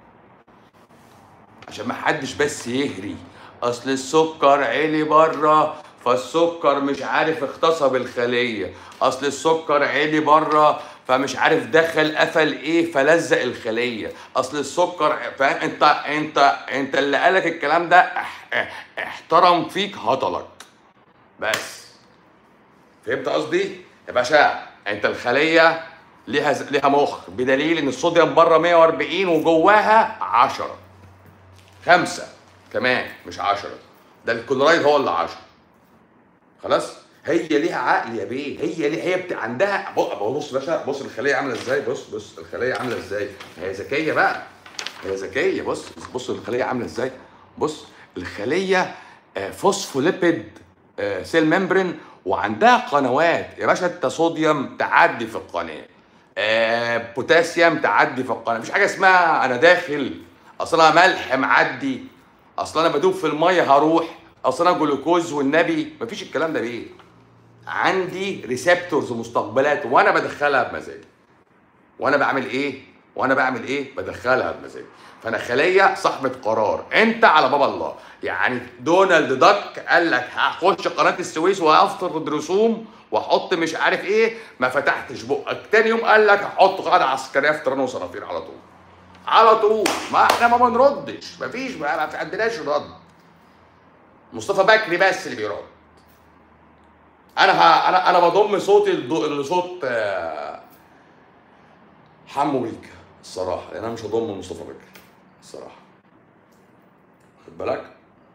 عشان ما حدش بس يهري اصل السكر عالي بره فالسكر مش عارف اغتصب الخليه اصل السكر عالي بره فمش عارف دخل قفل ايه فلزق الخليه اصل السكر فاهم انت انت انت اللي قالك الكلام ده احترم فيك هطلك بس فهمت قصدي يا باشا انت الخليه ليها ليها مخ بدليل ان الصوديوم بره 140 وجواها 10 خمسة كمان مش 10 ده الكلورايد هو اللي 10 خلاص هي ليها عقل يا بيه هي ليه هي بتاع عندها بص باشا بص الخليه عامله ازاي بص بص الخليه عامله ازاي هي ذكيه بقى هي ذكيه بص بص الخليه عامله ازاي بص الخليه آه، فوسفوليبيد آه، سيل ممبرين وعندها قنوات يا باشا انت صوديوم تعدي في القناه آه، بوتاسيوم تعدي في القناه مفيش حاجه اسمها انا داخل اصل انا ملح معدي اصل انا بدوب في الميه هروح اصل انا جلوكوز والنبي مفيش الكلام ده بيه عندي ريسبتورز ومستقبلات وانا بدخلها بمزاجي وانا بعمل ايه وانا بعمل ايه بدخلها بمزاجي فانا خليه صاحبه قرار انت على باب الله يعني دونالد داك قال لك هخش قناه السويس وهفطر رسوم واحط مش عارف ايه ما فتحتش بقك تاني يوم قال لك هحط قاعده عسكريه في تيران وصنافير على طول على طول ما احنا ما بنردش مفيش ما عندناش رد مصطفى بكري بس اللي بيرد انا ها انا انا بضم صوتي لصوت آه، حمو بيك الصراحه لان انا مش هضم مصطفى بكري الصراحه خد بالك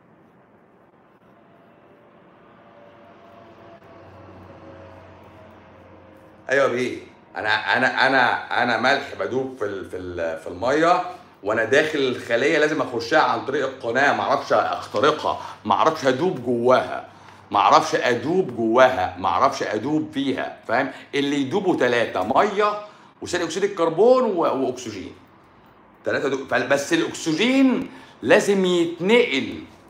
ايوه بيه انا انا انا انا ملح بدوب في في في الميه وانا داخل الخليه لازم اخشها عن طريق القناه ما اعرفش اخترقها ما اعرفش ادوب جواها ما اعرفش ادوب جواها ما اعرفش ادوب فيها فاهم اللي يدوبوا ثلاثه ميه وثاني اكسيد الكربون واكسجين ثلاثه دو... بس الاكسجين لازم يتنقل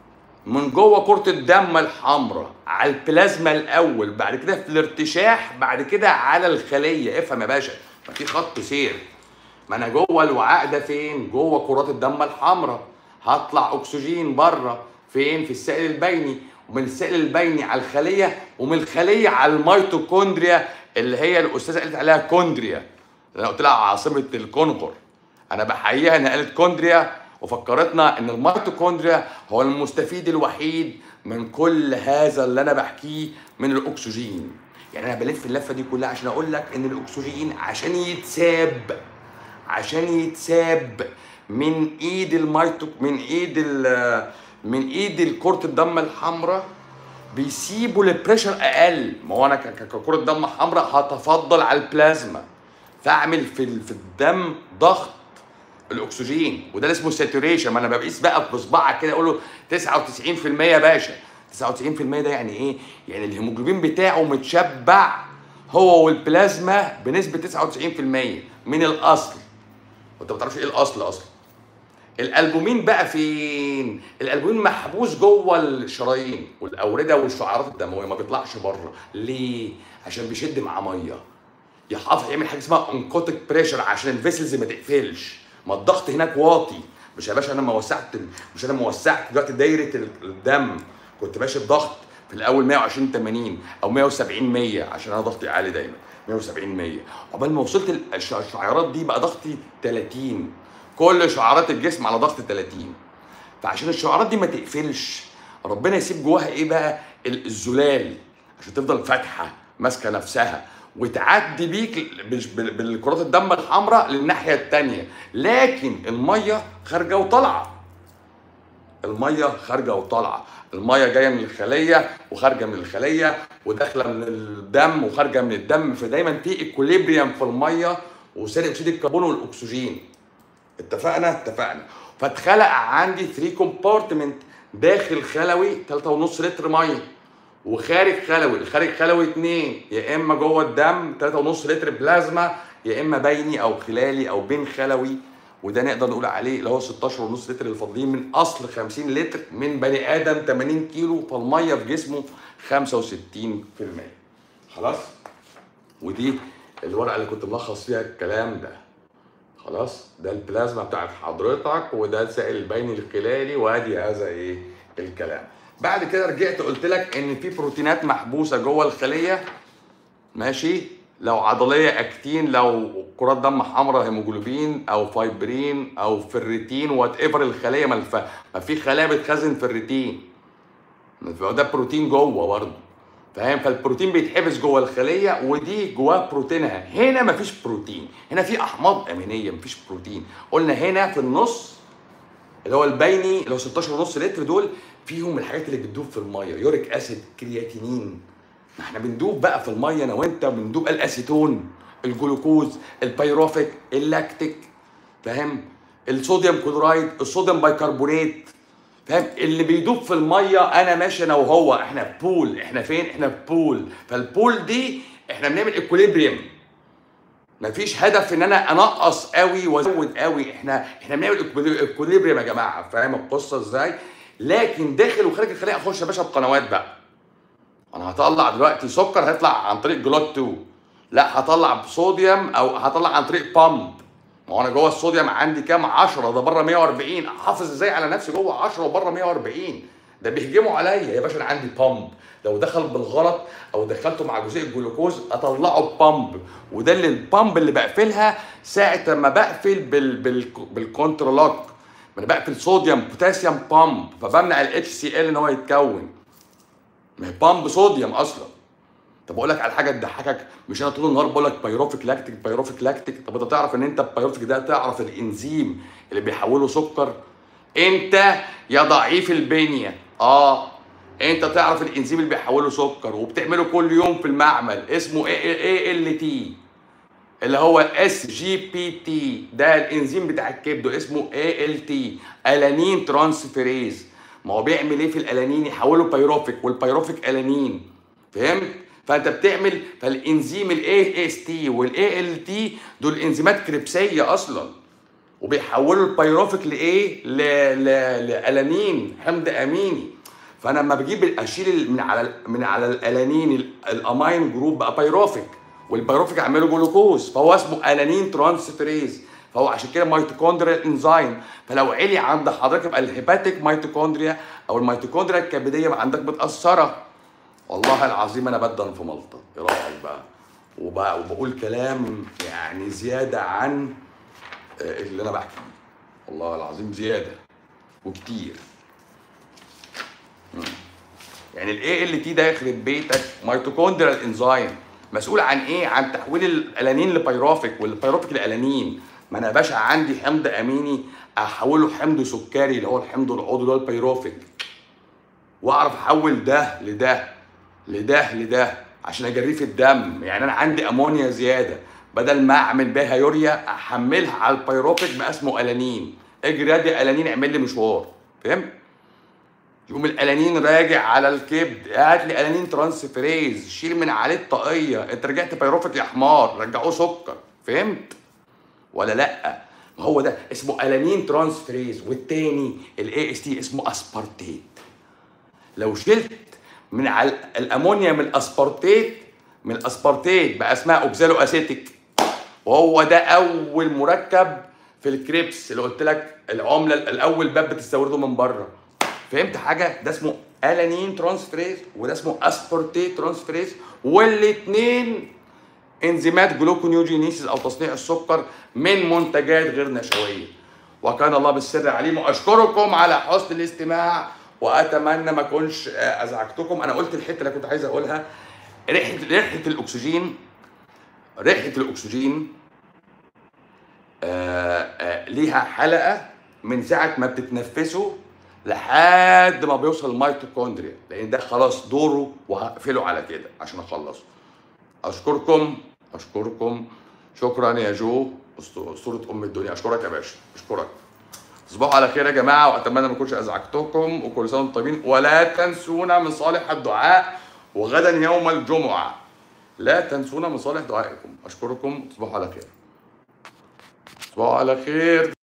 من جوه كرة الدم الحمراء على البلازما الأول بعد كده في الارتشاح بعد كده على الخلية افهم يا باشا ففي خط سير ما أنا جوه الوعاء ده فين؟ جوه كرات الدم الحمراء هطلع أكسجين بره فين؟ في السائل البيني ومن السائل البيني على الخلية ومن الخلية على الميتوكوندريا اللي هي الأستاذة قالت عليها كوندريا أنا قلت لها عاصمة الكونغر أنا بحييها إنها قالت كوندريا وفكرتنا ان الميتوكوندريا هو المستفيد الوحيد من كل هذا اللي انا بحكيه من الاكسجين يعني انا بلف اللفه دي كلها عشان اقول لك ان الاكسجين عشان يتساب عشان يتساب من ايد الميتو من ايد ال من ايد كرة الدم الحمراء بيسيبوا البريشر اقل ما هو انا ك- ك- ككرة دم حمراء هتفضل على البلازما فاعمل في ال- في الدم ضغط الاكسجين وده اللي اسمه ساتوريشن ما انا بقيس بقى بصبعك كده اقول له 99% يا باشا 99% ده يعني ايه؟ يعني الهيموجلوبين بتاعه متشبع هو والبلازما بنسبه 99% من الاصل وانت ما تعرفش ايه الاصل اصلا الالبومين بقى فين؟ الالبومين محبوس جوه الشرايين والاورده والشعيرات الدمويه ما بيطلعش بره ليه؟ عشان بيشد مع ميه يحافظ يعمل حاجه اسمها انكوتك بريشر عشان الفيسلز ما تقفلش ما الضغط هناك واطي مش يا باشا انا ما وسعت مش انا ما وسعت دلوقتي دايره ال- الدم كنت ماشي بضغط في الاول 120 80 او 170 100 عشان انا ضغطي عالي دايما 170 100 عقبال ما وصلت ال- الش- الشعيرات دي بقى ضغطي 30 كل شعيرات الجسم على ضغط 30 فعشان الشعيرات دي ما تقفلش ربنا يسيب جواها ايه بقى ال- الزلال عشان تفضل فاتحه ماسكه نفسها وتعدي بيك بال- بال- بالكرات الدم الحمراء للناحيه الثانيه لكن الميه خارجه وطالعه الميه خارجه وطالعه الميه جايه من الخليه وخارجه من الخليه وداخله من الدم وخارجه من الدم فدايما في اكوليبريم في الميه وثاني اكسيد الكربون والاكسجين اتفقنا اتفقنا فاتخلق عندي 3 كومبارتمنت داخل خلوي 3.5 لتر ميه وخارج خلوي الخارج خلوي 2 يا اما جوه الدم 3.5 لتر بلازما يا اما بيني او خلالي او بين خلوي وده نقدر نقول عليه اللي هو 16.5 لتر الفاضلين من اصل 50 لتر من بني ادم 80 كيلو فالميه في جسمه 65% خلاص ودي الورقه اللي كنت ملخص فيها الكلام ده خلاص ده البلازما بتاعت حضرتك وده السائل البيني الخلالي وادي هذا ايه الكلام بعد كده رجعت قلت لك ان في بروتينات محبوسه جوه الخليه ماشي لو عضليه اكتين لو كرات دم حمراء هيموجلوبين او فايبرين او فريتين وات ايفر الخليه ما الف... ما في خلايا بتخزن فريتين ده بروتين جوه برضه فاهم فالبروتين بيتحبس جوه الخليه ودي جواه بروتينها هنا مفيش بروتين هنا في احماض امينيه مفيش بروتين قلنا هنا في النص اللي هو البيني اللي هو 16 ونص لتر دول فيهم الحاجات اللي بتدوب في الميه يوريك اسيد كرياتينين ما احنا بندوب بقى في الميه انا وانت بندوب الاسيتون الجلوكوز البيروفيك اللاكتيك فاهم الصوديوم كلورايد الصوديوم بايكربونات فاهم اللي بيدوب في الميه انا ماشي انا وهو احنا بول احنا فين احنا بول فالبول دي احنا بنعمل اكوليبريم مفيش هدف ان انا انقص قوي وازود قوي احنا احنا بنعمل اكوليبريم يا جماعه فاهم القصه ازاي لكن داخل وخارج الخليه اخش يا باشا بقنوات بقى انا هطلع دلوقتي سكر هيطلع عن طريق جلوت 2 لا هطلع صوديوم او هطلع عن طريق بامب ما هو انا جوه الصوديوم عندي كام 10 ده بره 140 احافظ ازاي على نفسي جوه 10 وبره 140 ده بيهجموا عليا يا باشا انا عندي بامب لو دخل بالغلط او دخلته مع جزيء الجلوكوز اطلعه بامب وده اللي البامب اللي بقفلها ساعه ما بقفل بال بال بالكونترولوك ما انا بقفل صوديوم بوتاسيوم بامب فبمنع الاتش سي ال ان هو يتكون ما هي بامب صوديوم اصلا طب اقول لك على حاجه تضحكك مش انا طول النهار بقول لك بايروفيك لاكتيك بايروفيك لاكتيك طب انت تعرف ان انت البايروفيك ده تعرف الانزيم اللي بيحوله سكر انت يا ضعيف البنيه اه انت تعرف الانزيم اللي بيحوله سكر وبتعمله كل يوم في المعمل اسمه اي ال تي اللي هو اس جي بي تي ده الانزيم بتاع الكبد اسمه اي ال تي الانين ترانسفيريز ما هو بيعمل ايه في الالانين يحوله بايروفيك والبايروفيك الانين فهمت فانت بتعمل فالانزيم الاي اس تي والاي ال تي دول انزيمات كريبسيه اصلا وبيحولوا البايروفيك لايه ل... ل... لالانين حمض اميني فانا لما بجيب اشيل من على من على الالانين ال- الامين جروب بقى بايروفيك والبايروفيك اعمله جلوكوز فهو اسمه الانين ترانسفيريز فهو عشان كده ميتوكوندريال انزيم فلو علي عند حضرتك يبقى الهيباتيك ميتوكوندريا او الميتوكوندريا الكبديه بقى عندك متاثره والله العظيم انا بدن في ملطه ايه رايك بقى وبقى وبقول كلام يعني زياده عن آه، اللي انا بحكيه والله العظيم زياده وكتير مم. يعني الاي ال تي ده يخرب بيتك ميتوكوندريال انزيم مسؤول عن ايه عن تحويل الالانين لبيروفيك والبيروفيك لالانين ما انا يا باشا عندي حمض اميني احوله حمض سكري اللي هو الحمض العضوي اللي هو البيروفيك واعرف احول ده لده لده لده عشان اجريه في الدم يعني انا عندي امونيا زياده بدل ما اعمل بيها يوريا احملها على البيروفيك بقى اسمه الانين اجري ادي الانين اعمل لي مشوار فهمت يقوم الالانين راجع على الكبد هات لي الانين ترانسفيريز شيل من عليه الطاقيه انت رجعت بيروفيك يا حمار رجعوه سكر فهمت ولا لا ما هو ده اسمه الانين ترانسفيريز والتاني الاي اس تي اسمه اسبارتيت لو شلت من على الامونيا من الاسبارتيت من الاسبارتيت بقى اسمها اوكزالو اسيتيك وهو ده اول مركب في الكريبس اللي قلت لك العمله الاول باب بتستورده من بره فهمت حاجه ده اسمه الانين ترانسفيريز وده اسمه اسبارتيت ترانسفيريز والاثنين انزيمات جلوكونيوجينيسيس او تصنيع السكر من منتجات غير نشويه وكان الله بالسر عليم واشكركم على حسن الاستماع واتمنى ما اكونش آه، ازعجتكم انا قلت الحته اللي كنت عايز اقولها ريحه ريحه الاكسجين ريحه الاكسجين آه آه ليها حلقه من ساعه ما بتتنفسه لحد ما بيوصل الميتوكوندريا لان ده خلاص دوره وهقفله على كده عشان اخلصه اشكركم اشكركم شكرا يا جو أسط- اسطوره ام الدنيا اشكرك يا باشا اشكرك تصبحوا على خير يا جماعه واتمنى ما اكونش ازعجتكم وكل سنه وانتم طيبين ولا تنسونا من صالح الدعاء وغدا يوم الجمعه لا تنسونا من صالح دعائكم اشكركم تصبحوا على خير تصبحوا على خير